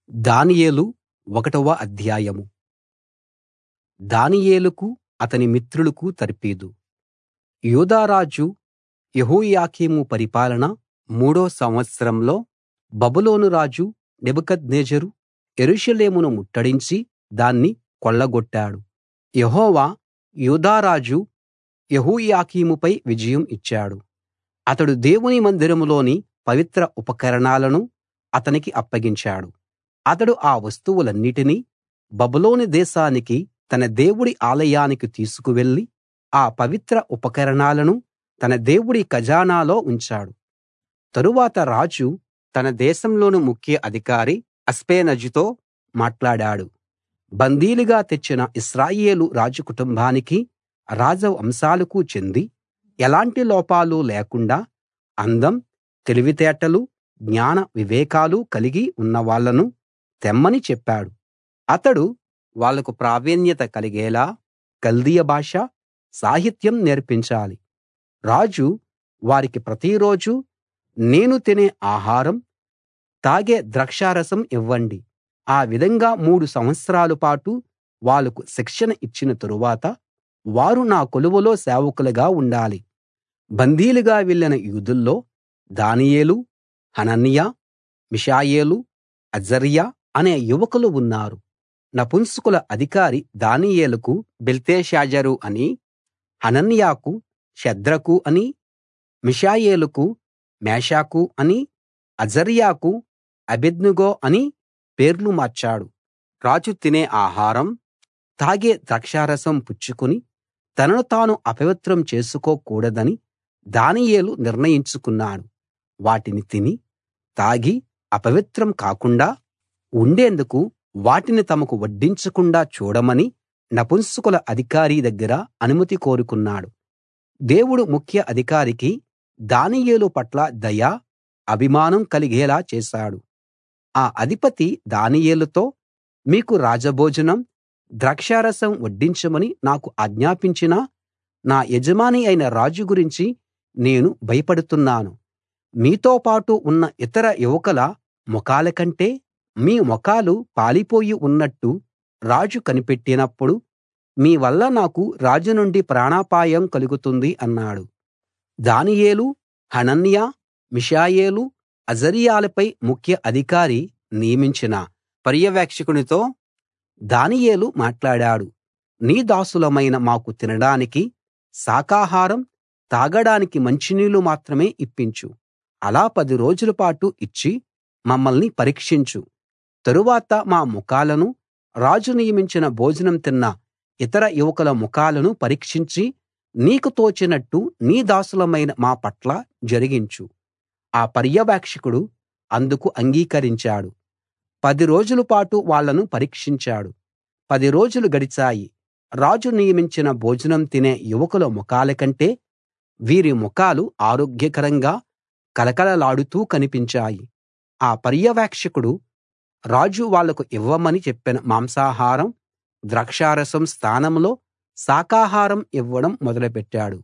దానియేలు ఒకటవ అధ్యాయం దానియేలుకు అతని మిత్రులకు తర్ఫీదు యూదా రాజు యెహోయాకీము పరిపాలన మూడో సంవత్సరంలో బబులోను రాజు నెబుకద్నెజరు యెరూషలేమును ముట్టడించి దాన్ని కొల్లగొట్టాడు యెహోవా యూదా రాజు యెహోయాకీముపై విజయం ఇచ్చాడు అతడు దేవుని మందిరంలోని పవిత్ర ఉపకరణాలను అతనికి అప్పగించాడు అతడు ఆ వస్తువులన్నిటినీ బబులోను దేశానికి తన దేవుడి ఆలయానికి తీసుకువెళ్ళి ఆ పవిత్ర ఉపకరణాలను తన దేవుడి ఖజానాలో ఉంచాడు తరువాత రాజు తన దేశంలోని ముఖ్య అధికారి అస్పెనజుతో మాట్లాడాడు బందీలుగా తెచ్చిన ఇశ్రాయేలు రాజ కుటుంబానికి రాజవంశాలకు చెంది ఎలాంటి లోపాలు లేకుండా అందం తెలివితేటలు జ్ఞాన వివేకాలు కలిగి ఉన్నవాళ్ళను తెమ్మని చెప్పాడు అతడు వాళ్లకు ప్రావీణ్యత కలిగేలా కల్దీయ భాష సాహిత్యం నేర్పించాలి రాజు వారికి ప్రతిరోజూ నేను తినే ఆహారం తాగే ద్రాక్షారసం ఇవ్వండి ఆ విధంగా మూడు సంవత్సరాల పాటు వాళ్లకు శిక్షణ ఇచ్చిన తరువాత వారు నా కొలువులో సేవకులుగా ఉండాలి బందీలుగా వెళ్ళిన యూదుల్లో దానియేలు హనన్యా మిషాయేలు అజర్యా అనే యువకులు ఉన్నారు నపుంసకుల అధికారి దానియేలుకు బెల్తెషాజరు అని హనన్యాకు షద్రకు అని మిషాయేలుకు మేషాకు అని అజర్యాకు అబేద్నెగో అని పేర్లు మార్చాడు రాజు తినే ఆహారం తాగే ద్రాక్షారసం పుచ్చుకుని తనను తాను అపవిత్రం చేసుకోకూడదని దానియేలు నిర్ణయించుకున్నాడు వాటిని తిని తాగి అపవిత్రం కాకుండా ఉండేందుకు వాటిని తమకు వడ్డించకుండా చూడమని నపుంసకుల అధికారి దగ్గర అనుమతి కోరుకున్నాడు దేవుడు ముఖ్య అధికారికి దానియేలు పట్ల దయ అభిమానం కలిగేలా చేశాడు ఆ అధిపతి దానియేలుతో మీకు రాజభోజనం ద్రాక్షారసం వడ్డించమని నాకు ఆజ్ఞాపించిన నా యజమాని అయిన రాజు గురించి నేను భయపడుతున్నాను మీతో పాటు ఉన్న ఇతర యువకుల ముఖాల కంటే మీ ముఖాలు పాలిపోయి ఉన్నట్టు రాజు కనిపెట్టినప్పుడు మీ వల్ల నాకు రాజు నుండి ప్రాణాపాయం కలుగుతుంది అన్నాడు దానియేలు హనన్యా మిషాయేలు అజర్యాలపై ముఖ్య అధికారి నియమించిన పర్యవేక్షకునితో దానియేలు మాట్లాడాడు నీ దాసులమైన మాకు తినడానికి శాకాహారం తాగడానికి మంచినీళ్లు మాత్రమే ఇప్పించు అలా పది రోజుల పాటు ఇచ్చి మమ్మల్ని పరీక్షించు తరువాత మా ముఖాలను రాజు నియమించిన భోజనం తిన్న ఇతర యువకుల ముఖాలను పరీక్షించి నీకు తోచినట్టు నీ దాసులమైన మా పట్ల జరిగించు ఆ పర్యవేక్షకుడు అందుకు అంగీకరించాడు పది రోజుల పాటు వాళ్ళను పరీక్షించాడు పది రోజులు గడిచాయి రాజు నియమించిన భోజనం తినే యువకుల ముఖాల కంటే వీరి ముఖాలు ఆరోగ్యకరంగా కళకళలాడుతూ కనిపించాయి ఆ పర్యవేక్షకుడు రాజు వాళ్లకు ఇవ్వమని చెప్పిన మాంసాహారం ద్రాక్షారసం స్థానంలో శాకాహారం ఇవ్వడం మొదలుపెట్టాడు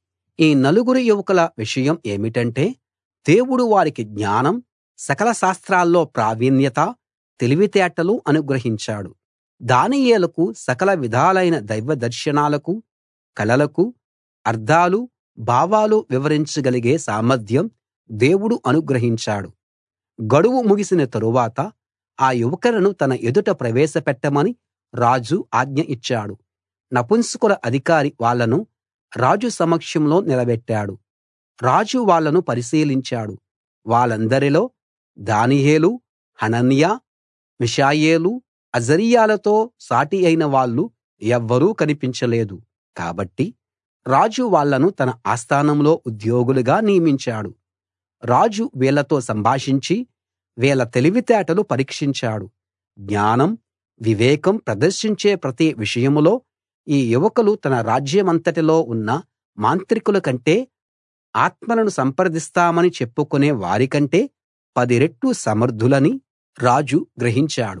ఈ నలుగురు యువకుల విషయం ఏమిటంటే దేవుడు వారికి జ్ఞానం సకల శాస్త్రాల్లో ప్రావీణ్యత తెలివితేటలు అనుగ్రహించాడు దానియేలుకు సకల విధాలైన దైవ దర్శనాలకు కలలకు అర్థాలు భావాలు వివరించగలిగే సామర్థ్యం దేవుడు అనుగ్రహించాడు గడువు ముగిసిన తరువాత ఆ యువకులను తన ఎదుట ప్రవేశపెట్టమని రాజు ఆజ్ఞ ఇచ్చాడు నపుంసకుల అధికారి వాళ్ళను రాజు సమక్షంలో నిలబెట్టాడు రాజు వాళ్ళను పరిశీలించాడు వాళ్ళందరిలో దానియేలు హనన్యా మిషాయేలు అజర్యాలతో సాటి అయిన వాళ్ళు ఎవ్వరూ కనిపించలేదు కాబట్టి రాజు వాళ్ళను తన ఆస్థానంలో ఉద్యోగులుగా నియమించాడు రాజు వీళ్ళతో సంభాషించి వీళ్ళ తెలివితేటలు పరీక్షించాడు జ్ఞానం వివేకం ప్రదర్శించే ప్రతి విషయంలో ఈ యువకులు తన రాజ్యమంతటిలో ఉన్న మాంత్రికుల కంటే ఆత్మలను సంప్రదిస్తామని చెప్పుకునే వారికంటే పది రెట్లు సమర్థులని రాజు గ్రహించాడు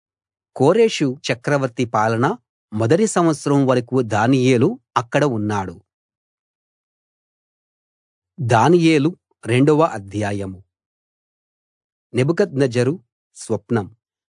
కోరెషు చక్రవర్తి పాలన మొదటి సంవత్సరం వరకు దానియేలు అక్కడ ఉన్నాడు దానియేలు రెండవ అధ్యాయం నెబుకద్నెజరు స్వప్నం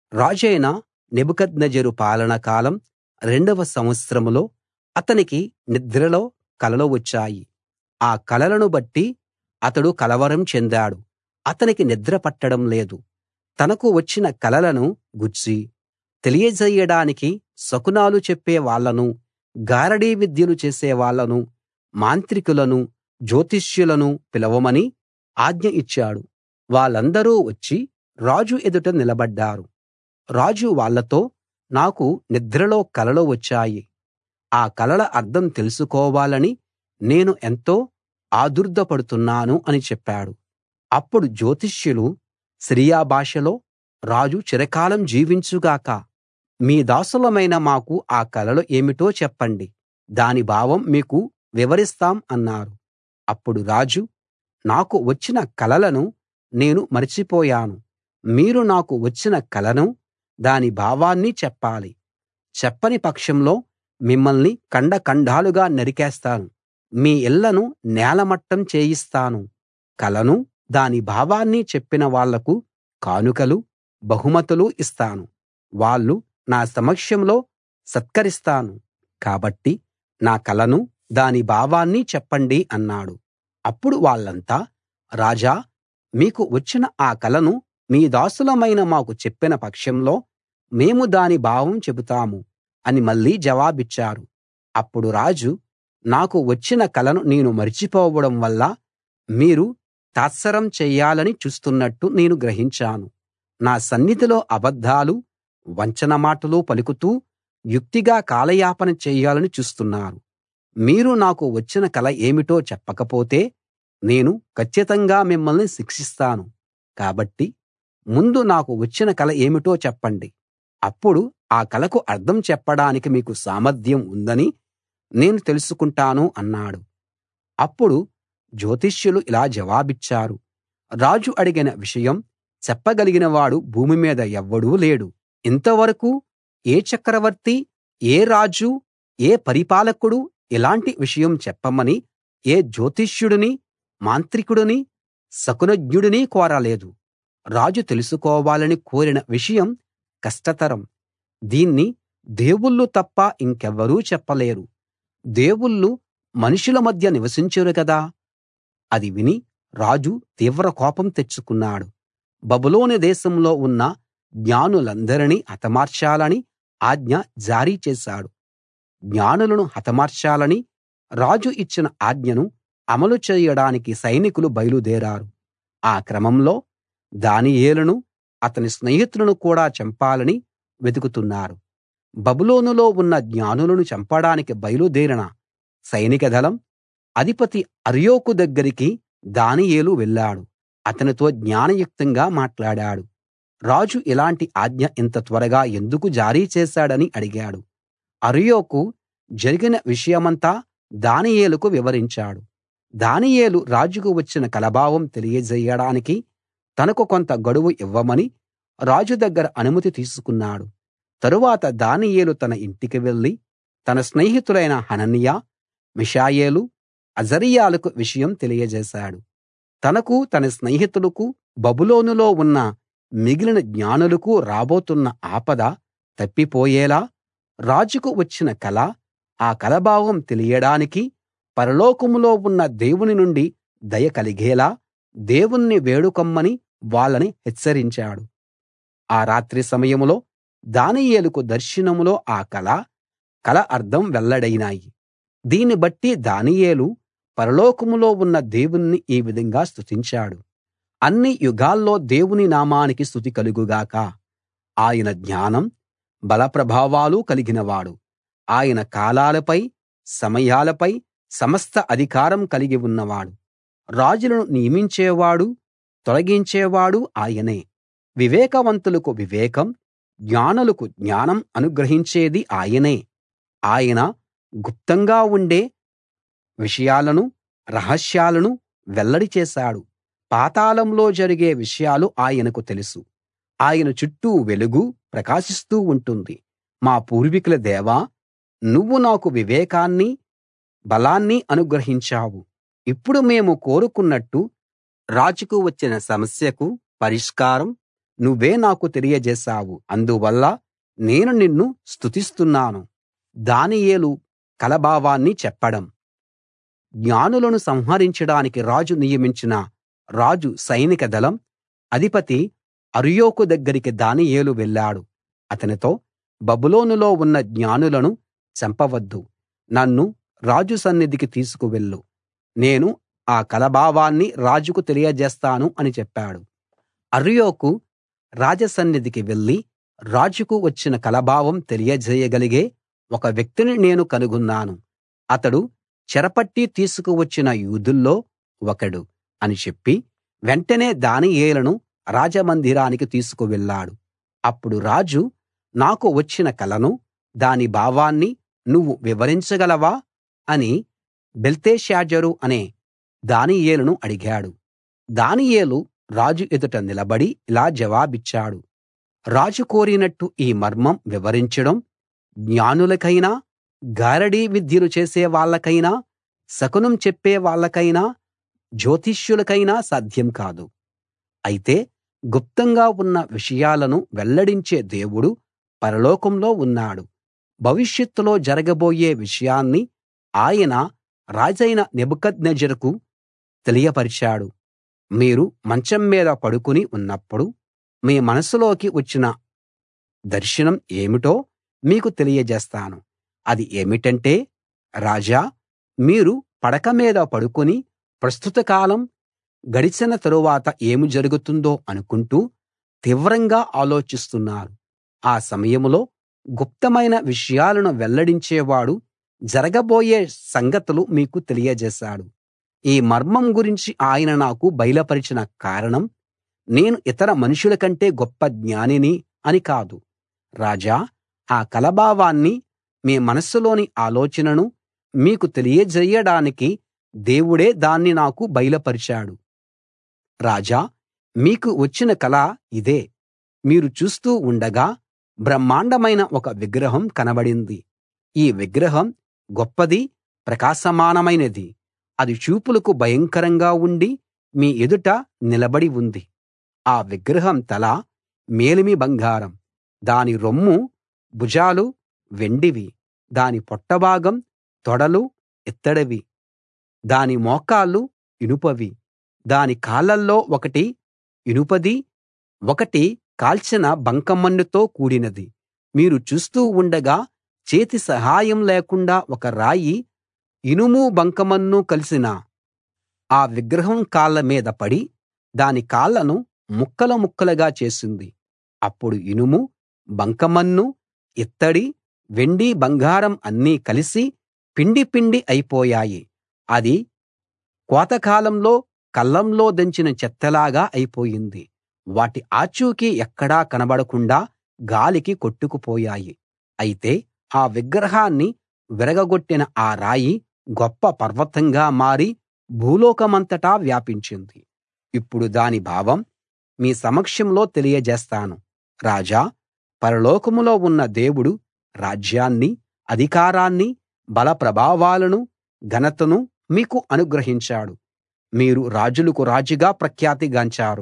రాజైన నెబుకద్నెజరు పాలన కాలం రెండవ సంవత్సరంలో అతనికి నిద్రలో కలలు వచ్చాయి ఆ కలలను బట్టి అతడు కలవరం చెందాడు అతనికి నిద్ర పట్టడం లేదు తనకు వచ్చిన కలలను గూర్చి తెలియజేయడానికి శకునాలు చెప్పే వాళ్ళను గారడీ విద్యలు చేసే వాళ్ళను మాంత్రికులను జ్యోతిష్యులను పిలవమని ఆజ్ఞ ఇచ్చాడు వాళ్ళందరూ వచ్చి రాజు ఎదుట నిలబడ్డారు రాజు వాళ్ళతో నాకు నిద్రలో కలలు వచ్చాయి ఆ కలల అర్థం తెలుసుకోవాలని నేను ఎంతో ఆదుర్దాపడుతున్నాను అని చెప్పాడు అప్పుడు జ్యోతిష్యులు సిరియా భాషలో రాజు చిరకాలం జీవించు గాక మీ దాసులమైన మాకు ఆ కలలు ఏమిటో చెప్పండి దాని భావం మీకు వివరిస్తాం అన్నారు అప్పుడు రాజు నాకు వచ్చిన కలలను నేను మరచిపోయాను మీరు నాకు వచ్చిన కలను దాని భావాన్ని చెప్పాలి చెప్పని పక్షంలో మిమ్మల్ని ఖండఖండాలుగా నరికేస్తాను మీ ఇళ్ళను నేలమట్టం చేయిస్తాను కలను దాని భావాన్ని చెప్పిన వాళ్లకు కానుకలు బహుమతులు ఇస్తాను వాళ్ళు నా సమక్షంలో సత్కరిస్తాను కాబట్టి నా కలను దాని భావాన్ని చెప్పండి అన్నాడు అప్పుడు వాళ్ళంతా రాజా మీకు వచ్చిన ఆ కలను మీ దాసులమైన మాకు చెప్పిన పక్షంలో మేము దాని భావం చెబుతాము అని మళ్ళీ జవాబిచ్చారు అప్పుడు రాజు నాకు వచ్చిన కలను నేను మరిచిపోవడం వల్ల మీరు తాత్సారం చెయ్యాలని చూస్తున్నట్టు నేను గ్రహించాను నా సన్నిధిలో అబద్ధాలు వంచన మాటలు పలుకుతూ యుక్తిగా కాలయాపన చెయ్యాలని చూస్తున్నారు మీరు నాకు వచ్చిన కల ఏమిటో చెప్పకపోతే నేను కచ్చితంగా మిమ్మల్ని శిక్షిస్తాను కాబట్టి ముందు నాకు వచ్చిన కల ఏమిటో చెప్పండి అప్పుడు ఆ కలకు అర్థం చెప్పడానికి మీకు సామర్థ్యం ఉందని నేను తెలుసుకుంటాను అన్నాడు అప్పుడు జ్యోతిష్యులు ఇలా జవాబిచ్చారు రాజు అడిగిన విషయం చెప్పగలిగిన వాడు భూమి మీద ఎవ్వడూ లేడు ఇంతవరకూ ఏ చక్రవర్తి ఏ రాజు ఏ పరిపాలకుడు ఇలాంటి విషయం చెప్పమని ఏ జ్యోతిష్యుడిని మాంత్రికుడిని శకునజ్ఞుడిని కోరలేదు రాజు తెలుసుకోవాలని కోరిన విషయం కష్టతరం దీన్ని దేవుళ్ళు తప్ప ఇంకెవ్వరూ చెప్పలేరు దేవుళ్ళు మనుషుల మధ్య నివసించరు కదా అది విని రాజు తీవ్ర కోపం తెచ్చుకున్నాడు బబులోను దేశంలో ఉన్న జ్ఞానులందరినీ హతమార్చాలని ఆజ్ఞ జారీ చేశాడు జ్ఞానులను హతమార్చాలని రాజు ఇచ్చిన ఆజ్ఞను అమలు చేయడానికి సైనికులు బయలుదేరారు ఆ క్రమంలో దానియేలును అతని స్నేహితులను కూడా చంపాలని వెతుకుతున్నారు బబులోనులో ఉన్న జ్ఞానులను చంపడానికి బయలుదేరిన సైనిక దళం అధిపతి అర్యోకు దగ్గరికి దానియేలు వెళ్ళాడు అతనితో జ్ఞానయుక్తంగా మాట్లాడాడు రాజు ఇలాంటి ఆజ్ఞ ఇంత త్వరగా ఎందుకు జారీ చేశాడని అడిగాడు అర్యోకు జరిగిన విషయమంతా దానియేలుకు వివరించాడు దానియేలు రాజుకు వచ్చిన కలభావం తెలియజేయడానికి తనకు కొంత గడువు ఇవ్వమని రాజు దగ్గర అనుమతి తీసుకున్నాడు తరువాత దానియేలు తన ఇంటికి వెళ్లి తన స్నేహితులైన హనన్యా మిషాయేలు అజర్యాలకు విషయం తెలియజేశాడు తనకు తన స్నేహితులకు బబులోనులో ఉన్న మిగిలిన జ్ఞానులకు రాబోతున్న ఆపద తప్పిపోయేలా రాజుకు వచ్చిన కల ఆ కలభావం తెలియడానికి పరలోకంలో ఉన్న దేవుని నుండి దయ కలిగేలా దేవుణ్ణి వేడుకొమ్మని వాళ్ళని హెచ్చరించాడు ఆ రాత్రి సమయంలో దానియేలుకు దర్శనంలో ఆ కల కల అర్థం వెల్లడైనాయి దీన్ని బట్టి దానియేలు పరలోకంలో ఉన్న దేవుణ్ణి ఈ విధంగా స్తుతించాడు అన్ని యుగాల్లో దేవుని నామానికి స్తుతి కలుగు గాక ఆయన జ్ఞానం బల ప్రభావాలు కలిగినవాడు ఆయన కాలాలపై సమయాలపై సమస్త అధికారం కలిగి ఉన్నవాడు రాజులను నియమించేవాడు తొలగించేవాడు ఆయనే వివేకవంతులకు వివేకం జ్ఞానులకు జ్ఞానం అనుగ్రహించేది ఆయనే ఆయన గుప్తంగా ఉండే విషయాలను రహస్యాలను వెల్లడి చేశాడు పాతాళంలో జరిగే విషయాలు ఆయనకు తెలుసు ఆయన చుట్టూ వెలుగు ప్రకాశిస్తూ ఉంటుంది మా పూర్వీకుల దేవా నువ్వు నాకు వివేకాన్ని బలాన్ని అనుగ్రహించావు ఇప్పుడు మేము కోరుకున్నట్టు రాజుకు వచ్చిన సమస్యకు పరిష్కారం నువ్వే నాకు తెలియజేశావు అందువల్ల నేను నిన్ను స్తుతిస్తున్నాను దానియేలు కల భావాన్ని చెప్పడం జ్ఞానులను సంహరించడానికి రాజు నియమించిన రాజు సైనిక దళం అధిపతి అర్యోకు దగ్గరికి దానియేలు వెళ్ళాడు అతనితో బబులోనులో ఉన్న జ్ఞానులను చంపవద్దు నన్ను రాజు సన్నిధికి తీసుకువెళ్ళు నేను ఆ కల భావాన్ని రాజుకు తెలియజేస్తాను అని చెప్పాడు అర్యోకు రాజసన్నిధికి వెళ్లి రాజుకు వచ్చిన కలభావం తెలియజేయగలిగే ఒక వ్యక్తిని నేను కనుగొన్నాను అతడు చెరపట్టి తీసుకువచ్చిన యూదుల్లో ఒకడు అని చెప్పి వెంటనే దానియేలును రాజమందిరానికి తీసుకువెళ్ళాడు అప్పుడు రాజు నాకు వచ్చిన కలను దాని భావాన్ని నువ్వు వివరించగలవా అని బెల్తెషాజరు అనే దానియేలును అడిగాడు దానియేలు రాజు ఎదుట నిలబడి ఇలా జవాబిచ్చాడు రాజు కోరినట్టు ఈ మర్మం వివరించడం జ్ఞానులకైనా గారడీ విద్యలు చేసే వాళ్ళకైనా శకునం చెప్పే వాళ్ళకైనా జ్యోతిష్యులకైనా సాధ్యం కాదు అయితే గుప్తంగా ఉన్న విషయాలను వెల్లడించే దేవుడు పరలోకంలో ఉన్నాడు భవిష్యత్తులో జరగబోయే విషయాన్ని ఆయన రాజైన నెబుకద్నెజరుకు తెలియపరిచాడు మీరు మంచం మీద పడుకుని ఉన్నప్పుడు మీ మనసులోకి వచ్చిన దర్శనం ఏమిటో మీకు తెలియజేస్తాను అది ఏమిటంటే రాజా మీరు పడక మీద పడుకుని ప్రస్తుత కాలం గడిచిన తరువాత ఏమి జరుగుతుందో అనుకుంటూ తీవ్రంగా ఆలోచిస్తున్నారు ఆ సమయంలో గుప్తమైన విషయాలను వెల్లడించేవాడు జరగబోయే సంగతులు మీకు తెలియజేశాడు ఈ మర్మం గురించి ఆయన నాకు బయలుపరిచిన కారణం నేను ఇతర మనుషుల కంటే గొప్ప జ్ఞానిని అని కాదు రాజా ఆ కలభావాన్ని మీ మనస్సులోని ఆలోచనను మీకు తెలియజేయడానికి దేవుడే దాన్ని నాకు బయలుపరిచాడు రాజా మీకు వచ్చిన కల ఇదే మీరు చూస్తూ ఉండగా బ్రహ్మాండమైన ఒక విగ్రహం కనబడింది ఈ విగ్రహం గొప్పది ప్రకాశమానమైనది అది చూపులకు భయంకరంగా ఉండి మీ ఎదుట నిలబడి ఉంది ఆ విగ్రహం తల మేలిమి బంగారం దాని రొమ్ము భుజాలు వెండివి దాని పొట్టభాగం తొడలు ఇత్తడివి దాని మోకాళ్ళు ఇనుపవి దాని కాళ్ళల్లో ఒకటి ఇనుపది ఒకటి కాల్చిన బంకమన్నుతో కూడినది మీరు చూస్తూ ఉండగా చేతి సహాయం లేకుండా ఒక రాయి ఇనుము బంకమన్ను కలిసిన ఆ విగ్రహం కాళ్ళ మీద పడి దాని కాళ్ళను ముక్కలు ముక్కలుగా చేసింది అప్పుడు ఇనుము బంకమన్ను ఇత్తడి వెండి బంగారం అన్నీ కలిసి పిండి పిండి అయిపోయాయి అది కోతకాలంలో కళ్ళంలో దంచిన చెత్తలాగా అయిపోయింది వాటి ఆచూకీ ఎక్కడా కనబడకుండా గాలికి కొట్టుకుపోయాయి అయితే ఆ విగ్రహాన్ని విరగగొట్టిన ఆ రాయి గొప్ప పర్వతంగా మారి భూలోకమంతటా వ్యాపించింది ఇప్పుడు దాని భావం మీ సమక్షంలో తెలియజేస్తాను రాజా పరలోకంలో ఉన్న దేవుడు రాజ్యాన్ని అధికారాన్ని బల ప్రభావాలను ఘనతను మీకు అనుగ్రహించాడు మీరు రాజులకు రాజుగా ప్రఖ్యాతిగాంచారు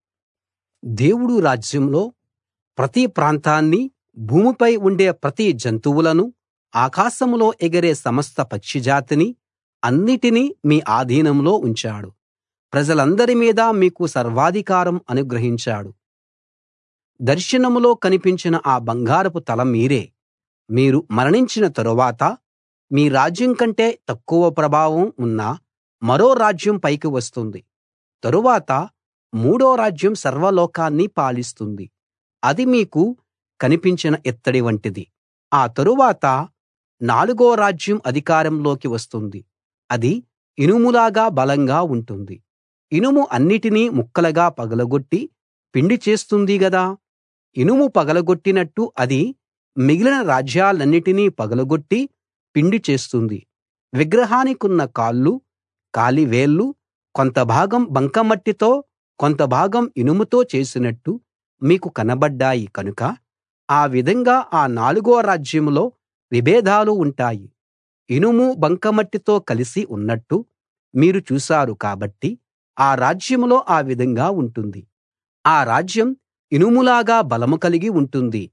దేవుడు రాజ్యంలో ప్రతి ప్రాంతాన్ని భూమిపై ఉండే ప్రతి జంతువులను ఆకాశంలో ఎగిరే సమస్త పక్షిజాతిని అన్నిటినీ మీ ఆధీనంలో ఉంచాడు ప్రజలందరి మీద మీకు సర్వాధికారం అనుగ్రహించాడు దర్శనంలో కనిపించిన ఆ బంగారపు తల మీరే మీరు మరణించిన తరువాత మీ రాజ్యం కంటే తక్కువ ప్రభావం ఉన్న మరో రాజ్యం పైకి వస్తుంది తరువాత మూడో రాజ్యం సర్వలోకాన్ని పాలిస్తుంది అది మీకు కనిపించిన ఇత్తడి వంటిది ఆ తరువాత నాలుగో రాజ్యం అధికారంలోకి వస్తుంది అది ఇనుములాగా బలంగా ఉంటుంది ఇనుము అన్నిటినీ ముక్కలుగా పగలగొట్టి పిండి చేస్తుంది గదా ఇనుము పగలగొట్టినట్టు అది మిగిలిన రాజ్యాలన్నిటినీ పగలగొట్టి పిండి చేస్తుంది విగ్రహానికున్న కాళ్ళు కాలి వేళ్ళు కొంత భాగం బంకమట్టితో కొంత భాగం ఇనుముతో చేసినట్టు మీకు కనబడ్డాయి కనుక ఆ విధంగా ఆ నాలుగో రాజ్యంలో విభేదాలు ఉంటాయి ఇనుము బంకమట్టితో కలిసి ఉన్నట్టు మీరు చూశారు కాబట్టి ఆ రాజ్యంలో ఆ విధంగా ఉంటుంది ఆ రాజ్యం ఇనుములాగా బలం కలిగి ఉంటుంది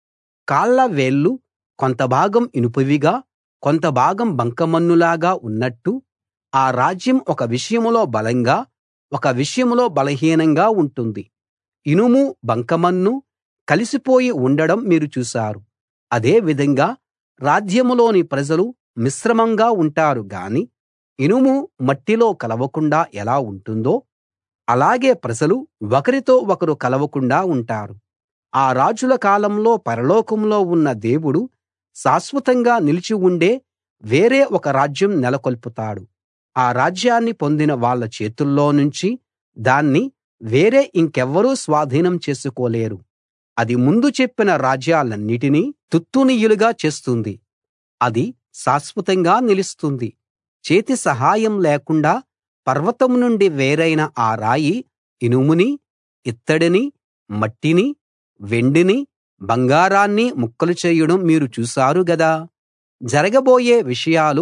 కాళ్ళ వేళ్ళు కొంత భాగం ఇనుపవిగా కొంత భాగం బంకమన్నులాగా ఉన్నట్టు ఆ రాజ్యం ఒక విషయంలో బలంగా ఒక విషయంలో బలహీనంగా ఉంటుంది ఇనుము బంకమన్ను కలిసిపోయి ఉండడం మీరు చూశారు అదే విధంగా రాజ్యంలోని ప్రజలు మిశ్రమంగా ఉంటారు గాని ఇనుము మట్టిలో కలవకుండా ఎలా ఉంటుందో అలాగే ప్రజలు ఒకరితో ఒకరు కలవకుండా ఉంటారు ఆ రాజుల కాలంలో పరలోకంలో ఉన్న దేవుడు శాశ్వతంగా నిలిచి ఉండే వేరే ఒక రాజ్యం నెలకొల్పుతాడు ఆ రాజ్యాన్ని పొందిన వాళ్ళ చేతుల్లో నుంచి దాన్ని వేరే ఇంకెవ్వరూ స్వాధీనం చేసుకోలేరు అది ముందు చెప్పిన రాజ్యాలన్నిటినీ తుత్తునియలుగా చేస్తుంది అది శాశ్వతంగా నిలుస్తుంది చేతి సహాయం లేకుండా పర్వతం నుండి వేరైన ఆ రాయి ఇనుముని ఇత్తడిని మట్టిని వెండిని బంగారాన్ని ముక్కలు చేయడం మీరు చూశారు గదా జరగబోయే విషయాలు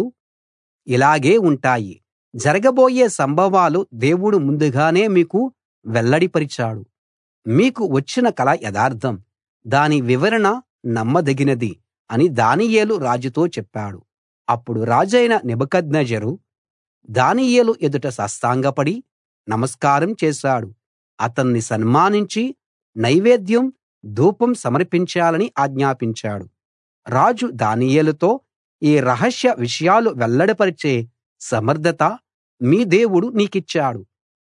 ఇలాగే ఉంటాయి జరగబోయే సంభవాలు దేవుడు ముందుగానే మీకు వెల్లడిపరిచాడు మీకు వచ్చిన కల యథార్థం దాని వివరణ నమ్మదగినది అని దానియేలు రాజుతో చెప్పాడు అప్పుడు రాజైన నెబుకద్నెజరు దానియేలు ఎదుట సాష్టాంగపడి నమస్కారం చేశాడు అతన్ని సన్మానించి నైవేద్యం ధూపం సమర్పించాలని ఆజ్ఞాపించాడు రాజు దానియేలుతో ఈ రహస్య విషయాలు వెల్లడిపరిచే సమర్థత మీ దేవుడు నీకిచ్చాడు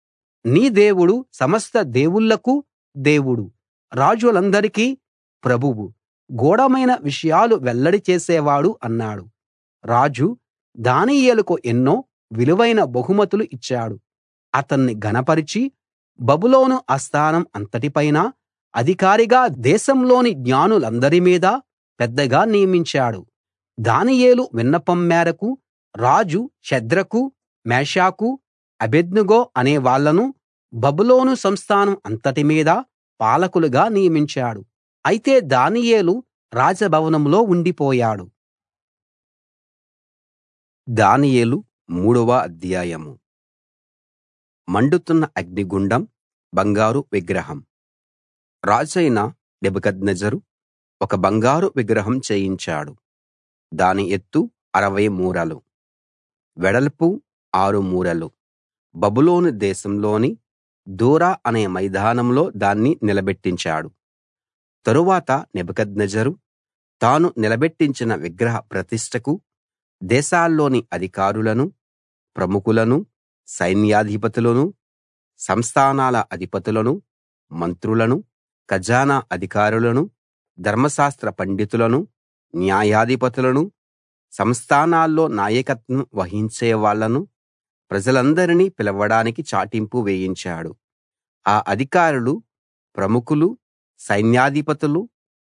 నీ దేవుడు సమస్త దేవుళ్ళకు దేవుడు రాజులందరికీ ప్రభువు గూఢమైన విషయాలు వెల్లడి చేసేవాడు అన్నాడు రాజు దానియేలుకు ఎన్నో విలువైన బహుమతులు ఇచ్చాడు అతన్ని ఘనపరిచి బబులోను ఆస్థానం అంతటిపైనా అధికారిగా దేశంలోని జ్ఞానులందరి మీద పెద్దగా నియమించాడు దానియేలు విన్నపం మేరకు రాజు షద్రకు మేషాకు అబేద్నెగో అనే వాళ్ళను బబులోను సంస్థానం అంతటి మీద పాలకులుగా నియమించాడు అయితే దానియేలు రాజభవనంలో ఉండిపోయాడు దానియేలు మూడవ అధ్యాయం మండుతున్న అగ్నిగుండం బంగారు విగ్రహం రాజైన నెబుకద్నెజరు ఒక బంగారు విగ్రహం చేయించాడు దాని ఎత్తు అరవై మూరలు వెడల్పు ఆరు మూరలు బబులోను దేశంలోని దూరా అనే మైదానంలో దాన్ని నిలబెట్టించాడు తరువాత నెబుకద్నెజరు తాను నిలబెట్టించిన విగ్రహ ప్రతిష్టకు దేశాల్లోని అధికారులను ప్రముఖులను సైన్యాధిపతులను సంస్థానాల అధిపతులను మంత్రులను ఖజానా అధికారులను ధర్మశాస్త్ర పండితులను న్యాయాధిపతులను సంస్థానాల్లో నాయకత్వం వహించే వాళ్ళను ప్రజలందరినీ పిలవడానికి చాటింపు వేయించాడు ఆ అధికారులు ప్రముఖులు సైన్యాధిపతులు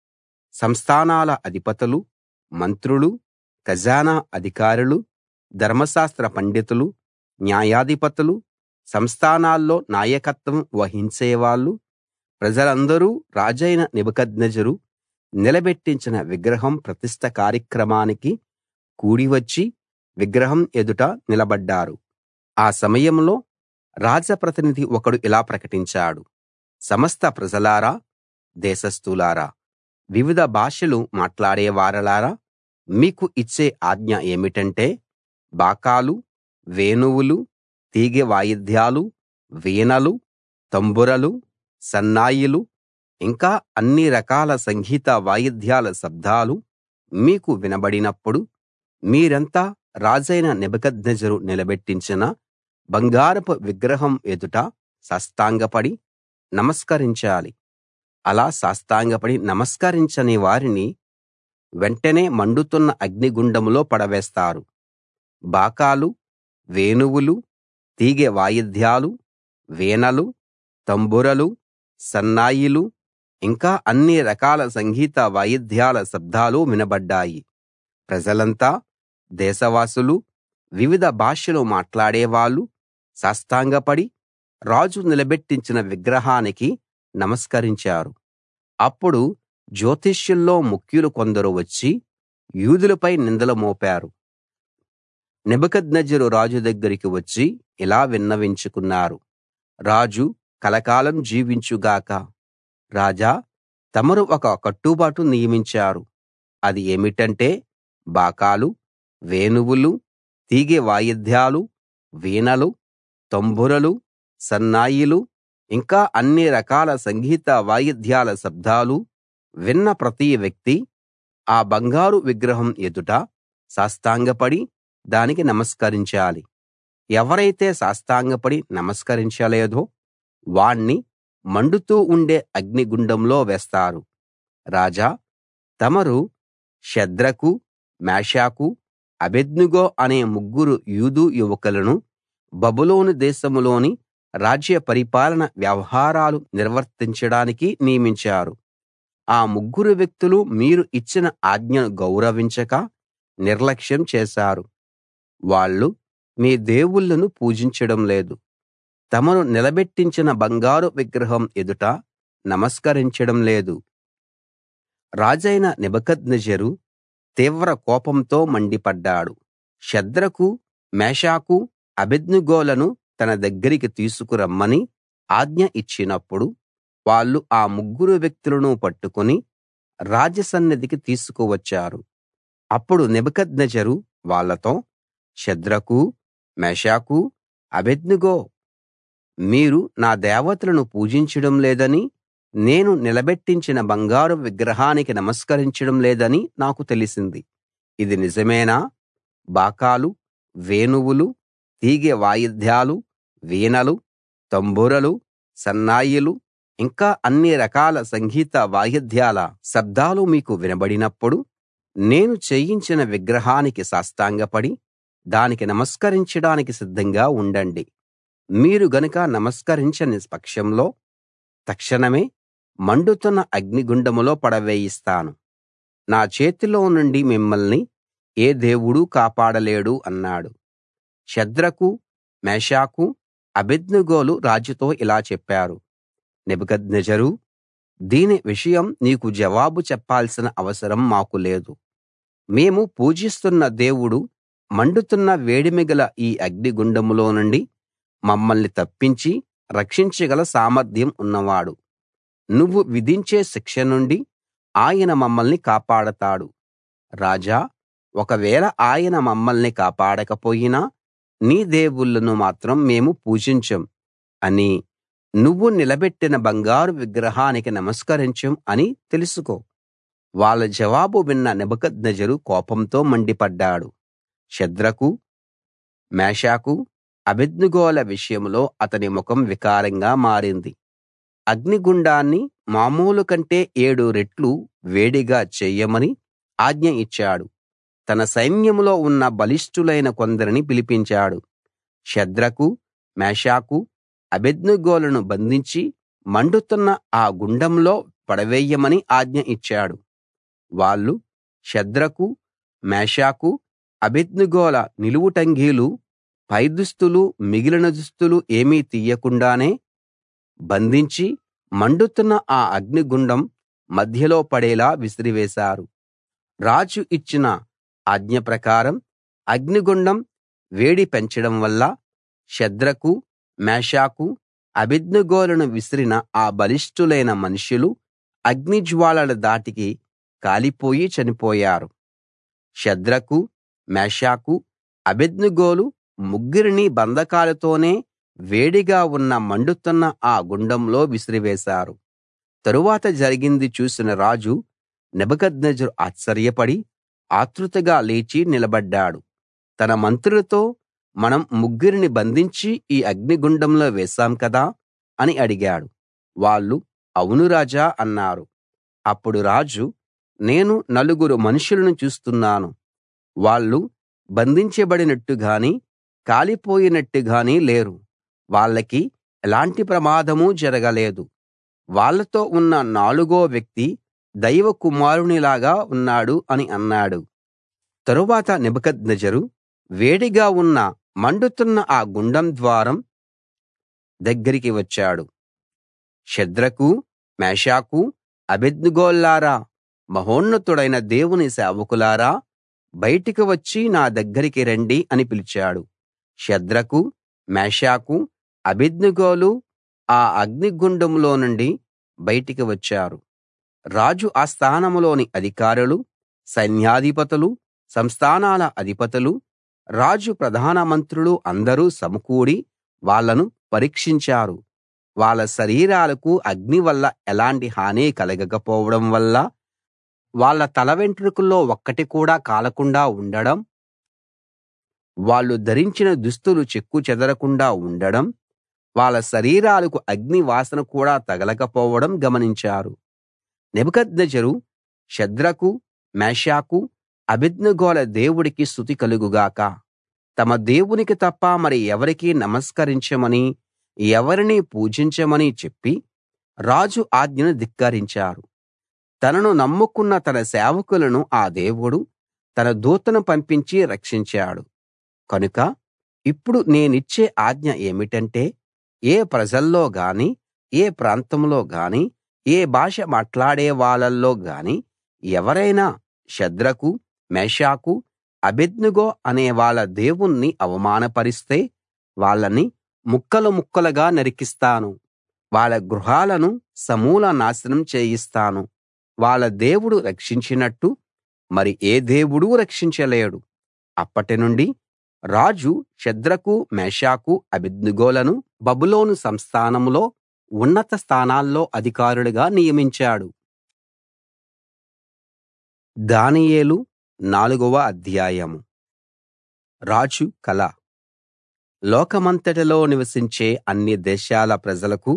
సంస్థానాల అధిపతులు మంత్రులు ఖజానా అధికారులు ధర్మశాస్త్ర పండితులు న్యాయాధిపతులు సంస్థానాల్లో నాయకత్వం వహించేవాళ్ళు ప్రజలందరూ రాజైన నెబుకద్నెజరు నిలబెట్టించిన విగ్రహం ప్రతిష్ఠ కార్యక్రమానికి కూడివచ్చి విగ్రహం ఎదుట నిలబడ్డారు ఆ సమయంలో రాజప్రతినిధి ఒకడు ఇలా ప్రకటించాడు సమస్త ప్రజలారా దేశస్థులారా వివిధ భాషలు మాట్లాడేవారలారా మీకు ఇచ్చే ఆజ్ఞ ఏమిటంటే బాకాలు వేణువులు తీగె వాయిద్యాలు వీణలు తంబురలు సన్నాయిలు ఇంకా అన్ని రకాల సంగీత వాయిద్యాల శబ్దాలు మీకు వినబడినప్పుడు మీరంతా రాజైన నెబుకద్నెజరు నిలబెట్టించిన బంగారపు విగ్రహం ఎదుట సాష్టాంగపడి నమస్కరించాలి అలా సాష్టాంగపడి నమస్కరించని వారిని వెంటనే మండుతున్న అగ్నిగుండంలో పడవేస్తారు బాకాలు వేణువులు తీగె వాయిద్యాలు వీణలు తంబురలు సన్నాయిలు ఇంకా అన్ని రకాల సంగీత వాయిద్యాల శబ్దాలు వినబడ్డాయి ప్రజలంతా దేశవాసులు వివిధ భాషలు మాట్లాడేవాళ్ళు సాష్టాంగపడి రాజు నిలబెట్టించిన విగ్రహానికి నమస్కరించారు అప్పుడు జ్యోతిష్యుల్లో ముఖ్యులు కొందరు వచ్చి యూదులపై నిందలు మోపారు నెబుకద్నెజరు రాజు దగ్గరికి వచ్చి ఇలా విన్నవించుకున్నారు రాజు కలకాలం జీవించు గాక రాజా తమరు ఒక కట్టుబాటు నియమించారు అది ఏమిటంటే బాకాలు వేణువులు తీగె వాయిద్యాలు వీణలు తంబురలు సన్నాయిలు ఇంకా అన్ని రకాల సంగీత వాయిద్యాల శబ్దాలు విన్న ప్రతి వ్యక్తి ఆ బంగారు విగ్రహం ఎదుట సాష్టాంగపడి దానికి నమస్కరించాలి ఎవరైతే సాష్టాంగపడి నమస్కరించలేదో వాణ్ణి మండుతూ ఉండే అగ్నిగుండంలో వేస్తారు రాజా తమరు షద్రకు మేషాకు అబేద్నెగో అనే ముగ్గురు యూదు యువకులను బబులోను దేశంలోని రాజ్య పరిపాలన వ్యవహారాలు నిర్వర్తించడానికి నియమించారు ఆ ముగ్గురు వ్యక్తులు మీరు ఇచ్చిన ఆజ్ఞను గౌరవించక నిర్లక్ష్యం చేశారు వాళ్ళు మీ దేవుళ్ళను పూజించడం లేదు తమను నిలబెట్టించిన బంగారు విగ్రహం ఎదుట నమస్కరించడం లేదు రాజైన నెబుకద్నెజరు తీవ్ర కోపంతో మండిపడ్డాడు షద్రకు మేషాకు అబేద్నెగోలను తన దగ్గరికి తీసుకురమ్మని ఆజ్ఞ ఇచ్చినప్పుడు వాళ్ళు ఆ ముగ్గురు వ్యక్తులను పట్టుకుని రాజసన్నిధికి తీసుకువచ్చారు అప్పుడు నెబుకద్నెజరు వాళ్ళతో షద్రకు మేషాకు అబేద్నెగో మీరు నా దేవతలను పూజించడం లేదని నేను నిలబెట్టించిన బంగారు విగ్రహానికి నమస్కరించడం లేదని నాకు తెలిసింది ఇది నిజమేనా బాకాలు వేణువులు తీగె వాయిద్యాలు వీణలు తంబురలు సన్నాయిలు ఇంకా అన్ని రకాల సంగీత వాయిద్యాల శబ్దాలు మీకు వినబడినప్పుడు నేను చేయించిన విగ్రహానికి సాష్టాంగపడి దానికి నమస్కరించడానికి సిద్ధంగా ఉండండి మీరు గనుక నమస్కరించని పక్షంలో తక్షణమే మండుతున్న అగ్నిగుండంలో పడవేయిస్తాను నా చేతిలో నుండి మిమ్మల్ని ఏ దేవుడూ కాపాడలేడు అన్నాడు షద్రకు మేషాకు అబేద్నెగోలు రాజుతో ఇలా చెప్పారు నెబుకద్నెజరు దీని విషయం నీకు జవాబు చెప్పాల్సిన అవసరం మాకు లేదు మేము పూజిస్తున్న దేవుడు మండుతున్న వేడిమి గల ఈ అగ్నిగుండంలో నుండి మమ్మల్ని తప్పించి రక్షించగల సామర్థ్యం ఉన్నవాడు నువ్వు విధించే శిక్ష నుండి ఆయన మమ్మల్ని కాపాడతాడు రాజా ఒకవేళ ఆయన మమ్మల్ని కాపాడకపోయినా నీ దేవుళ్ళను మాత్రం మేము పూజించం అని నువ్వు నిలబెట్టిన బంగారు విగ్రహానికి నమస్కరించం అని తెలుసుకో వాళ్ళ జవాబు విన్న నెబుకద్నెజరు కోపంతో మండిపడ్డాడు షద్రకు మేషాకు అబేద్నెగోల విషయంలో అతని ముఖం వికారంగా మారింది అగ్నిగుండాన్ని మామూలు కంటే ఏడు రెట్లు వేడిగా చెయ్యమని ఆజ్ఞ ఇచ్చాడు తన సైన్యంలో ఉన్న బలిష్ఠులైన కొందరిని పిలిపించాడు షద్రకు మేషాకు అబేద్నెగోలను బంధించి మండుతున్న ఆ గుండంలో పడవేయమని ఆజ్ఞ ఇచ్చాడు వాళ్ళు షద్రకు మేషాకు అబేద్నెగోల నిలువుటంగీలు పైదుస్తులు మిగిలిన దుస్తులు ఏమీ తీయకుండానే బంధించి మండుతున్న ఆ అగ్నిగుండం మధ్యలో పడేలా విసిరివేశారు రాజు ఇచ్చిన ఆజ్ఞ ప్రకారం అగ్నిగుండం వేడి పెంచడం వల్ల షద్రకు మేషాకు అబేద్నెగోలను విసిరిన ఆ బలిష్ఠులైన మనుషులు అగ్నిజ్వాలల ధాటికి కాలిపోయి చనిపోయారు షద్రకు మేషాకు అబేద్నెగోలు ముగ్గురిని బంధకాలతోనే వేడిగా ఉన్న మండుతున్న ఆ గుండంలో విసిరివేశారు తరువాత జరిగింది చూసిన రాజు నెబుకద్నెజరు ఆశ్చర్యపడి ఆతృతగా లేచి నిలబడ్డాడు తన మంత్రులతో మనం ముగ్గురిని బంధించి ఈ అగ్నిగుండంలో వేశాం కదా అని అడిగాడు వాళ్ళు అవును రాజా అన్నారు అప్పుడు రాజు నేను నలుగురు మనుషులను చూస్తున్నాను వాళ్ళు బంధించబడినట్టు గానీ కాలిపోయినట్టు గానీ లేరు వాళ్ళకి ఎలాంటి ప్రమాదమూ జరగలేదు వాళ్ళతో ఉన్న నాలుగో వ్యక్తి దైవ కుమారునిలాగా ఉన్నాడు అని అన్నాడు తరువాత నెబుకద్నెజరు వేడిగా ఉన్న మండుతున్న ఆ గుండం ద్వారం దగ్గరికి వచ్చాడు షద్రకు మేషాకు అబేద్నెగోల్లారా మహోన్నతుడైన దేవుని సేవకులారా బయటికి వచ్చి నా దగ్గరికి రండి అని పిలిచాడు షద్రకు మేషాకు అబేద్నెగోలు ఆ అగ్నిగుండంలో నుండి బయటికి వచ్చారు రాజు ఆస్థానంలోని అధికారులు సైన్యాధిపతులు సంస్థానాల అధిపతులు రాజు ప్రధాన మంత్రులు అందరూ సమకూడి వాళ్ళను పరీక్షించారు వాళ్ళ శరీరాలకు అగ్ని వల్ల ఎలాంటి హాని కలగకపోవడం వల్ల వాళ్ళ తల వెంట్రుకల్లో ఒక్కటి కూడా కాలకుండా ఉండడం వాళ్ళు ధరించిన దుస్తులు చెక్కు చెదరకుండా ఉండడం వాళ్ళ శరీరాలకు అగ్ని వాసన కూడా తగలకపోవడం గమనించారు నెబుకద్నెజరు షద్రకు మేషాకు అబేద్నెగోల దేవుడికి స్తుతి కలుగుగాక తమ దేవునికి తప్ప మరి ఎవరికీ నమస్కరించమని ఎవరినీ పూజించమని చెప్పి రాజు ఆజ్ఞను ధిక్కరించారు తనను నమ్ముకున్న తన సేవకులను ఆ దేవుడు తన దూతను పంపించి రక్షించాడు కనుక ఇప్పుడు నేనిచ్చే ఆజ్ఞ ఏమిటంటే ఏ ప్రజల్లో గాని ఏ ప్రాంతంలో గాని ఏ భాష మాట్లాడే వాళ్ళల్లో గాని ఎవరైనా షద్రకు మేషాకు అబేద్నెగో అనే వాళ్ళ దేవుణ్ణి అవమానపరిస్తే వాళ్ళని ముక్కలు ముక్కలుగా నరికిస్తాను వాళ్ళ గృహాలను సమూల నాశనం చేయిస్తాను వాళ్ళ దేవుడు రక్షించినట్టు మరి ఏ దేవుడూ రక్షించలేడు అప్పటినుండి రాజు షద్రకు మేషాకు అబేద్నెగోలను బబులోను సంస్థానంలో ఉన్నత స్థానాల్లో అధికారులుగా నియమించాడు దానియేలు నాలుగవ అధ్యాయం రాజు కల లోకమంతటిలో నివసించే అన్ని దేశాల ప్రజలకు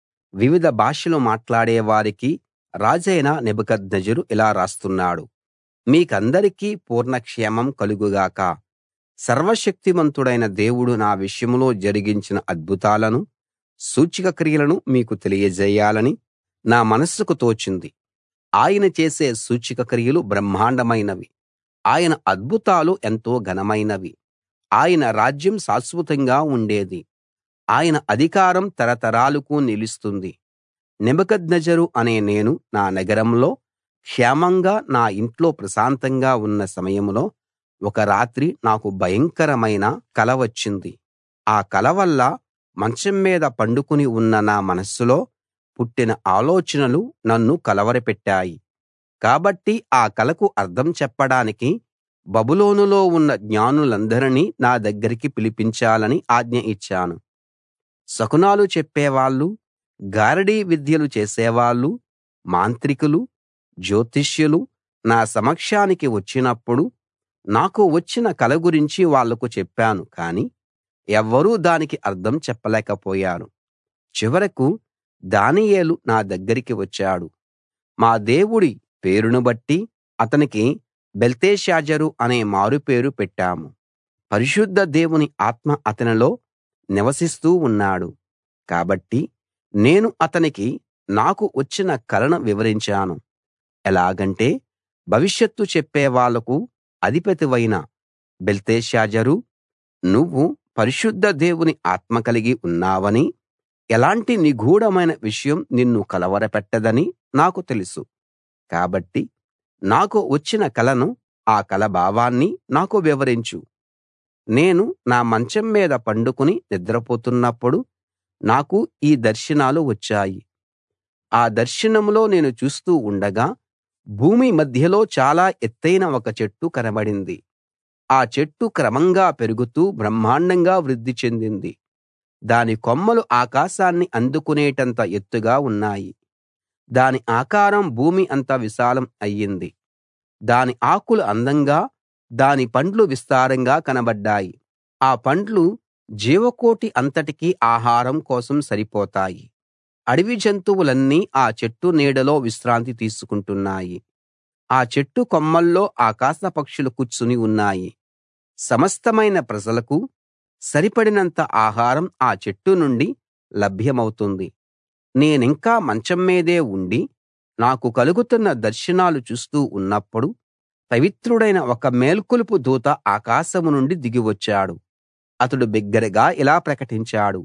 వివిధ భాషలు మాట్లాడే వారికి రాజైన నెబుకద్నెజరు ఇలా రాస్తున్నాడు మీకందరికీ పూర్ణ క్షేమం కలుగుగాక సర్వశక్తిమంతుడైన దేవుడు నా విషయంలో జరిగించిన అద్భుతాలను సూచక క్రియలను మీకు తెలియజేయాలని నా మనస్సుకు తోచింది ఆయన చేసే సూచక క్రియలు బ్రహ్మాండమైనవి ఆయన అద్భుతాలు ఎంతో ఘనమైనవి ఆయన రాజ్యం శాశ్వతంగా ఉండేది ఆయన అధికారం తరతరాలకు నిలుస్తుంది నెబుకద్నెజరు అనే నేను నా నగరంలో క్షేమంగా నా ఇంట్లో ప్రశాంతంగా ఉన్న సమయంలో ఒక రాత్రి నాకు భయంకరమైన కల వచ్చింది ఆ కల వల్ల మంచం మీద పండుకుని ఉన్న నా మనస్సులో పుట్టిన ఆలోచనలు నన్ను కలవరపెట్టాయి కాబట్టి ఆ కలకు అర్థం చెప్పడానికి బబులోనులో ఉన్న జ్ఞానులందరినీ నా దగ్గరికి పిలిపించాలని ఆజ్ఞ ఇచ్చాను శకునాలు చెప్పేవాళ్ళు గారడీ విద్యలు చేసేవాళ్ళు మాంత్రికులు జ్యోతిష్యులు నా సమక్షానికి వచ్చినప్పుడు నాకు వచ్చిన కల గురించి వాళ్లకు చెప్పాను కాని ఎవ్వరూ దానికి అర్థం చెప్పలేకపోయారు చివరకు దానియేలు నా దగ్గరికి వచ్చాడు మా దేవుడి పేరును బట్టి అతనికి బెల్తెషాజరు అనే మారుపేరు పెట్టాము పరిశుద్ధ దేవుని ఆత్మ అతనిలో నివసిస్తూ ఉన్నాడు కాబట్టి నేను అతనికి నాకు వచ్చిన కలను వివరించాను ఎలాగంటే భవిష్యత్తు చెప్పే వాళ్లకు అధిపతివైన బెల్తెషాజరూ నువ్వు పరిశుద్ధ దేవుని ఆత్మ కలిగి ఉన్నావనీ ఎలాంటి నిగూఢమైన విషయం నిన్ను కలవరపెట్టదని నాకు తెలుసు కాబట్టి నాకు వచ్చిన కలను ఆ కల భావాన్ని నాకు వివరించు నేను నా మంచం మీద పండుకుని నిద్రపోతున్నప్పుడు నాకు ఈ దర్శనాలు వచ్చాయి ఆ దర్శనంలో నేను చూస్తూ ఉండగా భూమి మధ్యలో చాలా ఎత్తయిన ఒక చెట్టు కనబడింది ఆ చెట్టు క్రమంగా పెరుగుతూ బ్రహ్మాండంగా వృద్ధి చెందింది దాని కొమ్మలు ఆకాశాన్ని అందుకునేటంత ఎత్తుగా ఉన్నాయి దాని ఆకారం భూమి అంత విశాలం అయ్యింది దాని ఆకులు అందంగా దాని పండ్లు విస్తారంగా కనబడ్డాయి ఆ పండ్లు జీవకోటి అంతటికీ ఆహారం కోసం సరిపోతాయి అడవి జంతువులన్నీ ఆ చెట్టు నీడలో విశ్రాంతి తీసుకుంటున్నాయి ఆ చెట్టు కొమ్మల్లో ఆకాశ పక్షులు కూర్చుని ఉన్నాయి సమస్తమైన ప్రజలకు సరిపడినంత ఆహారం ఆ చెట్టు నుండి లభ్యమౌతుంది నేనింకా మంచం మీదే ఉండి నాకు కలుగుతున్న దర్శనాలు చూస్తూ ఉన్నప్పుడు పవిత్రుడైన ఒక మేల్కొలుపు దూత ఆకాశం నుండి దిగి వచ్చాడు అతడు బిగ్గరగా ఇలా ప్రకటించాడు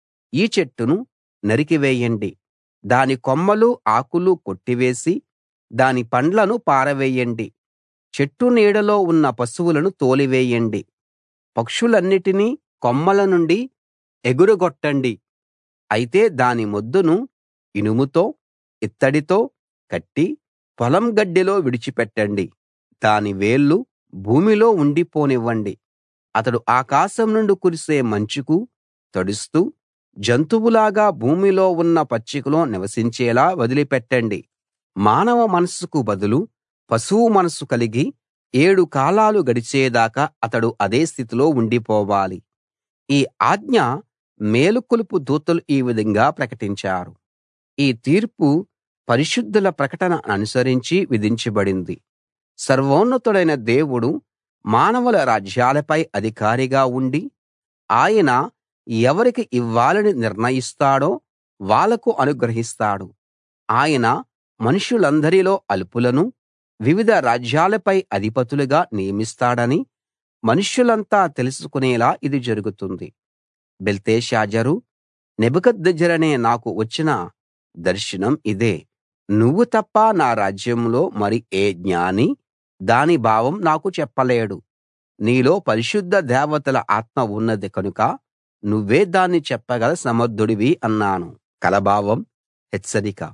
ఈ చెట్టును నరికివేయండి దాని కొమ్మలు ఆకులు కొట్టివేసి దాని పండ్లను పారవేయండి చెట్టు నీడలో ఉన్న పశువులను తోలివేయండి పక్షులన్నిటినీ కొమ్మల నుండి ఎగురగొట్టండి అయితే దాని మొద్దును ఇనుముతో ఇత్తడితో కట్టి పొలం గడ్డిలో విడిచిపెట్టండి దాని వేళ్ళు భూమిలో ఉండిపోనివ్వండి అతడు ఆకాశం నుండి కురిసే మంచుకు తడుస్తూ జంతువులాగా భూమిలో ఉన్న పచ్చికలో నివసించేలా వదిలిపెట్టండి మానవ మనస్సుకు బదులు పశువు మనస్సు కలిగి ఏడు కాలాలు గడిచేదాకా అతడు అదే స్థితిలో ఉండిపోవాలి ఈ ఆజ్ఞ మేలుకొలుపు దూతలు ఈ విధంగా ప్రకటించారు ఈ తీర్పు పరిశుద్ధుల ప్రకటన అనుసరించి విధించబడింది సర్వోన్నతుడైన దేవుడు మానవుల రాజ్యాలపై అధికారిగా ఉండి ఆయన ఎవరికి ఇవ్వాలని నిర్ణయిస్తాడో వాళ్లకు అనుగ్రహిస్తాడు ఆయన మనుషులందరిలో అల్పులను వివిధ రాజ్యాలపై అధిపతులుగా నియమిస్తాడని మనుష్యులంతా తెలుసుకునేలా ఇది జరుగుతుంది బెల్తెషాజరు నెబుకద్నెజరనే నాకు వచ్చిన దర్శనం ఇదే నువ్వు తప్ప నా రాజ్యంలో మరి ఏ జ్ఞాని దాని భావం నాకు చెప్పలేడు నీలో పరిశుద్ధ దేవతల ఆత్మ ఉన్నది కనుక నువ్వే దాన్ని చెప్పగల సమర్థుడివి అన్నాను కలభావం హెచ్చరిక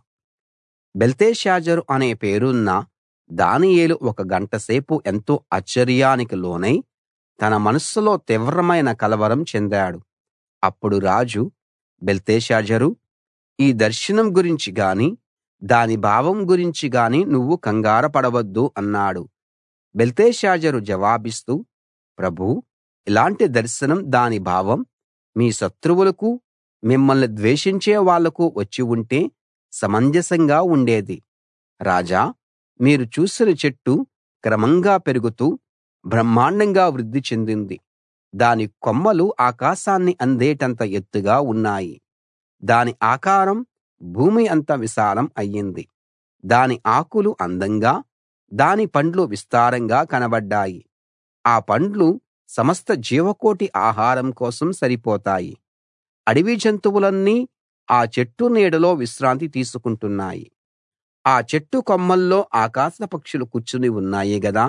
బెల్తెషాజరు అనే పేరున్న దానియేలు ఒక గంట సేపు ఎంతో ఆశ్చర్యానికి లోనై తన మనస్సులో తీవ్రమైన కలవరం చెందాడు అప్పుడు రాజు బెల్తెషాజరు ఈ దర్శనం గురించి గాని దాని భావం గురించి గాని నువ్వు కంగారపడవద్దు అన్నాడు బెల్తెషాజరు జవాబిస్తూ ప్రభూ ఇలాంటి దర్శనం దాని భావం మీ శత్రువులకు మిమ్మల్ని ద్వేషించే వాళ్లకు వచ్చి ఉంటే సమంజసంగా ఉండేది రాజా మీరు చూసిన చెట్టు క్రమంగా పెరుగుతూ బ్రహ్మాండంగా వృద్ధి చెందింది దాని కొమ్మలు ఆకాశాన్ని అందేటంత ఎత్తుగా ఉన్నాయి దాని ఆకారం భూమి అంత విశాలం అయ్యింది దాని ఆకులు అందంగా దాని పండ్లు విస్తారంగా కనబడ్డాయి ఆ పండ్లు సమస్త జీవకోటి ఆహారం కోసం సరిపోతాయి అడవి జంతువులన్నీ ఆ చెట్టు నీడలో విశ్రాంతి తీసుకుంటున్నాయి ఆ చెట్టు కొమ్మల్లో ఆకాశ పక్షులు కూర్చుని ఉన్నాయి గదా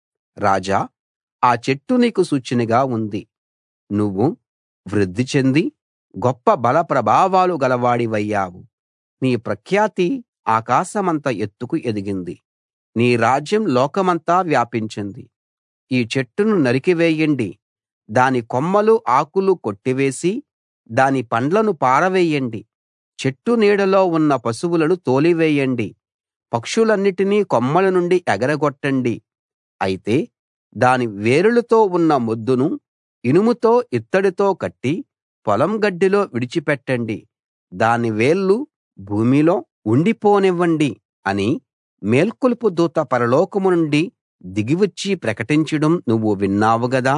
రాజా ఆ చెట్టు నీకు సూచనగా ఉంది నువ్వు వృద్ధి చెంది గొప్ప బల ప్రభావాలు గలవాడివయ్యావు నీ ప్రఖ్యాతి ఆకాశమంత ఎత్తుకు ఎదిగింది నీ రాజ్యం లోకమంతా వ్యాపించింది ఈ చెట్టును నరికివేయండి దాని కొమ్మలు ఆకులు కొట్టివేసి దాని పండ్లను పారవేయండి చెట్టు నీడలో ఉన్న పశువులను తోలివేయండి పక్షులన్నిటినీ కొమ్మల నుండి ఎగరగొట్టండి అయితే దాని వేరులతో ఉన్న మొద్దును ఇనుముతో ఇత్తడితో కట్టి పొలం గడ్డిలో విడిచిపెట్టండి దాని వేళ్ళు భూమిలో ఉండిపోనివ్వండి అని మేల్కొలుపు దూత పరలోకం నుండి దిగివచ్చి ప్రకటించడం నువ్వు విన్నావు గదా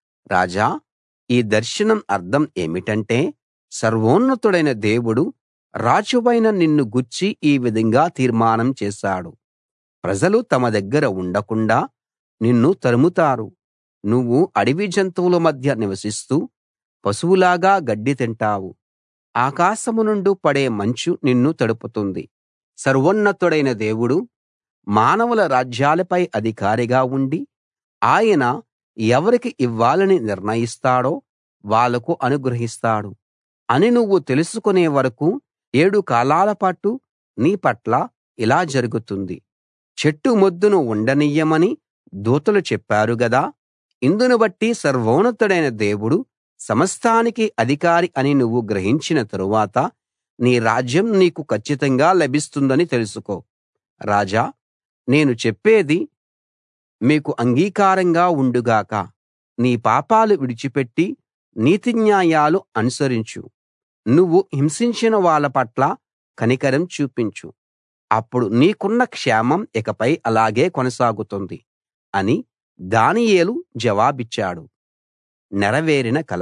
రాజా ఈ దర్శనం అర్థం ఏమిటంటే సర్వోన్నతుడైన దేవుడు రాజువైన నిన్ను గూర్చి ఈ విధంగా తీర్మానం చేశాడు ప్రజలు తమ దగ్గర ఉండకుండా నిన్ను తరుముతారు నువ్వు అడవి జంతువుల మధ్య నివసిస్తూ పశువులాగా గడ్డి తింటావు ఆకాశం నుండి పడే మంచు నిన్ను తడుపుతుంది సర్వోన్నతుడైన దేవుడు మానవుల రాజ్యాలపై అధికారిగా ఉండి ఆయన ఎవరికి ఇవ్వాలని నిర్ణయిస్తాడో వాళ్లకు అనుగ్రహిస్తాడు అని నువ్వు తెలుసుకునే వరకు ఏడు కాలాల పాటు నీ పట్ల ఇలా జరుగుతుంది చెట్టు మొద్దును ఉండనియ్యమని దూతలు చెప్పారు గదా ఇందును బట్టి సర్వోన్నతుడైన దేవుడు సమస్తానికి అధికారి అని నువ్వు గ్రహించిన తరువాత నీ రాజ్యం నీకు కచ్చితంగా లభిస్తుందని తెలుసుకో రాజా నేను చెప్పేది మీకు అంగీకారంగా ఉండుగాక నీ పాపాలు విడిచిపెట్టి నీతిన్యాయాలు అనుసరించు నువ్వు హింసించిన వాళ్ళ పట్ల కనికరం చూపించు అప్పుడు నీకున్న క్షేమం ఇకపై అలాగే కొనసాగుతుంది అని దానియేలు జవాబిచ్చాడు నెరవేరిన కల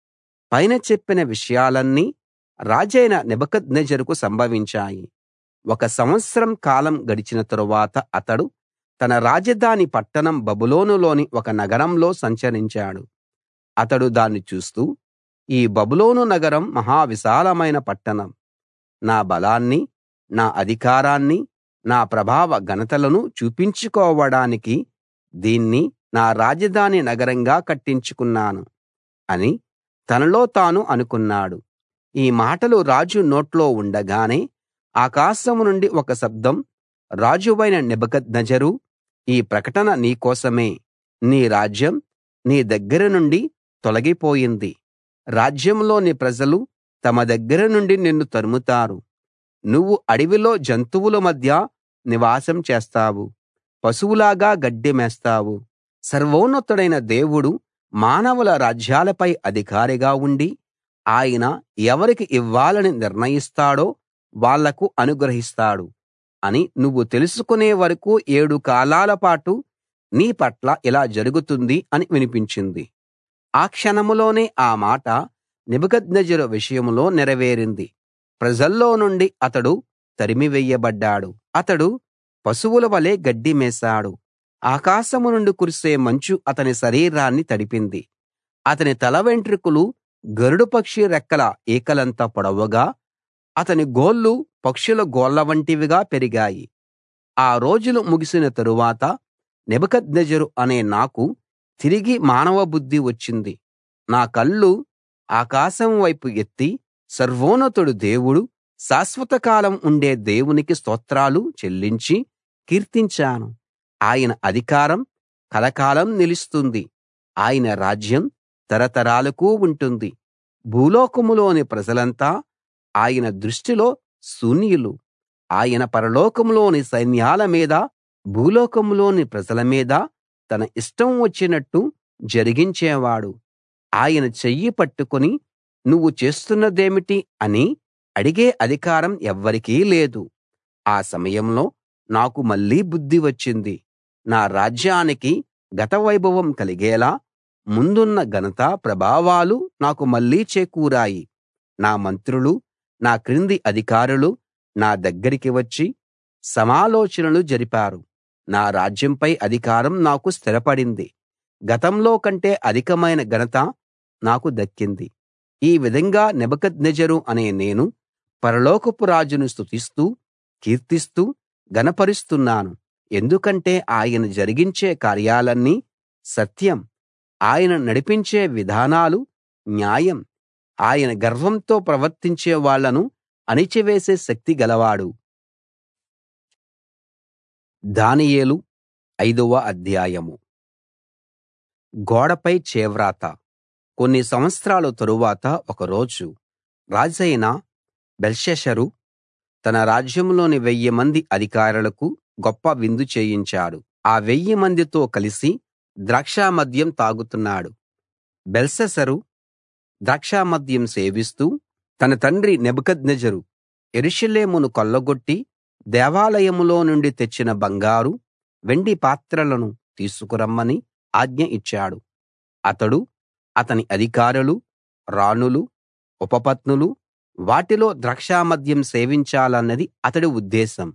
పైన చెప్పిన విషయాలన్నీ రాజైన నెబుకద్నెజరుకు సంభవించాయి ఒక సంవత్సరం కాలం గడిచిన తరువాత అతడు తన రాజధాని పట్టణం బబులోనులోని ఒక నగరంలో సంచరించాడు అతడు దాన్ని చూస్తూ ఈ బబులోను నగరం మహా విశాలమైన పట్టణం నా బలాన్ని నా అధికారాన్ని నా ప్రభావ ఘనతలను చూపించుకోవడానికి దీన్ని నా రాజధాని నగరంగా కట్టించుకున్నాను అని తనలో తాను అనుకున్నాడు ఈ మాటలు రాజు నోట్లో ఉండగానే ఆకాశం నుండి ఒక శబ్దం రాజువైన నెబుకద్నెజరు ఈ ప్రకటన నీ కోసమే నీ రాజ్యం నీ దగ్గర నుండి తొలగిపోయింది రాజ్యంలోని ప్రజలు తమ దగ్గర నుండి నిన్ను తరుముతారు నువ్వు అడవిలో జంతువుల మధ్య నివాసం చేస్తావు పశువులాగా గడ్డి మేస్తావు సర్వోన్నతుడైన దేవుడు మానవుల రాజ్యాలపై అధికారిగా ఉండి ఆయన ఎవరికి ఇవ్వాలని నిర్ణయిస్తాడో వాళ్లకు అనుగ్రహిస్తాడు అని నువ్వు తెలుసుకునే వరకూ ఏడు కాలాల పాటు నీ పట్ల ఇలా జరుగుతుంది అని వినిపించింది ఆ క్షణంలోనే ఆ మాట నెబుకద్నెజరు విషయంలో నెరవేరింది ప్రజల్లో నుండి అతడు తరిమివెయ్యబడ్డాడు అతడు పశువుల వలె గడ్డి మేశాడు ఆకాశం నుండి కురిసే మంచు అతని శరీరాన్ని తడిపింది అతని తల వెంట్రుకలు గరుడ పక్షి రెక్కల ఈకలంత పొడవుగా అతని గోళ్లు పక్షుల గోళ్ల వంటివిగా పెరిగాయి ఆ రోజులు ముగిసిన తరువాత నెబుకద్నెజరు అనే నాకు తిరిగి మానవ బుద్ధి వచ్చింది నా కళ్ళు ఆకాశం వైపు ఎత్తి సర్వోన్నతుడు దేవుడు శాశ్వత కాలం ఉండే దేవునికి స్తోత్రాలు చెల్లించి కీర్తించాను ఆయన అధికారం కలకాలం నిలుస్తుంది ఆయన రాజ్యం తరతరాలకు ఉంటుంది భూలోకములోని ప్రజలంతా ఆయన దృష్టిలో శూన్యులు ఆయన పరలోకంలోని సైన్యాల మీద భూలోకంలోని ప్రజల మీద తన ఇష్టం వచ్చినట్టు జరిగించేవాడు ఆయన చెయ్యి పట్టుకుని నువ్వు చేస్తున్నదేమిటి అని అడిగే అధికారం ఎవ్వరికీ లేదు ఆ సమయంలో నాకు మళ్ళీ బుద్ధి వచ్చింది నా రాజ్యానికి గత వైభవం కలిగేలా ముందున్న ఘనత ప్రభావాలు నాకు మళ్ళీ చేకూరాయి నా మంత్రులు నా క్రింది అధికారులు నా దగ్గరికి వచ్చి సమాలోచనలు జరిపారు నా రాజ్యంపై అధికారం నాకు స్థిరపడింది గతంలో కంటే అధికమైన ఘనత నాకు దక్కింది ఈ విధంగా నెబుకద్నెజరు అనే నేను పరలోకపు రాజును స్తుతిస్తూ కీర్తిస్తూ ఘనపరుస్తున్నాను ఎందుకంటే ఆయన జరిగించే కార్యాలన్నీ సత్యం ఆయన నడిపించే విధానాలు న్యాయం ఆయన గర్వంతో ప్రవర్తించే వాళ్ళను అణిచివేసే శక్తి గలవాడు దానియేలు ఐదవ అధ్యాయం గోడపై చేవ్రాత కొన్ని సంవత్సరాల తరువాత ఒక రోజు రాజైన బెల్షస్సరు తన రాజ్యంలోని వెయ్యి మంది అధికారులకు గొప్ప విందు చేయించాడు ఆ వెయ్యి మందితో కలిసి ద్రాక్షామద్యం తాగుతున్నాడు బెల్షస్సరు ద్రాక్షామద్యం సేవిస్తూ తన తండ్రి నెబుకద్నెజరు యెరూషలేమును కొల్లగొట్టి దేవాలయంలో నుండి తెచ్చిన బంగారు వెండి పాత్రలను తీసుకురమ్మని ఆజ్ఞ ఇచ్చాడు అతడు అతని అధికారులు రాణులు ఉపపత్నులు వాటిలో ద్రాక్షామద్యం సేవించాలన్నది అతడి ఉద్దేశం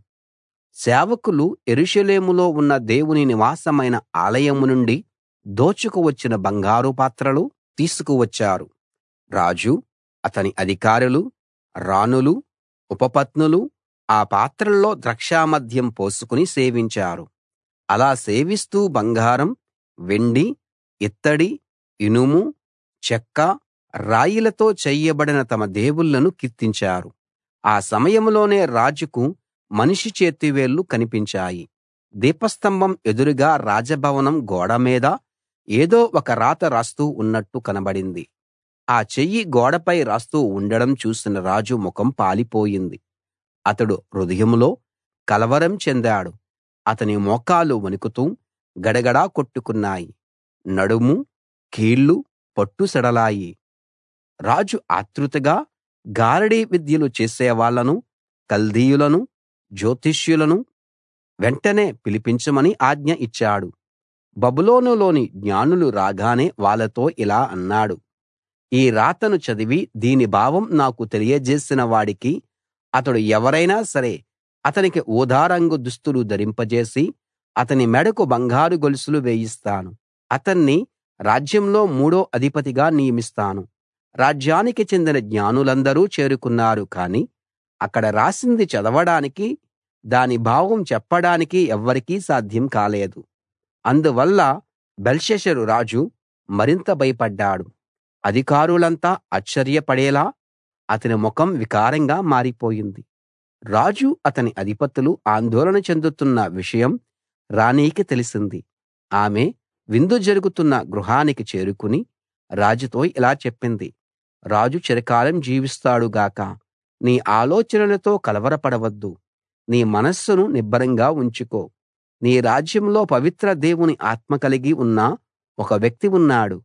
సేవకులు యెరూషలేములో ఉన్న దేవుని నివాసమైన ఆలయం నుండి దోచుకు వచ్చిన బంగారు పాత్రలు తీసుకువచ్చారు రాజు అతని అధికారులు రాణులు ఉపపత్నులు ఆ పాత్రల్లో ద్రాక్షామద్యం పోసుకుని సేవించారు అలా సేవిస్తూ బంగారం వెండి ఇత్తడి ఇనుము చెక్క రాయిలతో చెయ్యబడిన తమ దేవుళ్ళను కీర్తించారు ఆ సమయంలోనే రాజుకు మనిషి చేతివేళ్లు కనిపించాయి దీపస్తంభం ఎదురుగా రాజభవనం గోడ మీద ఏదో ఒక రాత రాస్తూ ఉన్నట్టు కనబడింది ఆ చెయ్యి గోడపై రాస్తూ ఉండడం చూసిన రాజు ముఖం పాలిపోయింది అతడు హృదయంలో కలవరం చెందాడు అతని మోకాళ్ళు వణుకుతూ గడగడా కొట్టుకున్నాయి నడుము కీళ్లు పట్టు సడలాయి రాజు ఆతృతగా గారడీ విద్యలు చేసేవాళ్ళను కల్దీయులను జ్యోతిష్యులను వెంటనే పిలిపించమని ఆజ్ఞ ఇచ్చాడు బబులోనులోని జ్ఞానులు రాగానే వాళ్ళతో ఇలా అన్నాడు ఈ రాతను చదివి దీని భావం నాకు తెలియజేసిన వాడికి అతడు ఎవరైనా సరే అతనికి ఊదా రంగు దుస్తులు ధరింపజేసి అతని మెడకు బంగారు గొలుసులు వేయిస్తాను అతన్ని రాజ్యంలో మూడో అధిపతిగా నియమిస్తాను రాజ్యానికి చెందిన జ్ఞానులందరూ చేరుకున్నారు కానీ అక్కడ రాసింది చదవడానికి దాని భావం చెప్పడానికి ఎవ్వరికీ సాధ్యం కాలేదు అందువల్ల బెల్షస్సరు రాజు మరింత భయపడ్డాడు అధికారులంతా ఆశ్చర్యపడేలా అతని ముఖం వికారంగా మారిపోయింది రాజు అతని అధిపతులు ఆందోళన చెందుతున్న విషయం రాణికి తెలిసింది ఆమె విందు జరుగుతున్న గృహానికి చేరుకుని రాజుతో ఇలా చెప్పింది రాజు చిరకాలం జీవిస్తాడు గాక నీ ఆలోచనలతో కలవరపడవద్దు నీ మనస్సును నిబ్బరంగా ఉంచుకో నీ రాజ్యంలో పవిత్ర దేవుని ఆత్మ కలిగి ఉన్న ఒక వ్యక్తి ఉన్నాడు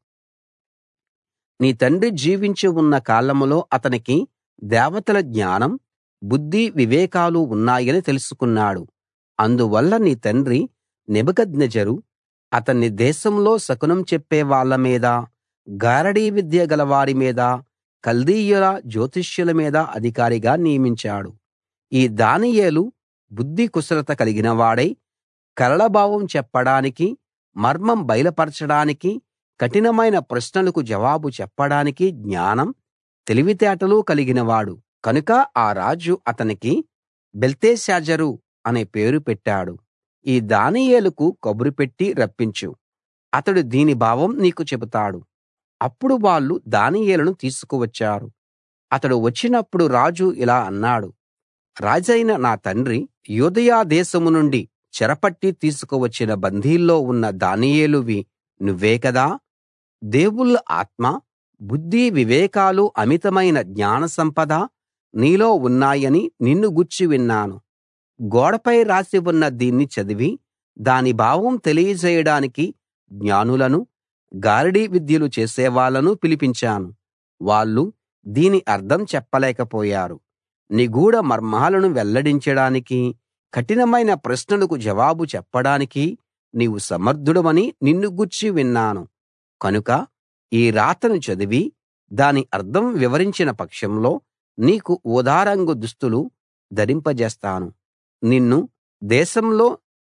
నీ తండ్రి జీవించి ఉన్న కాలంలో అతనికి దేవతల జ్ఞానం బుద్ధి వివేకాలు ఉన్నాయని తెలుసుకున్నాడు అందువల్ల నీ తండ్రి నెబుకద్నెజరు అతన్ని దేశంలో శకునం చెప్పే వాళ్ళ మీద గారడీ విద్య గలవారి మీద కల్దీయుల జ్యోతిష్యుల మీద అధికారిగా నియమించాడు ఈ దానియేలు బుద్ధి కుశలత కలిగిన వాడై కలల భావం చెప్పడానికి మర్మం బయలుపరచడానికి కఠినమైన ప్రశ్నలకు జవాబు చెప్పడానికి జ్ఞానం తెలివితేటలు కలిగినవాడు కనుక ఆ రాజు అతనికి బెల్తెషాజరు అనే పేరు పెట్టాడు ఈ దానియేలుకు కబురు పెట్టి రప్పించు అతడు దీని భావం నీకు చెబుతాడు అప్పుడు వాళ్ళు దానియేలును తీసుకువచ్చారు అతడు వచ్చినప్పుడు రాజు ఇలా అన్నాడు రాజైన నా తండ్రి యూదయ దేశం నుండి చెరపట్టి తీసుకువచ్చిన బందీల్లో ఉన్న దానియేలువి నువ్వే కదా దేవుళ్ళ ఆత్మ బుద్ధి వివేకాలు అమితమైన జ్ఞాన సంపద నీలో ఉన్నాయని నిన్ను గూర్చి విన్నాను గోడపై రాసి ఉన్న దీన్ని చదివి దాని భావం తెలియజేయడానికి జ్ఞానులను గారడీ విద్యలు చేసేవాళ్ళను పిలిపించాను వాళ్ళు దీని అర్థం చెప్పలేకపోయారు నిగూఢ మర్మాలను వెల్లడించడానికి కఠినమైన ప్రశ్నలకు జవాబు చెప్పడానికి నీవు సమర్థుడవని నిన్ను గూర్చి విన్నాను కనుక ఈ రాతను చదివి దాని అర్థం వివరించిన పక్షంలో నీకు ఊదారంగు దుస్తులు ధరింపజేస్తాను నిన్ను దేశంలో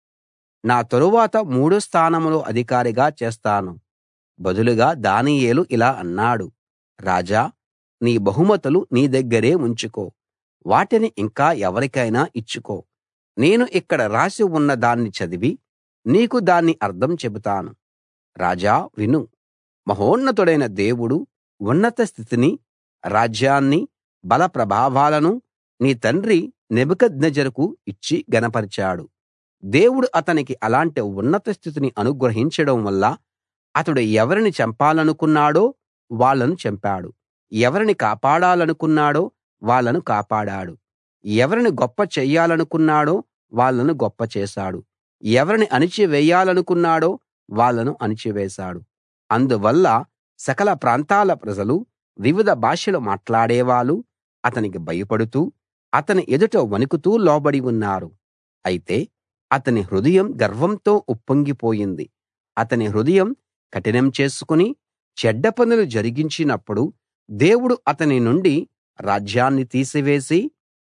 నా తరువాత మూడో స్థానంలో అధికారిగా చేస్తాను బదులుగా దానియేలు ఇలా అన్నాడు రాజా నీ బహుమతులు నీ దగ్గరే ఉంచుకో వాటిని ఇంకా ఎవరికైనా ఇచ్చుకో నేను ఇక్కడ రాసి ఉన్న దాన్ని చదివి నీకు దాని అర్థం చెబుతాను రాజా విను మహోన్నతుడైన దేవుడు ఉన్నత స్థితిని రాజ్యాన్ని బల ప్రభావాలను నీ తండ్రి నెబుకద్నెజరుకు ఇచ్చి ఘనపరిచాడు దేవుడు అతనికి అలాంటి ఉన్నత స్థితిని అనుగ్రహించడం వల్ల అతడు ఎవరిని చంపాలనుకున్నాడో వాళ్ళను చంపాడు ఎవరిని కాపాడాలనుకున్నాడో వాళ్ళను కాపాడాడు ఎవరిని గొప్ప చెయ్యాలనుకున్నాడో వాళ్ళను గొప్ప చేశాడు ఎవరిని అణిచివేయాలనుకున్నాడో వాళ్ళను అణిచివేశాడు అందువల్ల సకల ప్రాంతాల ప్రజలు వివిధ భాషలు మాట్లాడేవాళ్ళు అతనికి భయపడుతూ అతని ఎదుట వణుకుతూ లోబడి ఉన్నారు అయితే అతని హృదయం గర్వంతో ఉప్పొంగిపోయింది అతని హృదయం కఠినం చేసుకుని చెడ్డ పనులు జరిగించినప్పుడు దేవుడు అతని నుండి రాజ్యాన్ని తీసివేసి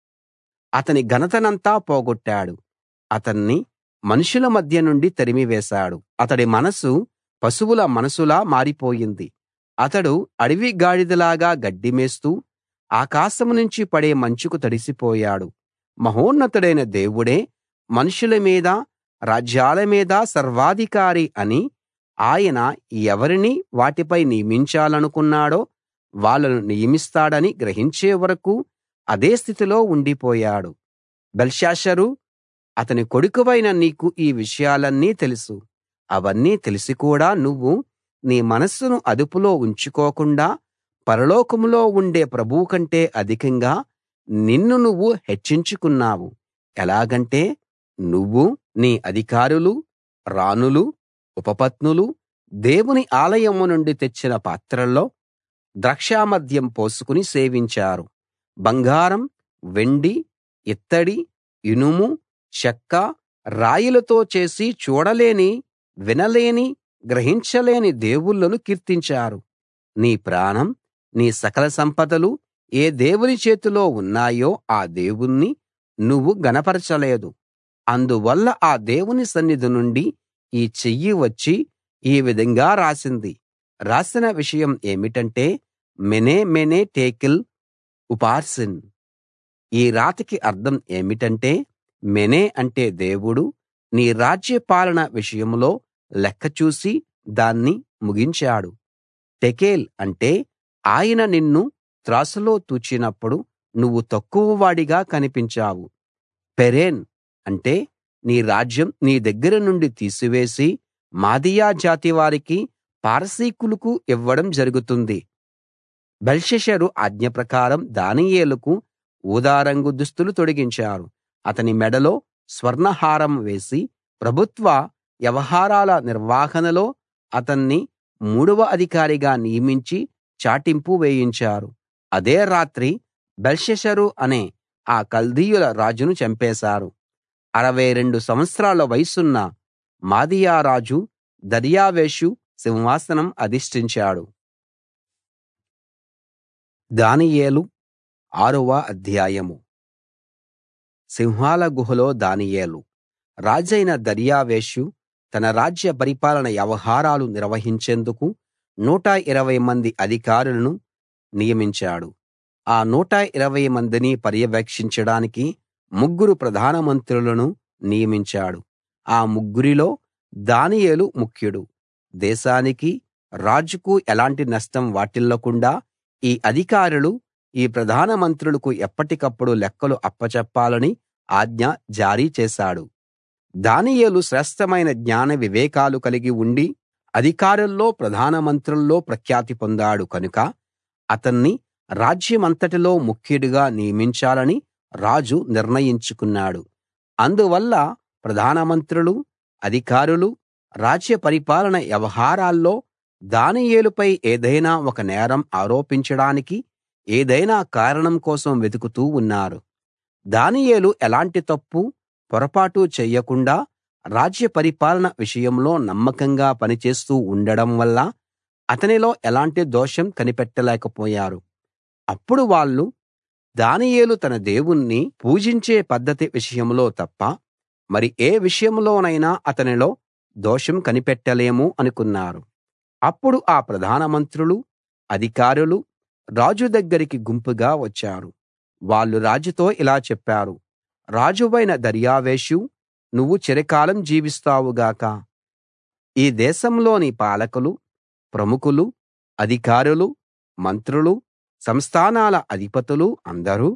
అతని ఘనతనంతా పోగొట్టాడు అతన్ని మనుషుల మధ్య నుండి తరిమివేశాడు అతడి మనసు పశువుల మనసులా మారిపోయింది అతడు అడవి గాడిదలాగా గడ్డి మేస్తూ ఆకాశం నుంచి పడే మంచుకు తడిసిపోయాడు మహోన్నతుడైన దేవుడే మనుషుల మీద రాజ్యాల మీద సర్వాధికారి అని ఆయన ఎవరిని వాటిపై నియమించాలనుకున్నాడో వాళ్ళను నియమిస్తాడని గ్రహించే వరకూ అదే స్థితిలో ఉండిపోయాడు బెల్షాస్సరూ అతని కొడుకువైన నీకు ఈ విషయాలన్నీ తెలుసు అవన్నీ తెలిసి కూడా నువ్వు నీ మనస్సును అదుపులో ఉంచుకోకుండా పరలోకంలో ఉండే ప్రభువు కంటే అధికంగా నిన్ను నువ్వు హెచ్చించుకున్నావు ఎలాగంటే నువ్వు నీ అధికారులు రాణులు ఉపపత్నులు దేవుని ఆలయం నుండి తెచ్చిన పాత్రల్లో ద్రాక్షామద్యం పోసుకుని సేవించారు బంగారం వెండి ఇత్తడి ఇనుము చెక్క రాయిలతో చేసి చూడలేని వినలేని గ్రహించలేని దేవుళ్ళను కీర్తించారు నీ ప్రాణం నీ సకల సంపదలు ఏ దేవుని చేతిలో ఉన్నాయో ఆ దేవుణ్ణి నువ్వు ఘనపరచలేదు అందువల్ల ఆ దేవుని సన్నిధి నుండి ఈ చెయ్యి వచ్చి ఈ విధంగా రాసింది రాసిన విషయం ఏమిటంటే మెనే మెనే టేకిల్ ఉపార్సిన్ ఈ రాతకి అర్థం ఏమిటంటే మెనే అంటే దేవుడు నీ రాజ్య పాలన విషయంలో లెక్క చూసి దాన్ని ముగించాడు టెకేల్ అంటే ఆయన నిన్ను త్రాసులో తూచినప్పుడు నువ్వు తక్కువవాడిగా కనిపించావు పెరేన్ అంటే నీ రాజ్యం నీ దగ్గర నుండి తీసివేసి మాదీయ జాతి వారికి పారసీకులకు ఇవ్వడం జరుగుతుంది బెల్షస్సరు ఆజ్ఞ ప్రకారం దానియేలుకు ఊదా రంగు దుస్తులు తొడిగించారు అతని మెడలో స్వర్ణహారం వేసి ప్రభుత్వ వ్యవహారాల నిర్వహణలో అతన్ని మూడవ అధికారిగా నియమించి చాటింపు వేయించారు అదే రాత్రి బెల్షస్సరు అనే ఆ కల్దీయుల రాజును చంపేశారు అరవై రెండు సంవత్సరాల వయసున్న మాదీయ రాజు దర్యావేషు సింహాసనం అధిష్ఠించాడు దానియేలు ఆరవ అధ్యాయము సింహాల గుహలో దానియేలు రాజైన దర్యావేషు తన రాజ్య పరిపాలన వ్యవహారాలు నిర్వహించేందుకు 120 మంది అధికారులను నియమించాడు ఆ 120 మందిని పర్యవేక్షించడానికి ముగ్గురు ప్రధాన మంత్రులను నియమించాడు ఆ ముగ్గురిలో దానియేలు ముఖ్యుడు దేశానికి రాజుకు ఎలాంటి నష్టం వాటిల్లకుండా ఈ అధికారులు ఈ ప్రధాన మంత్రులకు ఎప్పటికప్పుడు లెక్కలు అప్పచెప్పాలని ఆజ్ఞ జారీ చేశాడు దానియేలు శ్రేష్ఠమైన జ్ఞాన వివేకాలు కలిగి ఉండి అధికారుల్లో ప్రధాన మంత్రుల్లో ప్రఖ్యాతి పొందాడు కనుక అతన్ని రాజ్యమంతటిలో ముఖ్యుడిగా నియమించాలని రాజు నిర్ణయించుకున్నాడు అందువల్ల ప్రధాన మంత్రులు అధికారులు రాజ్య పరిపాలన వ్యవహారాల్లో దానియేలుపై ఏదైనా ఒక నేరం ఆరోపించడానికి ఏదైనా కారణం కోసం వెతుకుతూ ఉన్నారు దానియేలు ఎలాంటి తప్పు పొరపాటు చెయ్యకుండా రాజ్య పరిపాలన విషయంలో నమ్మకంగా పనిచేస్తూ ఉండడం వల్ల అతనిలో ఎలాంటి దోషం కనిపెట్టలేకపోయారు అప్పుడు వాళ్ళు దానియేలు తన దేవుణ్ణి పూజించే పద్ధతి విషయంలో తప్ప మరి ఏ విషయంలోనైనా అతనిలో దోషం కనిపెట్టలేము అనుకున్నారు అప్పుడు ఆ ప్రధాన మంత్రులు అధికారులు రాజు దగ్గరికి గుంపుగా వచ్చారు వాళ్ళు రాజుతో ఇలా చెప్పారు రాజువైన దర్యావేషు నువ్వు చిరకాలం జీవిస్తావు గాక ఈ దేశంలోని పాలకులు ప్రముఖులు అధికారులు మంత్రులు సంస్థానాల అధిపతులు అందరూ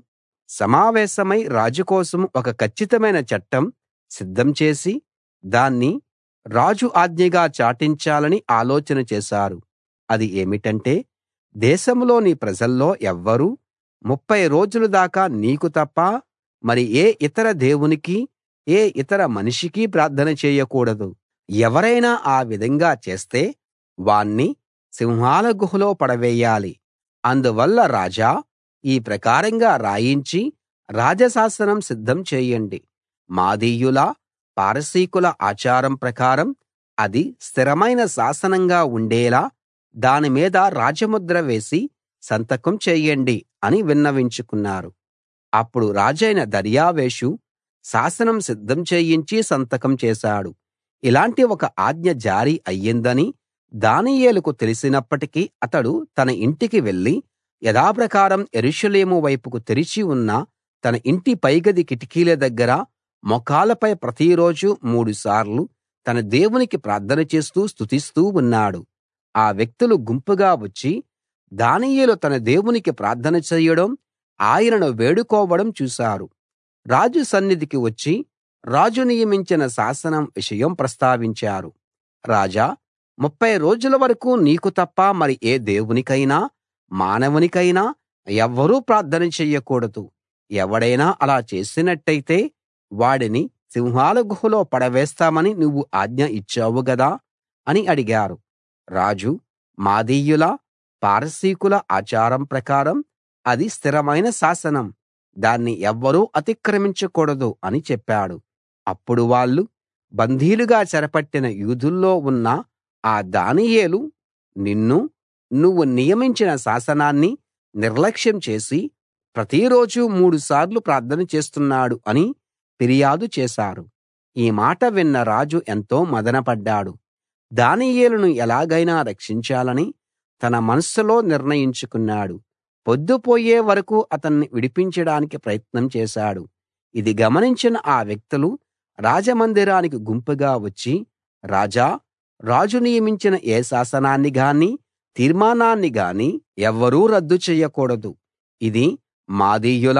సమావేశమై రాజు కోసం ఒక కచ్చితమైన చట్టం సిద్ధం చేసి దాన్ని రాజు ఆజ్ఞగా చాటించాలని ఆలోచన చేశారు అది ఏమిటంటే దేశంలోని ప్రజల్లో ఎవ్వరూ ముప్ఫై రోజుల దాకా నీకు తప్ప మరి ఏ ఇతర దేవునికీ ఏ ఇతర మనిషికీ ప్రార్థన చేయకూడదు ఎవరైనా ఆ విధంగా చేస్తే వాణ్ణి సింహాల గుహలో పడవేయాలి అందువల్ల రాజా ఈ ప్రకారంగా రాయించి రాజశాసనం సిద్ధం చేయండి మాదీయుల పారసీకుల ఆచారం ప్రకారం అది స్థిరమైన శాసనంగా ఉండేలా దాని మీద రాజముద్ర వేసి సంతకం చేయండి అని విన్నవించుకున్నారు అప్పుడు రాజైన దర్యావేషు శాసనం సిద్ధం చేయించి సంతకం చేశాడు ఇలాంటి ఒక ఆజ్ఞ జారీ అయ్యిందని దానియేలుకు తెలిసినప్పటికీ అతడు తన ఇంటికి వెళ్లి యథాప్రకారం యెరూషలేము వైపుకు తెరిచి ఉన్న తన ఇంటి పైగది కిటికీల దగ్గర మోకాళ్ళపై ప్రతిరోజు మూడుసార్లు తన దేవునికి ప్రార్థన చేస్తూ స్తుతిస్తూ ఉన్నాడు ఆ వ్యక్తులు గుంపుగా వచ్చి దానియేలు తన దేవునికి ప్రార్థన చేయడం ఆయనను వేడుకోవడం చూశారు రాజు సన్నిధికి వచ్చి రాజు నియమించిన శాసనం విషయం ప్రస్తావించారు రాజా ముప్ఫై రోజుల వరకూ నీకు తప్ప మరి ఏ దేవునికైనా మానవునికైనా ఎవ్వరూ ప్రార్థన చెయ్యకూడదు ఎవడైనా అలా చేసినట్టయితే వాడిని సింహాల గుహలో పడవేస్తామని నువ్వు ఆజ్ఞ ఇచ్చావు గదా అని అడిగారు రాజు మాదీయుల పారసీకుల ఆచారం ప్రకారం అది స్థిరమైన శాసనం దాన్ని ఎవ్వరూ అతిక్రమించకూడదు అని చెప్పాడు అప్పుడు వాళ్ళు బందీలుగా చెరపట్టిన యూదుల్లో ఉన్న ఆ దానియేలు నిన్ను నువ్వు నియమించిన శాసనాన్ని నిర్లక్ష్యం చేసి ప్రతిరోజూ మూడుసార్లు ప్రార్థన చేస్తున్నాడు అని ఫిర్యాదు చేశారు ఈ మాట విన్న రాజు ఎంతో మదనపడ్డాడు దానియేలును ఎలాగైనా రక్షించాలని తన మనస్సులో నిర్ణయించుకున్నాడు పొద్దుపోయే వరకూ అతన్ని విడిపించడానికి ప్రయత్నం చేశాడు ఇది గమనించిన ఆ వ్యక్తులు రాజమందిరానికి గుంపుగా వచ్చి రాజా రాజు నియమించిన ఏ శాసనాన్ని గానీ తీర్మానాన్ని గానీ ఎవ్వరూ రద్దు చెయ్యకూడదు ఇది మాదీయుల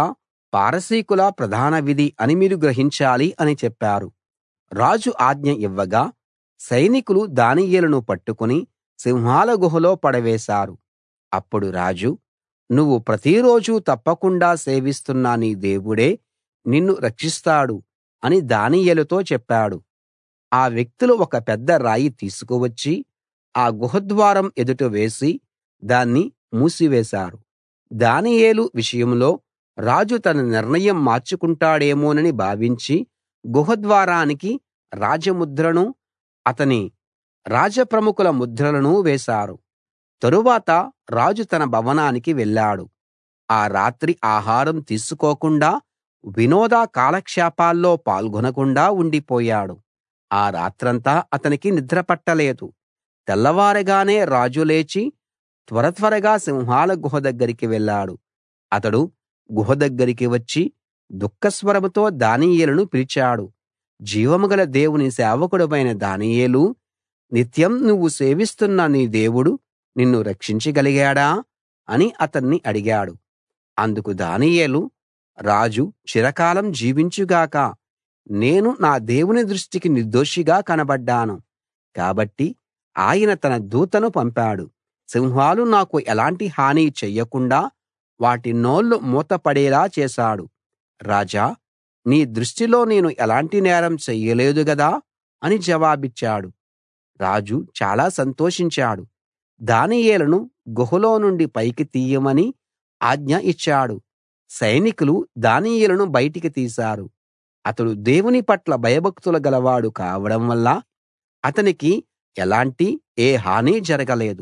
పారసీకుల ప్రధాన విధి అని మీరు గ్రహించాలి అని చెప్పారు రాజు ఆజ్ఞ ఇవ్వగా సైనికులు దానియేలును పట్టుకుని సింహాల గుహలో పడవేశారు అప్పుడు రాజు నువ్వు ప్రతిరోజూ తప్పకుండా సేవిస్తున్న నీ దేవుడే నిన్ను రక్షిస్తాడు అని దానియేలుతో చెప్పాడు ఆ వ్యక్తులు ఒక పెద్ద రాయి తీసుకువచ్చి ఆ గుహద్వారం ఎదుట వేసి దాన్ని మూసివేశారు దానియేలు విషయంలో రాజు తన నిర్ణయం మార్చుకుంటాడేమోనని భావించి గుహద్వారానికి రాజముద్రను అతని రాజప్రముఖుల ముద్రలను వేశారు తరువాత రాజు తన భవనానికి వెళ్ళాడు ఆ రాత్రి ఆహారం తీసుకోకుండా వినోద కాలక్షేపాల్లో పాల్గొనకుండా ఉండిపోయాడు ఆ రాత్రంతా అతనికి నిద్ర పట్టలేదు తెల్లవారగానే రాజు లేచి త్వర త్వరగా సింహాల గుహ దగ్గరికి వెళ్ళాడు అతడు గుహ దగ్గరికి వచ్చి దుఃఖస్వరంతో దానియేలును పిలిచాడు జీవం గల దేవుని సేవకుడవైన దానియేలూ నిత్యం నువ్వు సేవిస్తున్న నీ దేవుడు నిన్ను రక్షించగలిగాడా అని అతన్ని అడిగాడు అందుకు దానియేలు రాజు చిరకాలం జీవించు గాక నేను నా దేవుని దృష్టికి నిర్దోషిగా కనబడ్డాను కాబట్టి ఆయన తన దూతను పంపాడు సింహాలు నాకు ఎలాంటి హాని చెయ్యకుండా వాటి నోళ్లు మూతపడేలా చేశాడు రాజా నీ దృష్టిలో నేను ఎలాంటి నేరం చెయ్యలేదు గదా అని జవాబిచ్చాడు రాజు చాలా సంతోషించాడు దానియేలును గుహలో నుండి పైకి తీయమని ఆజ్ఞ ఇచ్చాడు సైనికులు దానియేలును బయటికి తీశారు అతడు దేవుని పట్ల భయభక్తులు గలవాడు కావడం వల్ల అతనికి ఎలాంటి ఏ హాని జరగలేదు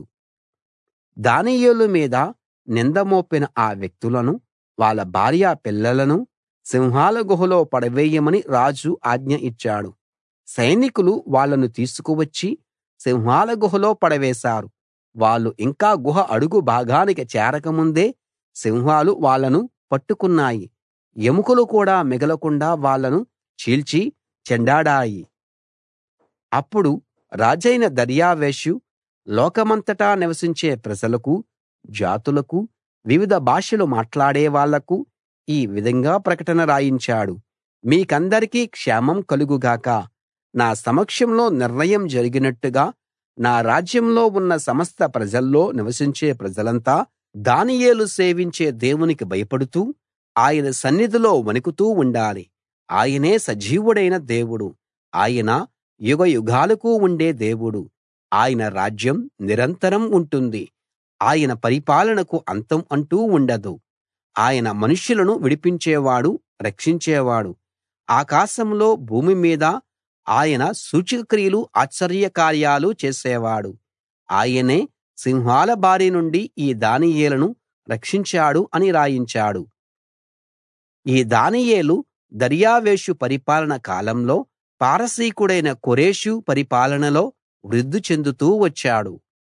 దానియేలు మీద నింద మోపిన ఆ వ్యక్తులను వాళ్ళ భార్య పిల్లలను సింహాల గుహలో పడవేయమని రాజు ఆజ్ఞ ఇచ్చాడు సైనికులు వాళ్ళను తీసుకువచ్చి సింహాల గుహలో పడవేశారు వాళ్ళు ఇంకా గుహ అడుగు భాగానికి చేరకముందే సింహాలు వాళ్ళను పట్టుకున్నాయి ఎముకలు కూడా మిగలకుండా వాళ్ళను చీల్చి చెండాడాయి అప్పుడు రాజైన దర్యావేషు లోకమంతటా నివసించే ప్రజలకు జాతులకు వివిధ భాషలు మాట్లాడే వాళ్లకు ఈ విధంగా ప్రకటన రాయించాడు మీకందరికీ క్షేమం కలుగు గాక నా సమక్షంలో నిర్ణయం జరిగినట్టుగా నా రాజ్యంలో ఉన్న సమస్త ప్రజల్లో నివసించే ప్రజలంతా దానియేలు సేవించే దేవునికి భయపడుతూ ఆయన సన్నిధిలో వణుకుతూ ఉండాలి ఆయనే సజీవుడైన దేవుడు ఆయన యుగయుగాలకు ఉండే దేవుడు ఆయన రాజ్యం నిరంతరం ఉంటుంది ఆయన పరిపాలనకు అంతం అంటూ ఉండదు ఆయన మనుష్యులను విడిపించేవాడు రక్షించేవాడు ఆకాశంలో భూమి మీద ఆయన సూచకక్రియలు ఆశ్చర్యకార్యాలు చేసేవాడు ఆయనే సింహాల బారి నుండి ఈ దానియేలును రక్షించాడు అని రాయించాడు ఈ దానియేలు దర్యావేషు పరిపాలన కాలంలో పారసీకుడైన కోరెషు పరిపాలనలో వృద్ధి చెందుతూ వచ్చాడు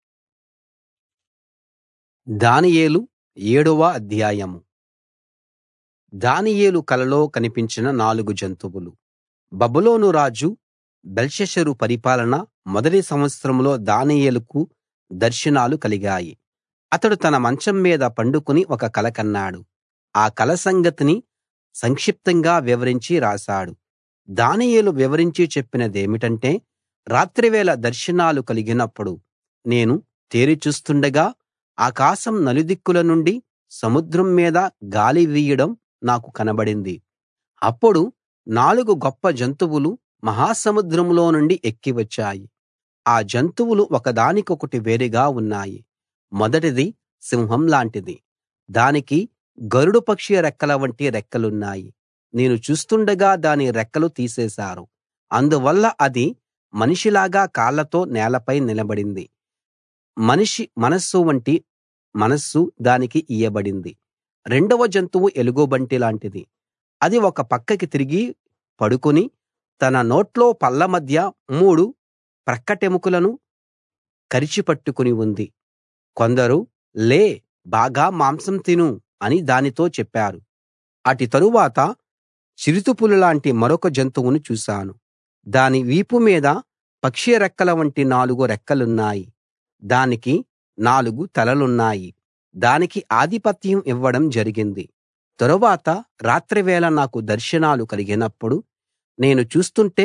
దానియేలు ఏడవ అధ్యాయం దానియేలు కలలో కనిపించిన నాలుగు జంతువులు బబులోను రాజు బెల్షస్సరు పరిపాలన మొదటి సంవత్సరంలో దానియేలుకు దర్శనాలు కలిగాయి అతడు తన మంచం మీద పండుకుని ఒక కల కన్నాడు ఆ కల సంగతిని సంక్షిప్తంగా వివరించి రాశాడు దానియేలు వివరించి చెప్పినదేమిటంటే రాత్రివేళ దర్శనాలు కలిగినప్పుడు నేను తేరి చూస్తుండగా ఆకాశం నలుదిక్కుల నుండి సముద్రం మీద గాలి వీయడం నాకు కనబడింది అప్పుడు నాలుగు గొప్ప జంతువులు మహాసముద్రంలో నుండి ఎక్కి వచ్చాయి ఆ జంతువులు ఒకదానికొకటి వేరుగా ఉన్నాయి మొదటిది సింహం లాంటిది దానికి గరుడు పక్షి రెక్కల వంటి రెక్కలున్నాయి నేను చూస్తుండగా దాని రెక్కలు తీసేశారు అందువల్ల అది మనిషిలాగా కాళ్లతో నేలపై నిలబడింది మనిషి మనస్సు వంటి మనస్సు దానికి ఇయ్యబడింది రెండవ జంతువు ఎలుగుబంటి లాంటిది అది ఒక పక్కకి తిరిగి పడుకుని తన నోట్లో పళ్ళ మధ్య మూడు ప్రక్కటెముకలను కరిచి పట్టుకుని ఉంది కొందరు లే బాగా మాంసం తిను అని దానితో చెప్పారు అటి తరువాత చిరుతపులిలాంటి మరొక జంతువును చూశాను దాని వీపు మీద పక్షి రెక్కల వంటి నాలుగు రెక్కలున్నాయి దానికి నాలుగు తలలున్నాయి దానికి ఆధిపత్యం ఇవ్వడం జరిగింది తరువాత రాత్రివేళ నాకు దర్శనాలు కలిగినప్పుడు నేను చూస్తుంటే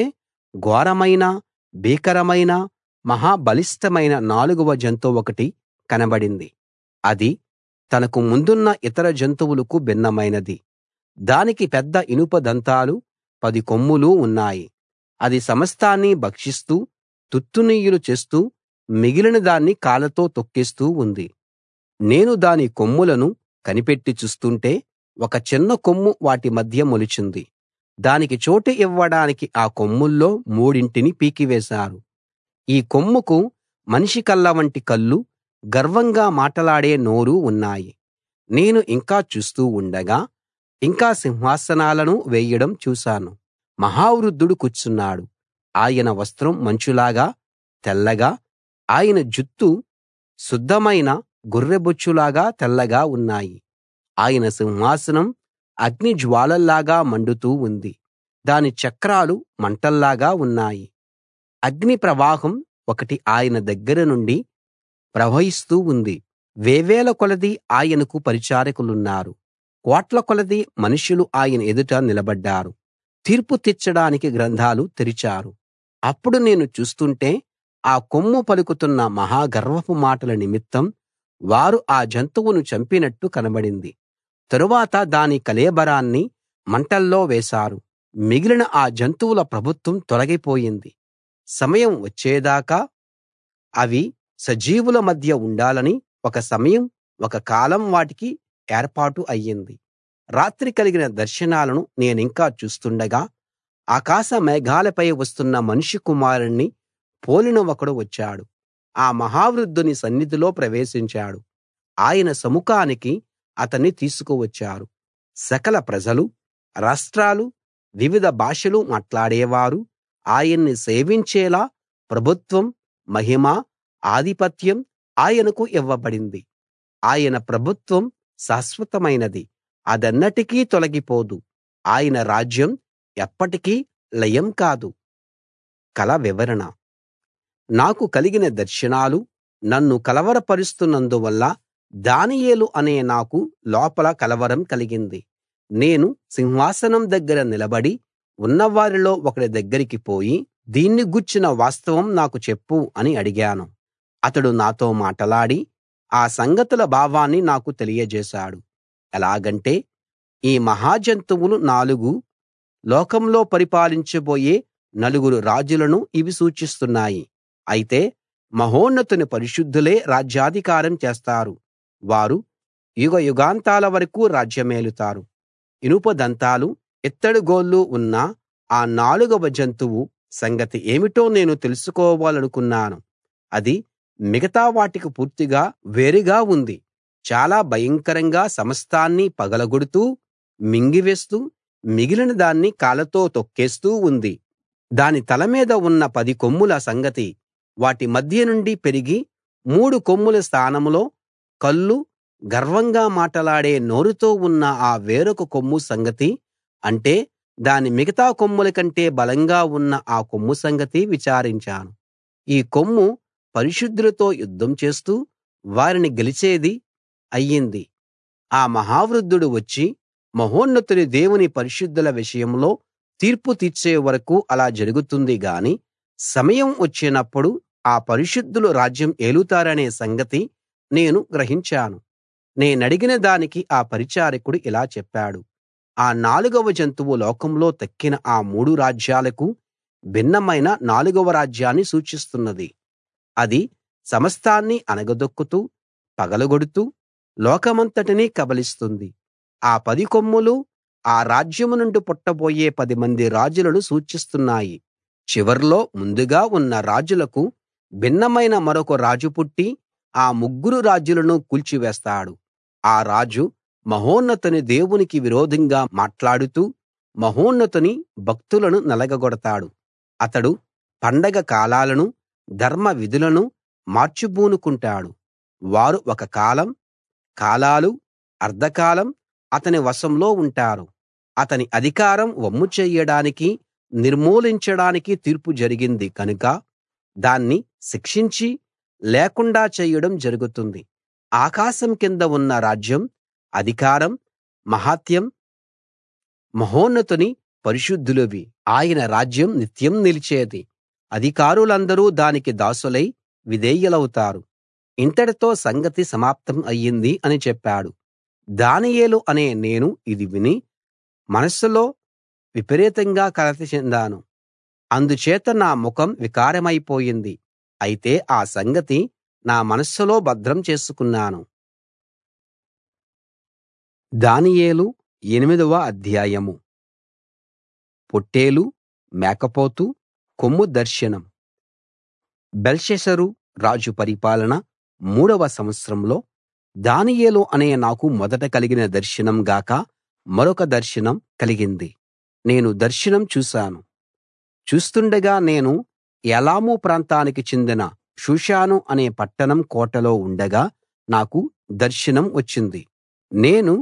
ఘోరమైన భీకరమైన మహా బలిష్ఠమైన నాలుగవ జంతువొకటి కనబడింది అది తనకు ముందున్న ఇతర జంతువులకు భిన్నమైనది దానికి పెద్ద ఇనుప దంతాలు పది కొమ్ములు ఉన్నాయి అది సమస్తాన్నీ భక్షిస్తూ తుత్తునియలు చేస్తూ మిగిలిన దాన్ని కాళ్ళతో తొక్కేస్తూ ఉంది నేను దాని కొమ్ములను కనిపెట్టి చూస్తుంటే ఒక చిన్న కొమ్ము వాటి మధ్య మొలిచింది దానికి చోటు ఇవ్వడానికి ఆ కొమ్ముల్లో మూడింటిని పీకివేశారు ఈ కొమ్ముకు మనిషి కళ్ళ వంటి కళ్ళు గర్వంగా మాటలాడే నోరు ఉన్నాయి నేను ఇంకా చూస్తూ ఉండగా ఇంకా సింహాసనాలను వేయడం చూశాను మహావృద్ధుడు కూర్చున్నాడు ఆయన వస్త్రం మంచులాగా తెల్లగా ఆయన జుత్తు శుద్ధమైన గొర్రెబొచ్చులాగా తెల్లగా ఉన్నాయి ఆయన సింహాసనం అగ్ని జ్వాలల్లాగా మండుతూ ఉంది దాని చక్రాలు మంటల్లాగా ఉన్నాయి అగ్ని ప్రవాహం ఒకటి ఆయన దగ్గర నుండి ప్రవహిస్తూ ఉంది వేవేల కొలది ఆయనకు పరిచారకులున్నారు కోట్ల కొలది మనుషులు ఆయన ఎదుట నిలబడ్డారు తీర్పు తీర్చడానికి గ్రంథాలు తెరిచారు అప్పుడు నేను చూస్తుంటే ఆ కొమ్ము పలుకుతున్న మహా గర్వపు మాటల నిమిత్తం వారు ఆ జంతువును చంపినట్టు కనబడింది తరువాత దాని కళేబరాన్ని మంటల్లో వేశారు మిగిలిన ఆ జంతువుల ప్రభుత్వం తొలగిపోయింది సమయం వచ్చేదాకా అవి సజీవుల మధ్య ఉండాలని ఒక సమయం ఒక కాలం వాటికి ఏర్పాటు అయ్యింది రాత్రి కలిగిన దర్శనాలను నేనింకా చూస్తుండగా ఆకాశ మేఘాలపై వస్తున్న మనుష్య కుమారుణ్ణి పోలిన ఒకడు వచ్చాడు ఆ మహావృద్ధుని సన్నిధిలో ప్రవేశించాడు ఆయన సముఖానికి అతన్ని తీసుకువచ్చారు సకల ప్రజలు రాష్ట్రాలు వివిధ భాషలు మాట్లాడేవారు ఆయన్ని సేవించేలా ప్రభుత్వం మహిమ ఆధిపత్యం ఆయనకు ఇవ్వబడింది ఆయన ప్రభుత్వం శాశ్వతమైనది అదెన్నటికీ తొలగిపోదు ఆయన రాజ్యం ఎప్పటికీ లయం కాదు కల వివరణ నాకు కలిగిన దర్శనాలు నన్ను కలవరపరుస్తున్నందువల్ల దానియేలు అనే నాకు లోపల కలవరం కలిగింది నేను సింహాసనం దగ్గర నిలబడి ఉన్నవారిలో ఒకడి దగ్గరికి పోయి దీన్ని గూర్చిన వాస్తవం నాకు చెప్పు అని అడిగాను అతడు నాతో మాటలాడి ఆ సంగతుల భావాన్ని నాకు తెలియజేశాడు ఎలాగంటే ఈ మహా జంతువులు నాలుగు లోకంలో పరిపాలించబోయే నలుగురు రాజులను ఇవి సూచిస్తున్నాయి అయితే మహోన్నతుని పరిశుద్ధులే రాజ్యాధికారం చేస్తారు వారు యుగయుగాంతాల వరకూ రాజ్యమేలుతారు ఇనుప దంతాలు ఇత్తడి గోళ్లు ఉన్న ఆ నాలుగవ జంతువు సంగతి ఏమిటో నేను తెలుసుకోవాలనుకున్నాను అది మిగతా వాటికి పూర్తిగా వేరుగా ఉంది చాలా భయంకరంగా సమస్తాన్నీ పగలగొడుతూ మింగివేస్తూ మిగిలిన దాన్ని కాళ్ళతో తొక్కేస్తూ ఉంది దాని తల మీద ఉన్న పది కొమ్ముల సంగతి వాటి మధ్య నుండి పెరిగి మూడు కొమ్ముల స్థానంలో కళ్ళు గర్వంగా మాటలాడే నోరుతో ఉన్న ఆ వేరొక కొమ్ము సంగతి అంటే దాని మిగతా కొమ్ముల కంటే బలంగా ఉన్న ఆ కొమ్ము సంగతి విచారించాను ఈ కొమ్ము పరిశుద్ధులతో యుద్ధం చేస్తూ వారిని గెలిచేది అయ్యింది ఆ మహావృద్ధుడు వచ్చి మహోన్నతుని దేవుని పరిశుద్ధుల విషయంలో తీర్పు తీర్చే వరకూ అలా జరుగుతుంది గాని సమయం వచ్చినప్పుడు ఆ పరిశుద్ధులు రాజ్యం ఏలుతారనే సంగతి నేను గ్రహించాను నేనడిగిన దానికి ఆ పరిచారకుడు ఇలా చెప్పాడు ఆ నాలుగవ జంతువు లోకంలో తక్కిన ఆ మూడు రాజ్యాలకు భిన్నమైన నాలుగవ రాజ్యాన్ని సూచిస్తున్నది అది సమస్తాన్ని అణగదొక్కుతూ పగలగొడుతూ లోకమంతటినీ కబలిస్తుంది ఆ పది కొమ్ములు ఆ రాజ్యం నుండి పుట్టబోయే పది మంది రాజులను సూచిస్తున్నాయి చివర్లో ముందుగా ఉన్న రాజులకు భిన్నమైన మరొక రాజు పుట్టి ఆ ముగ్గురు రాజులను కూల్చివేస్తాడు ఆ రాజు మహోన్నతుని దేవునికి విరోధంగా మాట్లాడుతూ మహోన్నతుని భక్తులను నలగగొడతాడు అతడు పండగ కాలాలను ధర్మ విధులను మార్చిబూనుకుంటాడు వారు ఒక కాలం కాలాలు అర్థకాలం అతని వశంలో ఉంటారు అతని అధికారం వమ్ము చెయ్యడానికి నిర్మూలించడానికి తీర్పు జరిగింది కనుక దాన్ని శిక్షించి లేకుండా చేయడం జరుగుతుంది ఆకాశం కింద ఉన్న రాజ్యం అధికారం మహాత్మ్యం మహోన్నతుని పరిశుద్ధులవి ఆయన రాజ్యం నిత్యం నిలిచేది అధికారులందరూ దానికి దాసులై విధేయులవుతారు ఇంతటితో సంగతి సమాప్తం అయ్యింది అని చెప్పాడు దానియేలు అనే నేను ఇది విని మనస్సులో విపరీతంగా కలత చెందాను అందుచేత నా ముఖం వికారమైపోయింది అయితే ఆ సంగతి నా మనస్సులో భద్రం చేసుకున్నాను దానియేలు ఎనిమిదవ అధ్యాయం పొట్టేలు మేకపోతు కొమ్ము దర్శనం బెల్షెసరు రాజు పరిపాలన మూడవ సంవత్సరంలో దానియేలు అనే నాకు మొదట కలిగిన దర్శనం గాక మరొక దర్శనం కలిగింది నేను దర్శనం చూశాను చూస్తుండగా నేను ఏలాము ప్రాంతానికి చెందిన షూషాను అనే పట్టణం కోటలో ఉండగా నాకు దర్శనం వచ్చింది నేను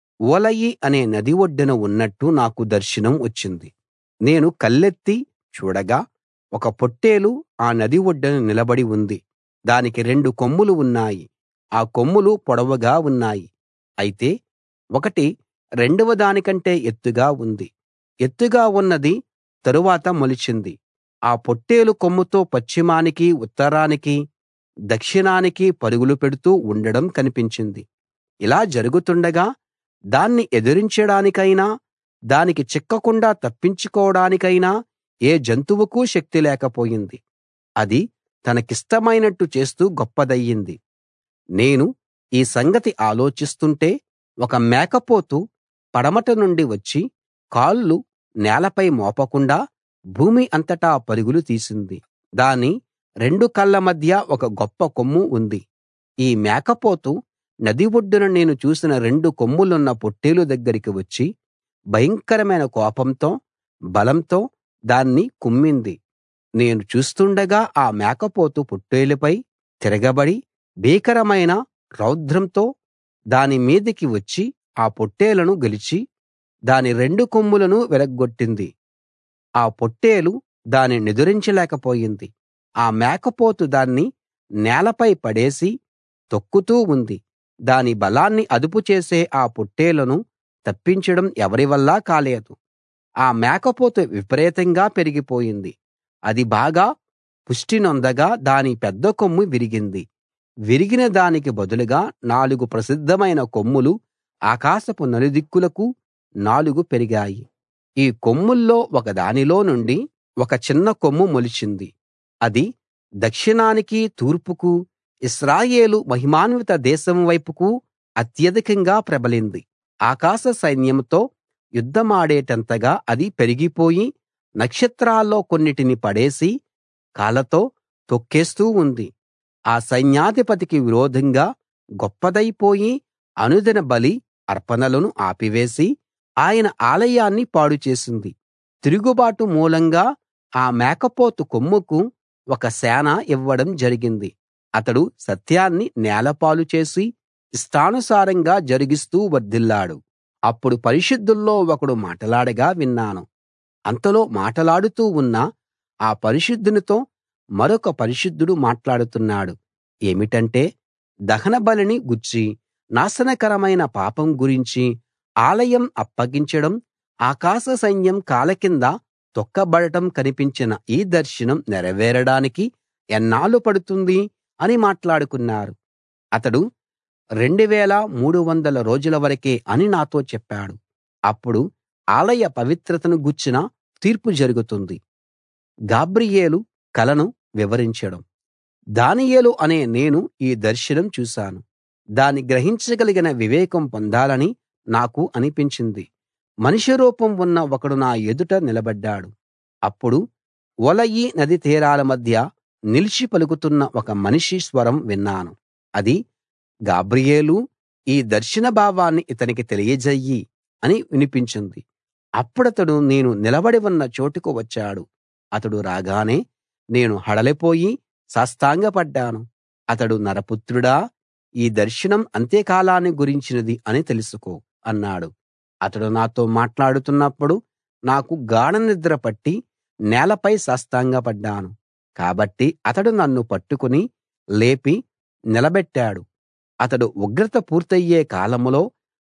ఊలయి అనే నది ఒడ్డున ఉన్నట్టు నాకు దర్శనం వచ్చింది నేను కళ్ళెత్తి చూడగా ఒక పొట్టేలు ఆ నది ఒడ్డున నిలబడి ఉంది దానికి రెండు కొమ్ములు ఉన్నాయి ఆ కొమ్ములు పొడవుగా ఉన్నాయి అయితే ఒకటి రెండవ దానికంటే ఎత్తుగా ఉంది ఎత్తుగా ఉన్నది తరువాత మొలిచింది ఆ పొట్టేలు కొమ్ముతో పశ్చిమానికి ఉత్తరానికి దక్షిణానికి పరుగులు పెడుతూ ఉండడం కనిపించింది ఇలా జరుగుతుండగా దాన్ని ఎదిరించడానికైనా దానికి చిక్కకుండా తప్పించుకోవడానికైనా ఏ జంతువుకూ శక్తి లేకపోయింది అది తనకిష్టమైనట్టు చేస్తూ గొప్పదయ్యింది నేను ఈ సంగతి ఆలోచిస్తుంటే ఒక మేకపోతు పడమట నుండి వచ్చి కాళ్ళు నేలపై మోపకుండా భూమి అంతటా పరుగులు తీసింది దాని రెండు కళ్ళ మధ్య ఒక గొప్ప కొమ్ము ఉంది ఈ మేకపోతు నది ఒడ్డున నేను చూసిన రెండు కొమ్ములున్న పొట్టేలు దగ్గరికి వచ్చి భయంకరమైన కోపంతో బలంతో దాన్ని కుమ్మింది నేను చూస్తుండగా ఆ మేకపోతు పొట్టేలుపై తిరగబడి భీకరమైన రౌద్రంతో దాని మీదికి వచ్చి ఆ పొట్టేలును గెలిచి దాని రెండు కొమ్ములను విరగ్గొట్టింది ఆ పొట్టేలు దాని నిదురించలేకపోయింది ఆ మేకపోతు దాన్ని నేలపై పడేసి తొక్కుతూ ఉంది దాని బలాన్ని అదుపు చేసే ఆ పొట్టేలును తప్పించడం ఎవరి వల్లా కాలేదు ఆ మేకపోతు విపరీతంగా పెరిగిపోయింది అది బాగా పుష్టి నొందగా దాని పెద్ద కొమ్ము విరిగింది విరిగిన దానికి బదులుగా నాలుగు ప్రసిద్ధమైన కొమ్ములు ఆకాశపు నలుదిక్కులకు నాలుగు పెరిగాయి ఈ కొమ్ముల్లో ఒక దానిలో నుండి ఒక చిన్న కొమ్ము మొలిచింది అది దక్షిణానికి తూర్పుకు ఇశ్రాయేలు మహిమాన్విత దేశం వైపుకు అత్యధికంగా ప్రబలింది ఆకాశ సైన్యంతో యుద్ధమాడేటంతగా అది పెరిగిపోయి నక్షత్రాల్లో కొన్నిటిని పడేసి కాళ్లతో తొక్కేస్తూ ఉంది ఆ సైన్యాధిపతికి విరోధంగా గొప్పదైపోయి అనుదిన బలి అర్పణలను ఆపివేసి ఆయన ఆలయాన్ని పాడు చేసింది తిరుగుబాటు మూలంగా ఆ మేకపోతు కొమ్ముకు ఒక సేన ఇవ్వడం జరిగింది అతడు సత్యాన్ని నేలపాలు చేసి ఇష్టానుసారంగా జరిగిస్తూ వర్ధిల్లాడు అప్పుడు పరిశుద్ధుల్లో ఒకడు మాటలాడగా విన్నాను అంతలో మాటలాడుతూ ఉన్న ఆ పరిశుద్ధునితో మరొక పరిశుద్ధుడు మాట్లాడుతున్నాడు ఏమిటంటే దహన బలిని గూర్చి నాశనకరమైన పాపం గురించి ఆలయం అప్పగించడం ఆకాశ సైన్యం కాళ్ళ కింద తొక్కబడటం కనిపించిన ఈ దర్శనం నెరవేరడానికి ఎన్నాళ్లు పడుతుంది అని మాట్లాడుకున్నారు అతడు 2300 రోజుల వరకే అని నాతో చెప్పాడు అప్పుడు ఆలయ పవిత్రతను గూర్చిన తీర్పు జరుగుతుంది గాబ్రియేలు కలను వివరించడం దానియేలు అనే నేను ఈ దర్శనం చూశాను దాన్ని గ్రహించగలిగిన వివేకం పొందాలని నాకు అనిపించింది మనిషి రూపం ఉన్న ఒకడు నా ఎదుట నిలబడ్డాడు అప్పుడు ఒలయి నది తీరాల మధ్య నిలిచి పలుకుతున్న ఒక మనిషి స్వరం విన్నాను అది గాబ్రియేలూ ఈ దర్శన భావాన్ని ఇతనికి తెలియజెయ్యి అని వినిపించింది అప్పుడతడు నేను నిలబడి ఉన్న చోటుకు వచ్చాడు అతడు రాగానే నేను హడలిపోయి సాష్టాంగపడ్డాను అతడు నరపుత్రుడా ఈ దర్శనం అంత్యకాలాన్ని గురించినది అని తెలుసుకో అన్నాడు అతడు నాతో మాట్లాడుతున్నప్పుడు నాకు గాఢనిద్ర పట్టి నేలపై సాష్టాంగపడ్డాను కాబట్టి అతడు నన్ను పట్టుకుని లేపి నిలబెట్టాడు అతడు ఉగ్రత పూర్తయ్యే కాలంలో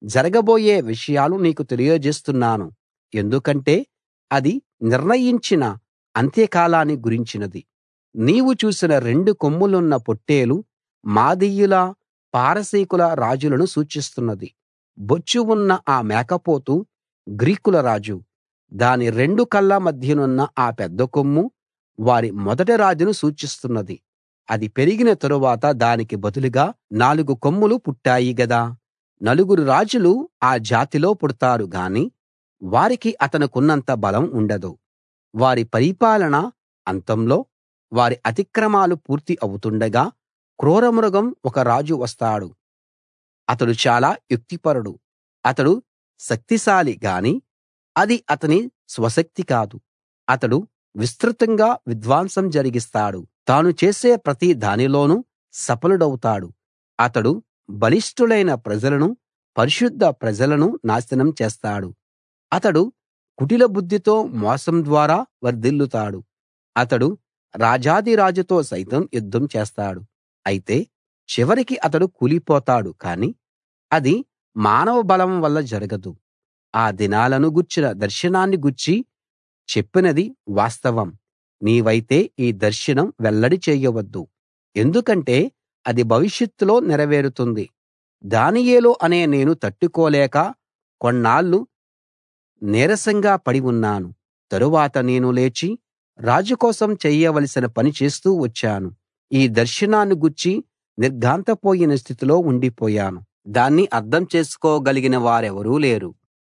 జరగబోయే విషయాలు నీకు తెలియజేస్తున్నాను ఎందుకంటే అది నిర్ణయించిన అంత్యకాలాన్ని గురించినది నీవు చూసిన రెండు కొమ్ములున్న పొట్టేలు మాదీయుల పారసీకుల రాజులను సూచిస్తున్నది బొచ్చు ఉన్న ఆ మేకపోతు గ్రీకుల రాజు దాని రెండు కళ్ళ మధ్యనున్న ఆ పెద్ద కొమ్ము వారి మొదటి రాజును సూచిస్తున్నది అది పెరిగిన తరువాత దానికి బదులుగా నాలుగు కొమ్ములు పుట్టాయి గదా నలుగురు రాజులు ఆ జాతిలో పుడతారు గాని వారికి అతనికున్నంత బలం ఉండదు వారి పరిపాలన అంతంలో వారి అతిక్రమాలు పూర్తి అవుతుండగా క్రూరమృగం ఒక రాజు వస్తాడు అతడు చాలా యుక్తిపరుడు అతడు శక్తిశాలి గాని అది అతని స్వశక్తి కాదు అతడు విస్తృతంగా విధ్వంసం జరిగిస్తాడు తాను చేసే ప్రతి దానిలోనూ సఫలుడవుతాడు అతడు బలిష్ఠులైన ప్రజలను పరిశుద్ధ ప్రజలను నాశనం చేస్తాడు అతడు కుటిల బుద్ధితో మోసం ద్వారా వర్ధిల్లుతాడు అతడు రాజాధిరాజుతో సైతం యుద్ధం చేస్తాడు అయితే చివరికి అతడు కూలిపోతాడు కాని అది మానవ బలం వల్ల జరగదు ఆ దినాలను గూర్చిన దర్శనాన్ని గూర్చి చెప్పినది వాస్తవం నీవైతే ఈ దర్శనం వెల్లడి చేయవద్దు ఎందుకంటే అది భవిష్యత్తులో నెరవేరుతుంది దానియేలు అనే నేను తట్టుకోలేక కొన్నాళ్లు నీరసంగా పడి ఉన్నాను తరువాత నేను లేచి రాజు కోసం చేయవలసిన పని చేస్తూ వచ్చాను ఈ దర్శనాన్ని గూర్చి నిర్ఘాంతపోయిన స్థితిలో ఉండిపోయాను దాన్ని అర్థం చేసుకోగలిగిన వారెవరూ లేరు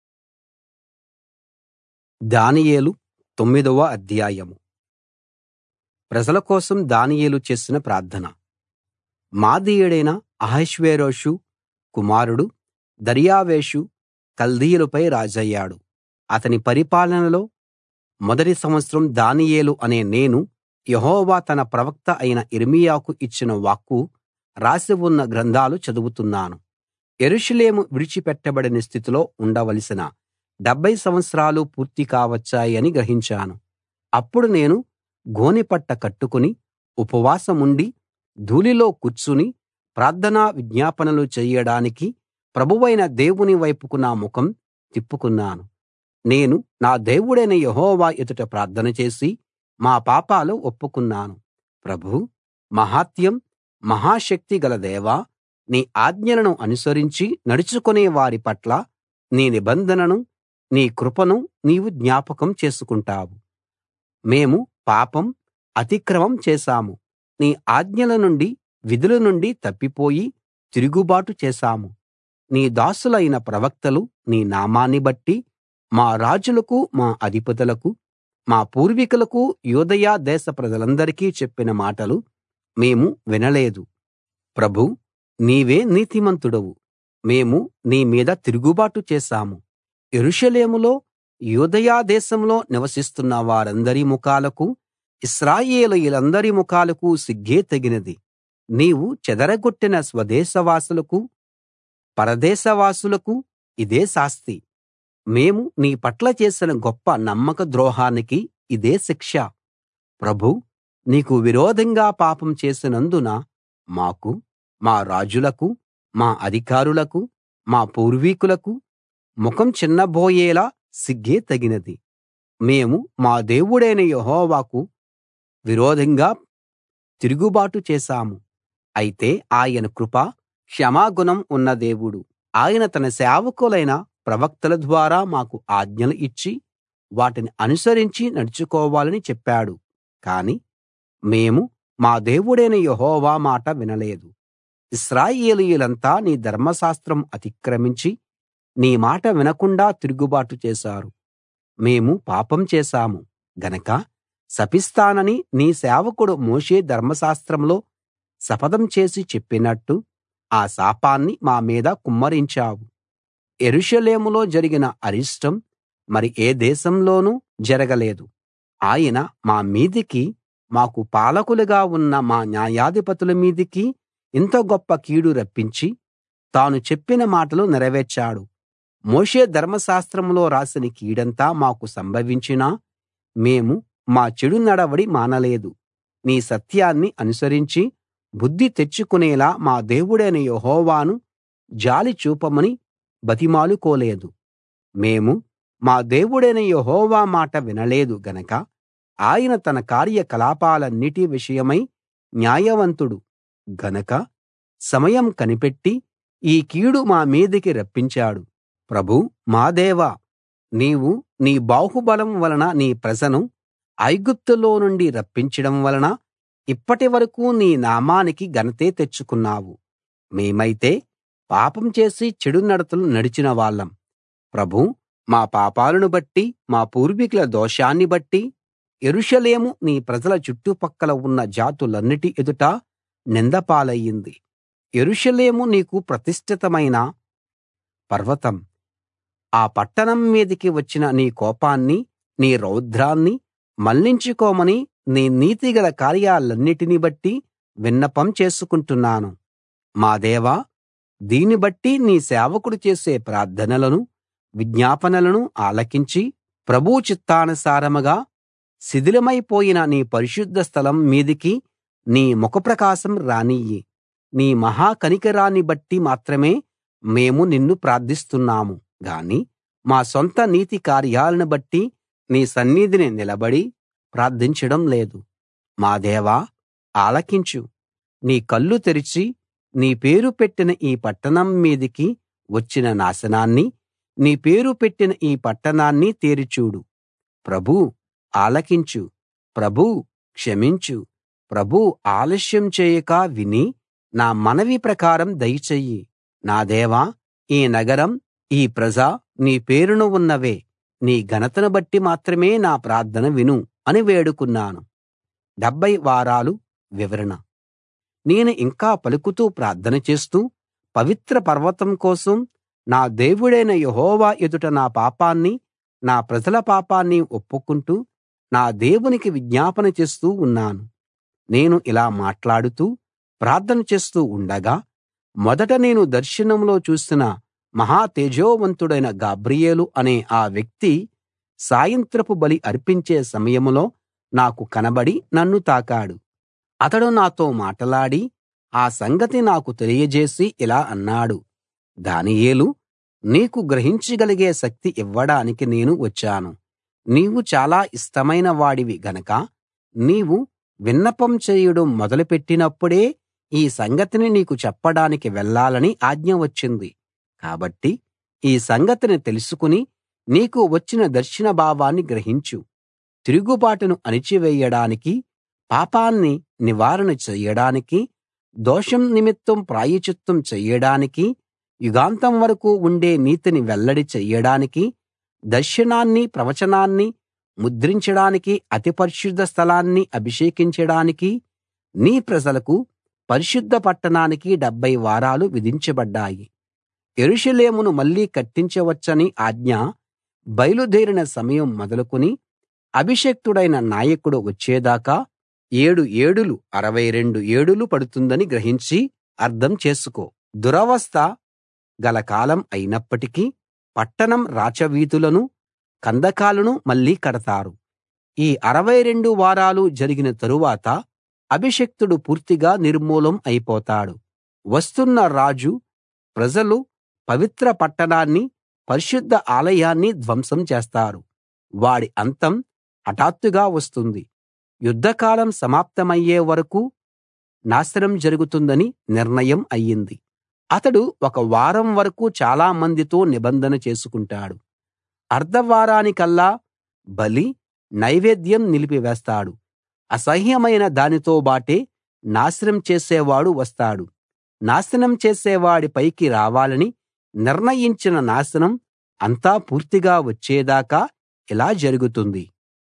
దానియేలు తొమ్మిదవ అధ్యాయం ప్రజల కోసం దానియేలు చేసిన ప్రార్థన మాదీయుడైన అహష్వేరోషు కుమారుడు దర్యావేషు కల్దీయులపై రాజయ్యాడు అతని పరిపాలనలో మొదటి సంవత్సరం దానియేలు అనే నేను యెహోవా తన ప్రవక్త అయిన యిర్మీయాకు ఇచ్చిన వాక్కు రాసి ఉన్న గ్రంథాలు చదువుతున్నాను యెరూషలేము విడిచిపెట్టబడిన స్థితిలో ఉండవలసిన డెబ్భై సంవత్సరాలు పూర్తి కావచ్చాయని గ్రహించాను అప్పుడు నేను గోనెపట్ట కట్టుకుని ఉపవాసముండి ధూళిలో కూర్చుని ప్రార్థనా విజ్ఞాపనలు చెయ్యడానికి ప్రభువైన దేవుని వైపుకు నా ముఖం తిప్పుకున్నాను నేను నా దేవుడైన యెహోవా ఎదుట ప్రార్థన చేసి మా పాపాలు ఒప్పుకున్నాను ప్రభూ మహాత్యం మహాశక్తి గల దేవా నీ ఆజ్ఞలను అనుసరించి నడుచుకునే వారి పట్ల నీ నిబంధనను నీ కృపను నీవు జ్ఞాపకం చేసుకుంటావు మేము పాపం అతిక్రమం చేశాము నీ ఆజ్ఞల నుండి విధుల నుండి తప్పిపోయి తిరుగుబాటు చేశాము నీ దాసులైన ప్రవక్తలు నీ నామాన్ని బట్టి మా రాజులకు మా అధిపతులకు మా పూర్వీకులకు యూదయ దేశ ప్రజలందరికీ చెప్పిన మాటలు మేము వినలేదు ప్రభూ నీవే నీతిమంతుడవు మేము నీ మీద తిరుగుబాటు చేశాము యెరూషలేములో యూదయ దేశంలో నివసిస్తున్న వారందరి ముఖాలకు ఇశ్రాయేలీయులందరి ముఖాలకు సిగ్గే తగినది నీవు చెదరగొట్టిన స్వదేశవాసులకు పరదేశవాసులకు ఇదే శాస్తి మేము నీ పట్ల చేసిన గొప్ప నమ్మక ద్రోహానికి ఇదే శిక్ష ప్రభూ నీకు విరోధంగా పాపం చేసినందున మాకు మా రాజులకు మా అధికారులకు మా పూర్వీకులకు ముఖం చిన్నబోయేలా సిగ్గే తగినది మేము మా దేవుడైన యెహోవాకు విరోధంగా తిరుగుబాటు చేశాము అయితే ఆయన కృప క్షమాగుణం ఉన్న దేవుడు ఆయన తన సేవకులైన ప్రవక్తల ద్వారా మాకు ఆజ్ఞలు ఇచ్చి వాటిని అనుసరించి నడుచుకోవాలని చెప్పాడు కాని మేము మా దేవుడైన యెహోవా మాట వినలేదు ఇశ్రాయేలీయులంతా నీ ధర్మశాస్త్రం అతిక్రమించి నీ మాట వినకుండా తిరుగుబాటు చేశారు మేము పాపం చేశాము గనక శపిస్తానని నీ సేవకుడు మోషే ధర్మశాస్త్రంలో శపథం చేసి చెప్పినట్టు ఆ శాపాన్ని మా మీద కుమ్మరించావు యెరూషలేములో జరిగిన అరిష్టం మరి ఏ దేశంలోనూ జరగలేదు ఆయన మా మీదికి మాకు పాలకులుగా ఉన్న మా న్యాయాధిపతుల మీదికి ఇంత గొప్ప కీడు రప్పించి తాను చెప్పిన మాటలు నెరవేర్చాడు మోషే ధర్మశాస్త్రంలో రాసిన కీడంతా మాకు సంభవించినా మేము మా చెడు నడవడి మానలేదు నీ సత్యాన్ని అనుసరించి బుద్ధి తెచ్చుకునేలా మా దేవుడైన యెహోవాను జాలి చూపమని బతిమాలుకోలేదు మేము మా దేవుడైన యెహోవా మాట వినలేదు గనక ఆయన తన కార్యకలాపాలన్నిటి విషయమై న్యాయవంతుడు గనక సమయం కనిపెట్టి ఈ కీడు మా మీదికి రప్పించాడు ప్రభూ మా దేవా నీవు నీ బాహుబలం వలన నీ ప్రజను ఐగుప్తులో నుండి రప్పించడం వలన ఇప్పటి వరకూ నీ నామానికి ఘనతే తెచ్చుకున్నావు మేమైతే పాపం చేసి చెడు నడతలు నడిచిన వాళ్ళం ప్రభూ మా పాపాలను బట్టి మా పూర్వీకుల దోషాన్ని బట్టి యెరూషలేము నీ ప్రజల చుట్టుపక్కల ఉన్న జాతులన్నిటి ఎదుట నింద పాలయ్యింది యెరూషలేము నీకు ప్రతిష్ఠితమైన పర్వతం ఆ పట్టణం మీదికి వచ్చిన నీ కోపాన్ని నీ రౌద్రాన్ని మళ్లించుకోమని నీ నీతిగల కార్యాలన్నిటిని బట్టి విన్నపం చేసుకుంటున్నాను మా దేవా దీన్ని బట్టి నీ సేవకుడు చేసే ప్రార్థనలను విజ్ఞాపనలను ఆలకించి ప్రభు చిత్తానుసారముగా శిథిలమైపోయిన నీ పరిశుద్ధ స్థలం మీదికి నీ ముఖప్రకాశం రానియ్యి నీ మహా కనికరాన్ని బట్టి మాత్రమే మేము నిన్ను ప్రార్థిస్తున్నాము గాని మా సొంత నీతి కార్యాలను బట్టి నీ సన్నిధిని నిలబడి ప్రార్థించడం లేదు మా దేవా ఆలకించు నీ కళ్ళు తెరిచి నీ పేరు పెట్టిన ఈ పట్టణం మీదికి వచ్చిన నాశనాన్ని నీ పేరు పెట్టిన ఈ పట్టణాన్ని తేరిచూడు ప్రభూ ఆలకించు ప్రభూ క్షమించు ప్రభూ ఆలస్యం చేయక విని నా మనవి ప్రకారం దయచెయ్యి నా దేవా ఈ నగరం ఈ ప్రజ నీ పేరున ఉన్నవే నీ ఘనతను బట్టి మాత్రమే నా ప్రార్థన విను అని వేడుకున్నాను డెబ్భై వారాలు వివరణ నేను ఇంకా పలుకుతూ ప్రార్థన చేస్తూ పవిత్ర పర్వతం కోసం నా దేవుడైన యెహోవా ఎదుట నా పాపాన్ని నా ప్రజల పాపాన్ని ఒప్పుకుంటూ నా దేవునికి విజ్ఞాపన చేస్తూ ఉన్నాను నేను ఇలా మాట్లాడుతూ ప్రార్థన చేస్తూ ఉండగా మొదట నేను దర్శనంలో చూసిన మహా తేజోవంతుడైన గాబ్రియేలు అనే ఆ వ్యక్తి సాయంత్రపు బలి అర్పించే సమయంలో నాకు కనబడి నన్ను తాకాడు అతడు నాతో మాటలాడి ఆ సంగతి నాకు తెలియజేసి ఇలా అన్నాడు దానియేలు నీకు గ్రహించగలిగే శక్తి ఇవ్వడానికి నేను వచ్చాను నీవు చాలా ఇష్టమైన వాడివి గనక నీవు విన్నపం చేయడం మొదలుపెట్టినప్పుడే ఈ సంగతిని నీకు చెప్పడానికి వెళ్ళాలని ఆజ్ఞ వచ్చింది కాబట్టి ఈ సంగతిని తెలుసుకుని నీకు వచ్చిన దర్శన భావాన్ని గ్రహించు తిరుగుబాటును అణిచివేయడానికి పాపాన్ని నివారణ చెయ్యడానికి దోషం నిమిత్తం ప్రాయశ్చిత్తం చెయ్యడానికి యుగాంతం వరకు ఉండే నీతిని వెల్లడి చెయ్యడానికి దర్శనాన్ని ప్రవచనాన్ని ముద్రించడానికి అతి పరిశుద్ధ స్థలాన్ని అభిషేకించడానికి నీ ప్రజలకు పరిశుద్ధ పట్టణానికి డెబ్భై వారాలు విధించబడ్డాయి యెరూషలేమును మళ్ళీ కట్టించవచ్చని ఆజ్ఞ బయలుదేరిన సమయం మొదలుకుని అభిషిక్తుడైన నాయకుడు వచ్చేదాకా ఏడు ఏడులు అరవై రెండు ఏడులు పడుతుందని గ్రహించి అర్థం చేసుకో దురవస్థ గల కాలం అయినప్పటికీ పట్టణం రాచవీధులను కందకాలను మళ్ళీ కడతారు ఈ అరవై రెండు వారాలు జరిగిన తరువాత అభిషిక్తుడు పూర్తిగా నిర్మూలం అయిపోతాడు వస్తున్న రాజు ప్రజలు పవిత్ర పట్టణాన్ని పరిశుద్ధ ఆలయాన్ని ధ్వంసం చేస్తారు వాడి అంతం హఠాత్తుగా వస్తుంది యుద్ధకాలం సమాప్తమయ్యే వరకు నాశనం జరుగుతుందని నిర్ణయం అయ్యింది అతడు ఒక వారం వరకు చాలా మందితో నిబంధన చేసుకుంటాడు అర్థవారానికల్లా బలి నైవేద్యం నిలిపివేస్తాడు అసహ్యమైన దానితో బాటే నాశనం చేసేవాడు వస్తాడు నాశనం చేసేవాడి పైకి రావాలని నిర్ణయించిన నాశనం అంతా పూర్తిగా వచ్చేదాకా ఇలా జరుగుతుంది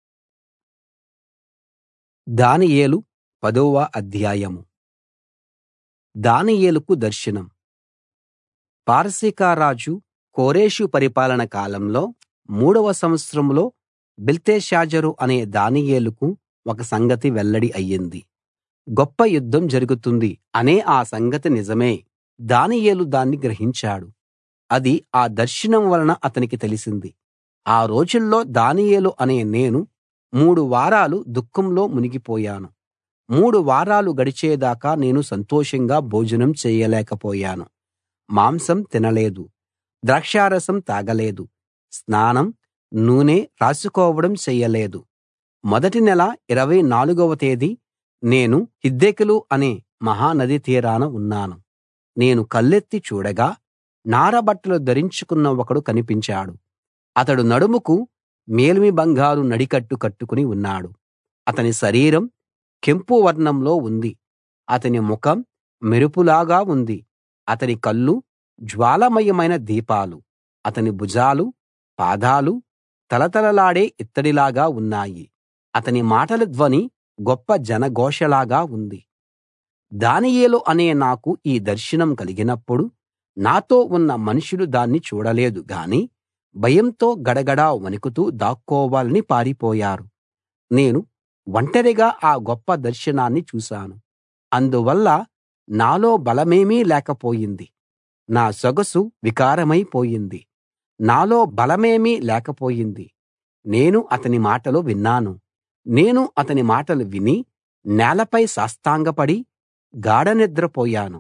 దానియేలు పదోవ అధ్యాయం దానియేలుకు దర్శనం పారసీక రాజు కోరెషు పరిపాలన కాలంలో మూడవ సంవత్సరంలో బెల్తెషాజరు అనే దానియేలుకు ఒక సంగతి వెల్లడి అయ్యింది గొప్ప యుద్ధం జరుగుతుంది అనే ఆ సంగతి నిజమే దానియేలు దాన్ని గ్రహించాడు అది ఆ దర్శనం వలన అతనికి తెలిసింది ఆ రోజుల్లో దానియేలు అనే నేను మూడు వారాలు దుఃఖంలో మునిగిపోయాను మూడు వారాలు గడిచేదాకా నేను సంతోషంగా భోజనం చేయలేకపోయాను మాంసం తినలేదు ద్రాక్షారసం తాగలేదు స్నానం నూనె రాసుకోవడం చెయ్యలేదు మొదటి నెల ఇరవై నాలుగవ తేదీ నేను హిద్దెకెలు అనే మహానది తీరాన ఉన్నాను నేను కళ్ళెత్తి చూడగా నార బట్టలు ధరించుకున్న ఒకడు కనిపించాడు అతడు నడుముకు మేలిమి బంగారు నడికట్టు కట్టుకుని ఉన్నాడు అతని శరీరం కెంపు వర్ణంలో ఉంది అతని ముఖం మెరుపులాగా ఉంది అతని కళ్ళు జ్వాలామయమైన దీపాలు అతని భుజాలు పాదాలు తళతళలాడే ఇత్తడిలాగా ఉన్నాయి అతని మాటల ధ్వని గొప్ప జనఘోషలాగా ఉంది దానియేలు అనే నాకు ఈ దర్శనం కలిగినప్పుడు నాతో ఉన్న మనుషులు దాన్ని చూడలేదు గాని భయంతో గడగడా వణుకుతూ దాక్కోవాలని పారిపోయారు నేను ఒంటరిగా ఆ గొప్ప దర్శనాన్ని చూశాను అందువల్ల నాలో బలమేమీ లేకపోయింది నా సొగసు వికారమైపోయింది నాలో బలమేమీ లేకపోయింది నేను అతని మాటలు విన్నాను నేను అతని మాటలు విని నేలపై సాష్టాంగపడి గాఢ నిద్రపోయాను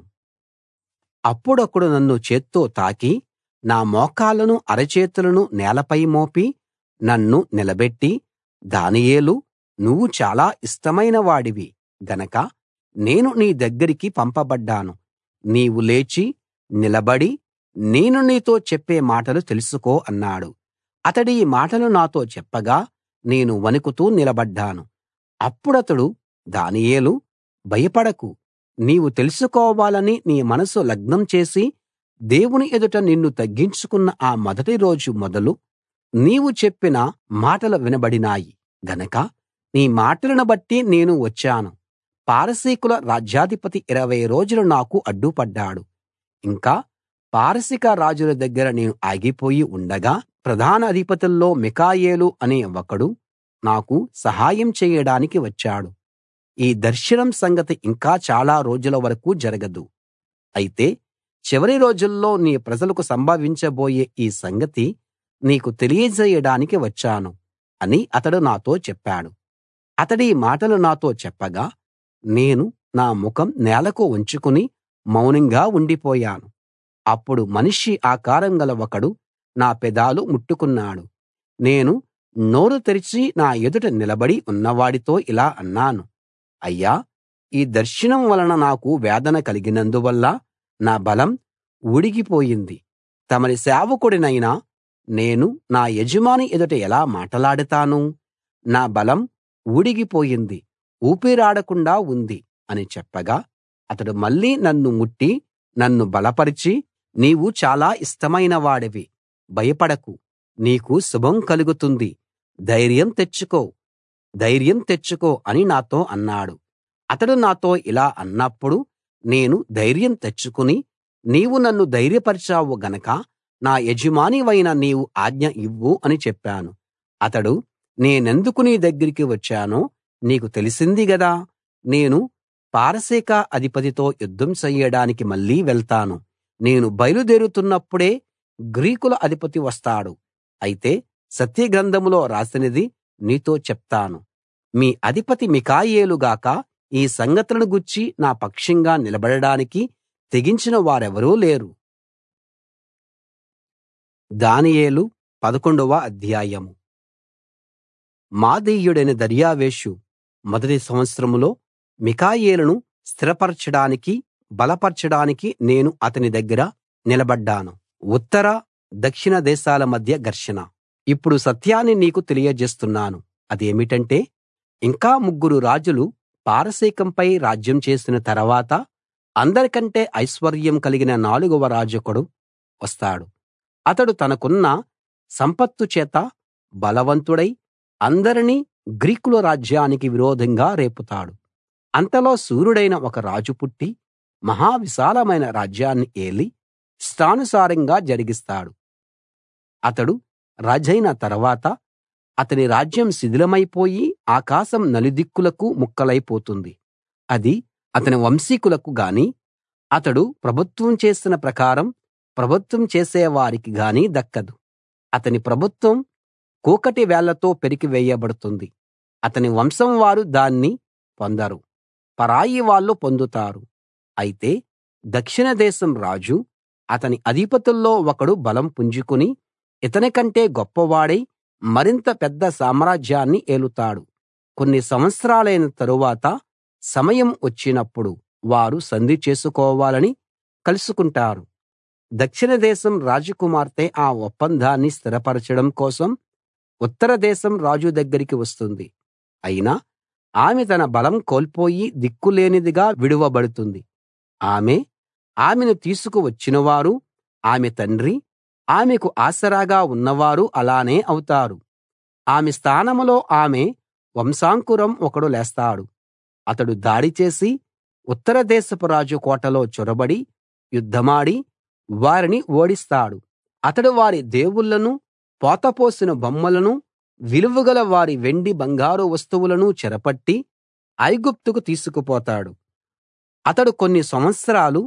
అప్పుడొకడు నన్ను చేత్తో తాకి నా మోకాళ్ళను అరచేతులను నేలపై మోపి నన్ను నిలబెట్టి దానియేలూ నువ్వు చాలా ఇష్టమైన వాడివి గనక నేను నీ దగ్గరికి పంపబడ్డాను నీవు లేచి నిలబడి నేను నీతో చెప్పే మాటలు తెలుసుకో అన్నాడు అతడి ఈ మాటలు నాతో చెప్పగా నేను వణుకుతూ నిలబడ్డాను అప్పుడతడు దానియేలూ భయపడకు నీవు తెలుసుకోవాలని నీ మనసు లగ్నం చేసి దేవుని ఎదుట నిన్ను తగ్గించుకున్న ఆ మొదటి రోజు మొదలు నీవు చెప్పిన మాటలు వినబడినాయి గనక నీ మాటలను బట్టి నేను వచ్చాను పారసీకుల రాజ్యాధిపతి ఇరవై రోజులు నాకు అడ్డుపడ్డాడు ఇంకా పారసిక రాజుల దగ్గర నేను ఆగిపోయి ఉండగా ప్రధాన అధిపతుల్లో మికాయేలు అనే ఒకడు నాకు సహాయం చేయడానికి వచ్చాడు ఈ దర్శనం సంగతి ఇంకా చాలా రోజుల వరకు జరగదు అయితే చివరి రోజుల్లో నీ ప్రజలకు సంభవించబోయే ఈ సంగతి నీకు తెలియజేయడానికి వచ్చాను అని అతడు నాతో చెప్పాడు అతడీ మాటలు నాతో చెప్పగా నేను నా ముఖం నేలకు వంచుకుని మౌనంగా ఉండిపోయాను అప్పుడు మనిషి ఆకారం గల ఒకడు నా పెదాలు ముట్టుకున్నాడు నేను నోరు తెరిచి నా ఎదుట నిలబడి ఉన్నవాడితో ఇలా అన్నాను అయ్యా ఈ దర్శనం వలన నాకు వేదన కలిగినందువల్ల నా బలం ఉడిగిపోయింది తమరి సేవకుడినైన నేను నా యజమాని ఎదుట ఎలా మాటలాడతాను నా బలం ఊడిగిపోయింది ఊపిరాడకుండా ఉంది అని చెప్పగా అతడు మళ్ళీ నన్ను ముట్టి నన్ను బలపరిచి నీవు చాలా ఇష్టమైన వాడివి భయపడకు నీకు శుభం కలుగుతుంది ధైర్యం తెచ్చుకో ధైర్యం తెచ్చుకో అని నాతో అన్నాడు అతడు నాతో ఇలా అన్నప్పుడు నేను ధైర్యం తెచ్చుకుని నీవు నన్ను ధైర్యపరిచావు గనక నా యజమానివైన నీవు ఆజ్ఞ ఇవ్వు అని చెప్పాను అతడు నేనెందుకు నీ దగ్గరికి వచ్చానో నీకు తెలిసింది గదా నేను పారసీక అధిపతితో యుద్ధం చెయ్యడానికి మళ్ళీ వెళ్తాను నేను బయలుదేరుతున్నప్పుడే గ్రీకుల అధిపతి వస్తాడు అయితే సత్యగ్రంథంలో రాసినది నీతో చెప్తాను మీ అధిపతి మికాయేలు గాక ఈ సంగతులను గూర్చి నా పక్షంగా నిలబడడానికి తెగించిన వారెవరూ లేరు దానియేలు పదకొండవ అధ్యాయం మాదీయుడైన దర్యావేషు మొదటి సంవత్సరంలో మికాయేలును స్థిరపరచడానికి బలపరచడానికి నేను అతని దగ్గర నిలబడ్డాను ఉత్తర దక్షిణ దేశాల మధ్య ఘర్షణ ఇప్పుడు సత్యాన్ని నీకు తెలియజేస్తున్నాను అదేమిటంటే ఇంకా ముగ్గురు రాజులు పారసీకంపై రాజ్యం చేసిన తర్వాత అందరికంటే ఐశ్వర్యం కలిగిన నాలుగవ రాజొకడు వస్తాడు అతడు తనకున్న సంపత్తు చేత బలవంతుడై అందరినీ గ్రీకుల రాజ్యానికి విరోధంగా రేపుతాడు అంతలో శూరుడైన ఒక రాజు పుట్టి మహా విశాలమైన రాజ్యాన్ని ఏలి ఇష్టానుసారంగా జరిగిస్తాడు అతడు రాజైన తర్వాత అతని రాజ్యం శిథిలమైపోయి ఆకాశం నలుదిక్కులకు ముక్కలైపోతుంది అది అతని వంశీకులకు గాని అతడు ప్రభుత్వం చేసిన ప్రకారం ప్రభుత్వం చేసేవారికి గాని దక్కదు అతని ప్రభుత్వం కూకటి వేళ్లతో పెరికివేయబడుతుంది అతని వంశం వారు దాన్ని పొందరు పరాయి వాళ్ళు పొందుతారు అయితే దక్షిణ దేశం రాజు అతని అధిపతుల్లో ఒకడు బలం పుంజుకుని ఇతని కంటే గొప్పవాడై మరింత పెద్ద సామ్రాజ్యాన్ని ఏలుతాడు కొన్ని సంవత్సరాలైన తరువాత సమయం వచ్చినప్పుడు వారు సంధి చేసుకోవాలని కలుసుకుంటారు దక్షిణ దేశం రాజకుమార్తె ఆ ఒప్పందాన్ని స్థిరపరచడం కోసం ఉత్తర దేశం రాజు దగ్గరికి వస్తుంది అయినా ఆమె తన బలం కోల్పోయి దిక్కులేనిదిగా విడువబడుతుంది ఆమె ఆమెను తీసుకు వచ్చినవారు ఆమె తండ్రి ఆమెకు ఆసరాగా ఉన్నవారు అలానే అవుతారు ఆమె స్థానంలో ఆమె వంశాంకురం ఒకడు లేస్తాడు అతడు దాడి చేసి ఉత్తర దేశపు రాజు కోటలో చొరబడి యుద్ధమాడి వారిని ఓడిస్తాడు అతడు వారి దేవుళ్ళను పోతపోసిన బొమ్మలను విలువగల వారి వెండి బంగారు వస్తువులను చెరపట్టి ఐగుప్తుకు తీసుకుపోతాడు అతడు కొన్ని సంవత్సరాలు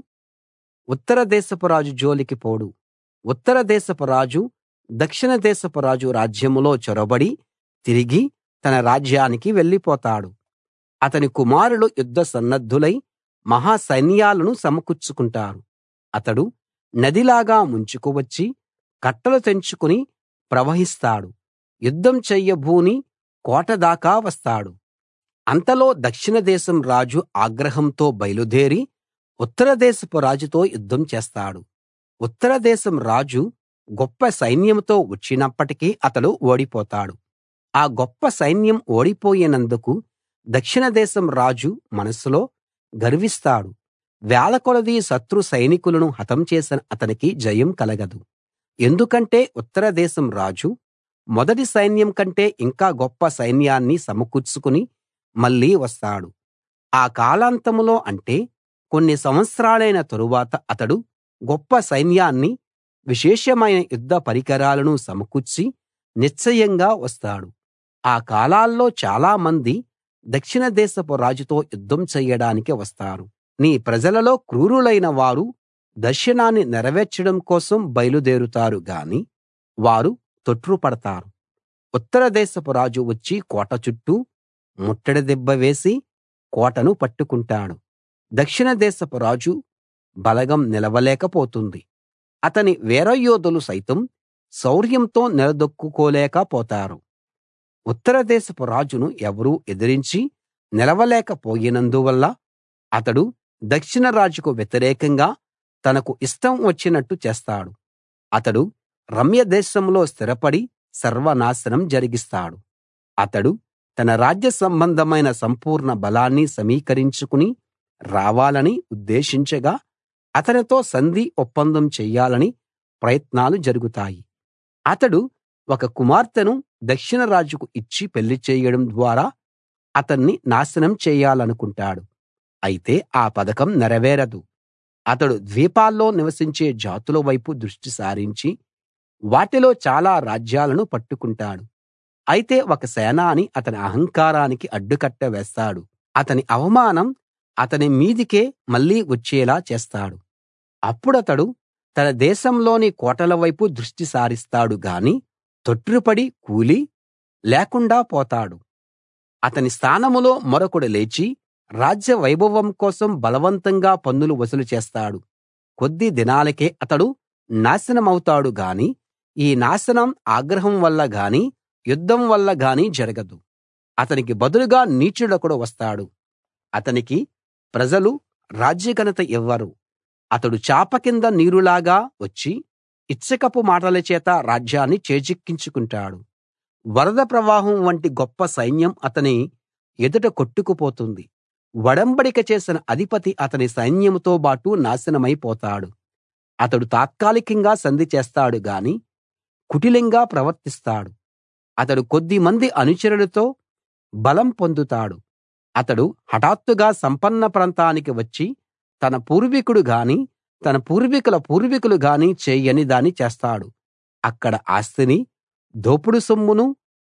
ఉత్తర దేశపు రాజు జోలికి పోడు ఉత్తర దేశపు రాజు దక్షిణ దేశపు రాజు రాజ్యంలో చొరబడి తిరిగి తన రాజ్యానికి వెళ్ళిపోతాడు అతని కుమారులు యుద్ధ సన్నద్ధులై మహా సైన్యాలను సమకూర్చుకుంటారు అతడు నదిలాగా ముంచుకు వచ్చి కట్టలు తెంచుకుని ప్రవహిస్తాడు యుద్ధం చెయ్యబూని కోట దాకా వస్తాడు అంతలో దక్షిణ దేశం రాజు ఆగ్రహంతో బయలుదేరి ఉత్తర దేశపు రాజుతో యుద్ధం చేస్తాడు ఉత్తర దేశం రాజు గొప్ప సైన్యంతో వచ్చినప్పటికీ అతడు ఓడిపోతాడు ఆ గొప్ప సైన్యం ఓడిపోయినందుకు దక్షిణ దేశం రాజు మనస్సులో గర్విస్తాడు వేల కొలది శత్రు సైనికులను హతం చేసిన అతనికి జయం కలగదు ఎందుకంటే ఉత్తర దేశం రాజు మొదటి సైన్యం కంటే ఇంకా గొప్ప సైన్యాన్ని సమకూర్చుకుని మళ్ళీ వస్తాడు ఆ కాలాంతంలో అంటే కొన్ని సంవత్సరాలైన తరువాత అతడు గొప్ప సైన్యాన్ని విశేషమైన యుద్ధ పరికరాలను సమకూర్చి నిశ్చయంగా వస్తాడు ఆ కాలాల్లో చాలా మంది దక్షిణ దేశపు రాజుతో యుద్ధం చెయ్యడానికి వస్తారు నీ ప్రజలలో క్రూరులైన వారు దర్శనాన్ని నెరవేర్చడం కోసం బయలుదేరుతారు గాని వారు తొట్రుపడతారు ఉత్తర దేశపు రాజు వచ్చి కోట చుట్టూ ముట్టడి దెబ్బ వేసి కోటను పట్టుకుంటాడు దక్షిణ దేశపు రాజు బలగం నిలవలేకపోతుంది అతని వీరయోధులు సైతం శౌర్యంతో నిలదొక్కుకోలేక పోతారు ఉత్తర దేశపు రాజును ఎవరూ ఎదిరించి నిలవలేకపోయినందువల్ల అతడు దక్షిణ రాజుకు వ్యతిరేకంగా తనకు ఇష్టం వచ్చినట్టు చేస్తాడు అతడు రమ్య దేశంలో స్థిరపడి సర్వనాశనం జరిగిస్తాడు అతడు తన రాజ్య సంబంధమైన సంపూర్ణ బలాన్ని సమీకరించుకుని రావాలని ఉద్దేశించగా అతనితో సంధి ఒప్పందం చెయ్యాలని ప్రయత్నాలు జరుగుతాయి అతడు ఒక కుమార్తెను దక్షిణ రాజుకు ఇచ్చి పెళ్లి చేయడం ద్వారా అతన్ని నాశనం చేయాలనుకుంటాడు అయితే ఆ పథకం నెరవేరదు అతడు ద్వీపాల్లో నివసించే జాతుల వైపు దృష్టి సారించి వాటిలో చాలా రాజ్యాలను పట్టుకుంటాడు అయితే ఒక సేనాని అతని అహంకారానికి అడ్డుకట్ట వేస్తాడు అతని అవమానం అతని మీదికే మళ్ళీ వచ్చేలా చేస్తాడు అప్పుడతడు తన దేశంలోని కోటల వైపు దృష్టి సారిస్తాడు గాని తొట్రుపడి కూలి లేకుండా పోతాడు అతని స్థానంలో మరొకడు లేచి రాజ్య వైభవం కోసం బలవంతంగా పన్నులు వసూలు చేస్తాడు కొద్ది దినాలకే అతడు నాశనమవుతాడు గాని ఈ నాశనం ఆగ్రహం వల్ల గాని యుద్ధం వల్ల గాని జరగదు అతనికి బదులుగా నీచుడొకడు వస్తాడు అతనికి ప్రజలు రాజ్యఘనత ఇవ్వరు అతడు చాప కింద నీరులాగా వచ్చి ఇచ్చకపు మాటల చేత రాజ్యాన్ని చేజిక్కించుకుంటాడు వరద ప్రవాహం వంటి గొప్ప సైన్యం అతని ఎదుట కొట్టుకుపోతుంది ఒడంబడిక చేసిన అధిపతి అతని సైన్యంతో బాటు నాశనమైపోతాడు అతడు తాత్కాలికంగా సంధి చేస్తాడు గాని కుటిలంగా ప్రవర్తిస్తాడు అతడు కొద్దిమంది అనుచరులతో బలం పొందుతాడు అతడు హఠాత్తుగా సంపన్న ప్రాంతానికి వచ్చి తన పూర్వీకుడు గాని తన పూర్వీకుల పూర్వీకులు గాని చేయని దాన్ని చేస్తాడు అక్కడ ఆస్తిని దోపుడు సొమ్మును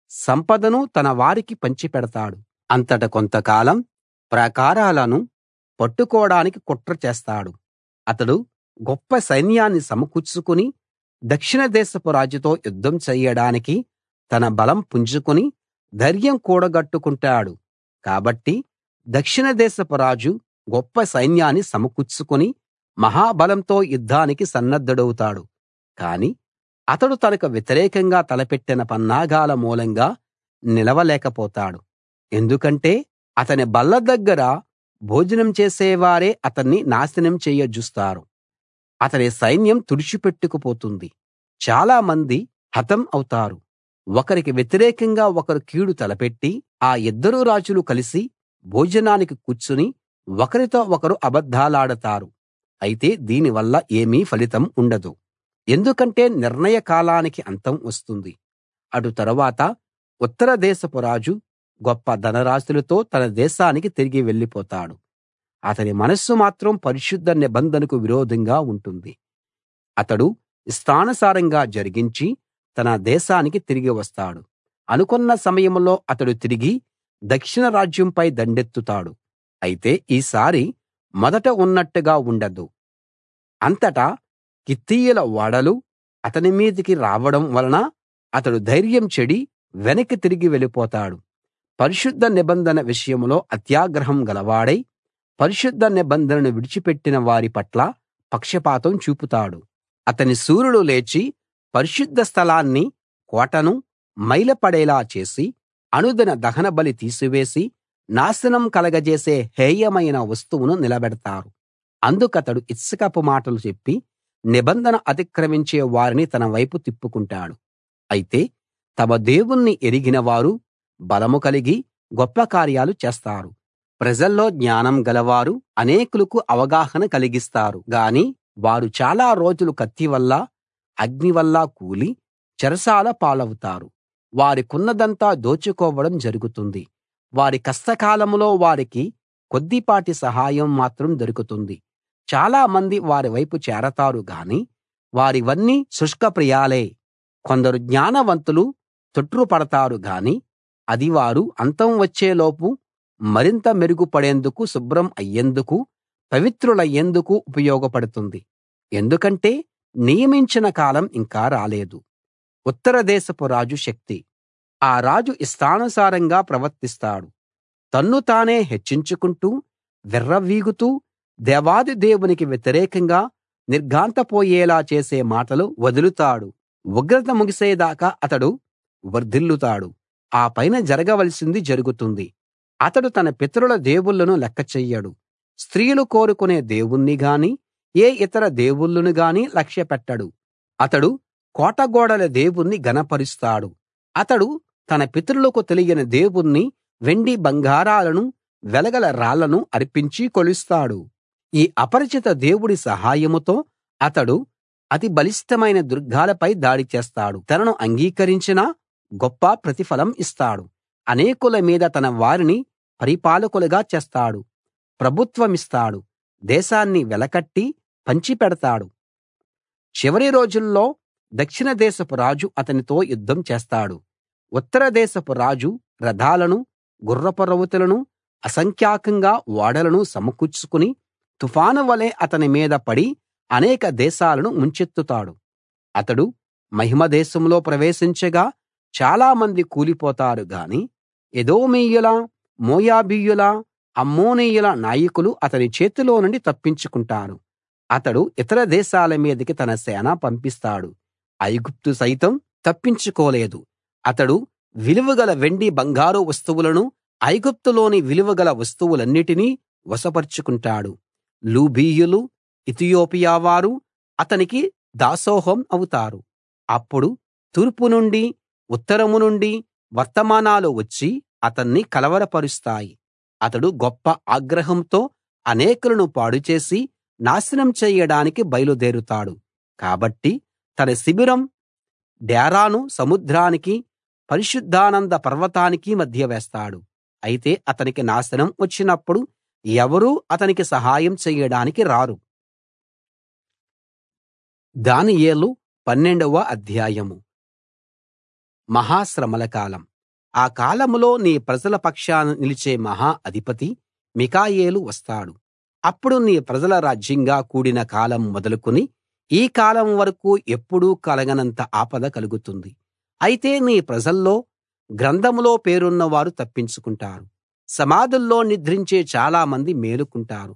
సంపదను తన వారికి పంచిపెడతాడు అంతట కొంతకాలం ప్రాకారాలను పట్టుకోడానికి కుట్ర చేస్తాడు అతడు గొప్ప సైన్యాన్ని సమకూర్చుకుని దక్షిణ దేశపు రాజుతో యుద్ధం చెయ్యడానికి తన బలం పుంజుకుని ధైర్యం కూడగట్టుకుంటాడు కాబట్టి దక్షిణ దేశపు రాజు గొప్ప సైన్యాన్ని సమకూర్చుకుని మహాబలంతో యుద్ధానికి సన్నద్ధుడవుతాడు కాని అతడు తనకు వ్యతిరేకంగా తలపెట్టిన పన్నాగాల మూలంగా నిలవలేకపోతాడు ఎందుకంటే అతని బల్ల దగ్గర భోజనం చేసేవారే అతన్ని నాశనం చెయ్యజూస్తారు అతని సైన్యం తుడిచిపెట్టుకుపోతుంది చాలా మంది హతం అవుతారు ఒకరికి వ్యతిరేకంగా ఒకరు కీడు తలపెట్టి ఆ ఇద్దరు రాజులు కలిసి భోజనానికి కూర్చుని ఒకరితో ఒకరు అబద్ధాలాడతారు అయితే దీనివల్ల ఏమీ ఫలితం ఉండదు ఎందుకంటే నిర్ణయ కాలానికి అంతం వస్తుంది అటు తరువాత ఉత్తర దేశపు రాజు గొప్ప ధనరాశులతో తన దేశానికి తిరిగి వెళ్ళిపోతాడు అతని మనస్సు మాత్రం పరిశుద్ధ నిబంధనకు విరోధంగా ఉంటుంది అతడు ఇష్టానుసారంగా జరిగించి తన దేశానికి తిరిగి వస్తాడు అనుకున్న సమయంలో అతడు తిరిగి దక్షిణ రాజ్యంపై దండెత్తుతాడు అయితే ఈసారి మొదట ఉన్నట్టుగా ఉండదు అంతటా కిత్తీయుల ఓడలు అతని మీదికి రావడం వలన అతడు ధైర్యం చెడి వెనక్కి తిరిగి వెళ్ళిపోతాడు పరిశుద్ధ నిబంధన విషయంలో అత్యాగ్రహం గలవాడై పరిశుద్ధ నిబంధనను విడిచిపెట్టిన వారి పట్ల పక్షపాతం చూపుతాడు అతని శూరులు లేచి పరిశుద్ధ స్థలాన్ని కోటను మైలపడేలా చేసి అనుదిన దహనబలి తీసివేసి నాశనం కలగజేసే హేయమైన వస్తువును నిలబెడతారు అందుకతడు ఇచ్చకపు మాటలు చెప్పి నిబంధన అతిక్రమించే వారిని తన వైపు తిప్పుకుంటాడు అయితే తమ దేవుణ్ణి ఎరిగిన వారు బలము కలిగి గొప్ప కార్యాలు చేస్తారు ప్రజల్లో జ్ఞానం గలవారు అనేకులకు అవగాహన కలిగిస్తారు గాని వారు చాలా రోజులు కత్తి వల్ల అగ్ని వల్ల కూలి చెరసాల పాలవుతారు వారికున్నదంతా దోచుకోవడం జరుగుతుంది వారి కష్టకాలంలో వారికి కొద్దిపాటి సహాయం మాత్రం దొరుకుతుంది చాలా మంది వారి వైపు చేరతారు గాని వారివన్నీ శుష్కప్రియాలే కొందరు జ్ఞానవంతులు తొట్రుపడతారు గాని అది వారు అంతం వచ్చేలోపు మరింత మెరుగుపడేందుకు శుభ్రం అయ్యేందుకు పవిత్రులయ్యేందుకు ఉపయోగపడుతుంది ఎందుకంటే నియమించిన కాలం ఇంకా రాలేదు ఉత్తర దేశపు రాజు శక్తి ఆ రాజు ఇష్టానుసారంగా ప్రవర్తిస్తాడు తన్ను తానే హెచ్చించుకుంటూ విర్రవీగుతూ దేవాది దేవునికి వ్యతిరేకంగా నిర్ఘాంతపోయేలా చేసే మాటలు వదులుతాడు ఉగ్రత ముగిసేదాకా అతడు వర్ధిల్లుతాడు ఆ పైన జరగవలసింది జరుగుతుంది అతడు తన పితరుల దేవుళ్ళను లెక్క చెయ్యడు స్త్రీలు కోరుకునే దేవుణ్ణి గాని ఏ ఇతర దేవుళ్ళను గాని లక్ష్యపెట్టడు అతడు కోటగోడల దేవుణ్ణి ఘనపరుస్తాడు అతడు తన పితరులకు తెలియని దేవుణ్ణి వెండి బంగారాలను వెలగల రాళ్లను అర్పించి కొలుస్తాడు ఈ అపరిచిత దేవుడి సహాయంతో అతడు అతి బలిష్టమైన దుర్గాలపై దాడి చేస్తాడు తనను అంగీకరించిన గొప్ప ప్రతిఫలం ఇస్తాడు అనేకుల మీద తన వారిని పరిపాలకులుగా చేస్తాడు ప్రభుత్వమిస్తాడు దేశాన్ని వెలకట్టి పంచిపెడతాడు చివరి రోజుల్లో దక్షిణ దేశపు రాజు అతనితో యుద్ధం చేస్తాడు ఉత్తర దేశపు రాజు రథాలను గుర్రపు రౌతులను అసంఖ్యాకంగా ఓడలను సమకూర్చుకుని తుఫాను వలె అతని మీద పడి అనేక దేశాలను ముంచెత్తుతాడు అతడు మహిమ దేశంలో ప్రవేశించగా చాలా మంది కూలిపోతారు గాని ఎదోమీయుల మోయాబీయుల అమ్మోనీయుల నాయకులు అతని చేతిలో నుండి తప్పించుకుంటారు అతడు ఇతర దేశాల మీదికి తన సేన పంపిస్తాడు ఐగుప్తు సైతం తప్పించుకోలేదు అతడు విలువగల వెండి బంగారు వస్తువులను ఐగుప్తులోని విలువగల వస్తువులన్నిటినీ వశపరుచుకుంటాడు లూబీయులు ఇతియోపియా వారు అతనికి దాసోహం అవుతారు అప్పుడు తూర్పు నుండి ఉత్తరం నుండి వర్తమానాలు వచ్చి అతన్ని కలవరపరుస్తాయి అతడు గొప్ప ఆగ్రహంతో అనేకులను పాడుచేసి నాశనం చెయ్యడానికి బయలుదేరుతాడు కాబట్టి తన శిబిరం డేరాను సముద్రానికి పరిశుద్ధానంద పర్వతానికి మధ్య వేస్తాడు అయితే అతనికి నాశనం వచ్చినప్పుడు ఎవరూ అతనికి సహాయం చెయ్యడానికి రారు దానియేలు పన్నెండవ అధ్యాయం మహాశ్రమల కాలం ఆ కాలంలో నీ ప్రజల పక్షాన నిలిచే మహా అధిపతి మికాయేలు వస్తాడు అప్పుడు నీ ప్రజల రాజ్యంగా కూడిన కాలం మొదలుకుని ఈ కాలం వరకు ఎప్పుడూ కలగనంత ఆపద కలుగుతుంది అయితే నీ ప్రజల్లో గ్రంథంలో పేరున్న వారు తప్పించుకుంటారు సమాధుల్లో నిద్రించే చాలా మంది మేలుకుంటారు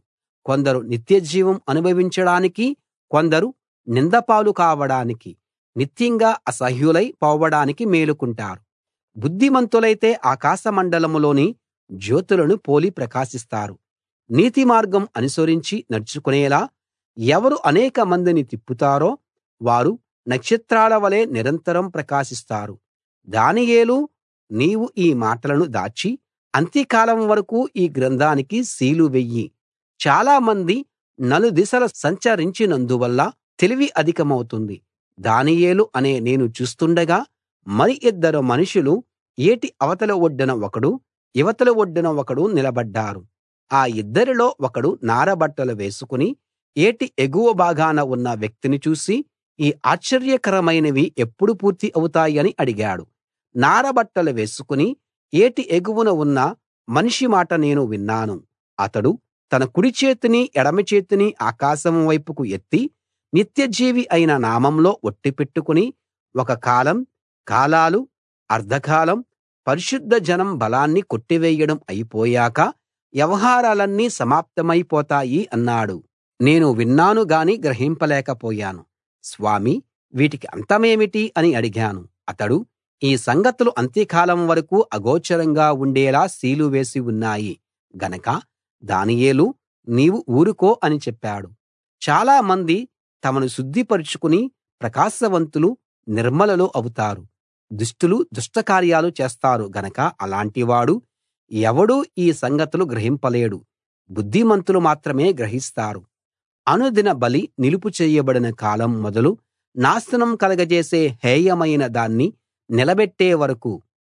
కొందరు నిత్యజీవం అనుభవించడానికి కొందరు నిందపాలు కావడానికి నిత్యంగా అసహ్యులై పోవడానికి మేలుకుంటారు బుద్ధిమంతులైతే ఆకాశమండలంలోని జ్యోతులను పోలి ప్రకాశిస్తారు నీతి మార్గం అనుసరించి నడుచుకునేలా ఎవరు అనేక మందిని తిప్పుతారో వారు నక్షత్రాల వలె నిరంతరం ప్రకాశిస్తారు దానియేలు నీవు ఈ మాటలను దాచి అంత్యకాలం వరకు ఈ గ్రంథానికి సీలు వెయ్యి చాలా మంది నలుదిశల సంచరించినందువల్ల తెలివి అధికమవుతుంది దానియేలు అనే నేను చూస్తుండగా మరి ఇద్దరు మనుషులు ఏటి అవతల ఒడ్డున ఒకడు ఇవతల ఒడ్డున ఒకడు నిలబడ్డారు ఆ ఇద్దరిలో ఒకడు నారబట్టలు వేసుకుని ఏటి ఎగువ భాగాన ఉన్న వ్యక్తిని చూసి ఈ ఆశ్చర్యకరమైనవి ఎప్పుడు పూర్తి అవుతాయని అడిగాడు నారబట్టలు వేసుకుని ఏటి ఎగువన ఉన్న మనిషి మాట నేను విన్నాను అతడు తన కుడి చేతిని ఎడమ చేతిని ఆకాశం వైపుకు ఎత్తి నిత్యజీవి అయిన నామంలో ఒట్టు పెట్టుకుని ఒక కాలం కాలాలు అర్థకాలం పరిశుద్ధ జనం బలాన్ని కొట్టివేయడం అయిపోయాక వ్యవహారాలన్నీ సమాప్తమైపోతాయి అన్నాడు నేను విన్నాను గాని గ్రహింపలేకపోయాను స్వామీ వీటికి అంతమేమిటి అని అడిగాను అతడు ఈ సంగతులు అంత్యకాలం వరకు అగోచరంగా ఉండేలా సీలు వేసి ఉన్నాయి గనక దానియేలు నీవు ఊరుకో అని చెప్పాడు చాలా మంది తమను శుద్ధిపరచుకుని ప్రకాశవంతులు నిర్మలులు అవుతారు దుష్టులు దుష్టకార్యాలు చేస్తారు గనక అలాంటివాడు ఎవడూ ఈ సంగతులు గ్రహింపలేడు బుద్ధిమంతులు మాత్రమే గ్రహిస్తారు అనుదిన బలి నిలుపు చేయబడిన కాలం మొదలు నాశనం కలగజేసే హేయమైన దాన్ని నిలబెట్టే వరకు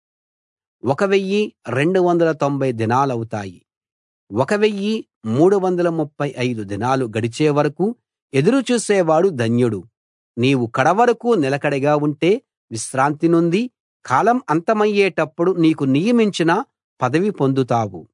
1 290 దినాలవుతాయి 1 335 దినాలు గడిచే వరకు ఎదురు చూసేవాడు ధన్యుడు నీవు కడవరకూ నిలకడగా ఉంటే విశ్రాంతి నొంది కాలం అంతమయ్యేటప్పుడు నీకు నియమించిన పదవి పొందుతావు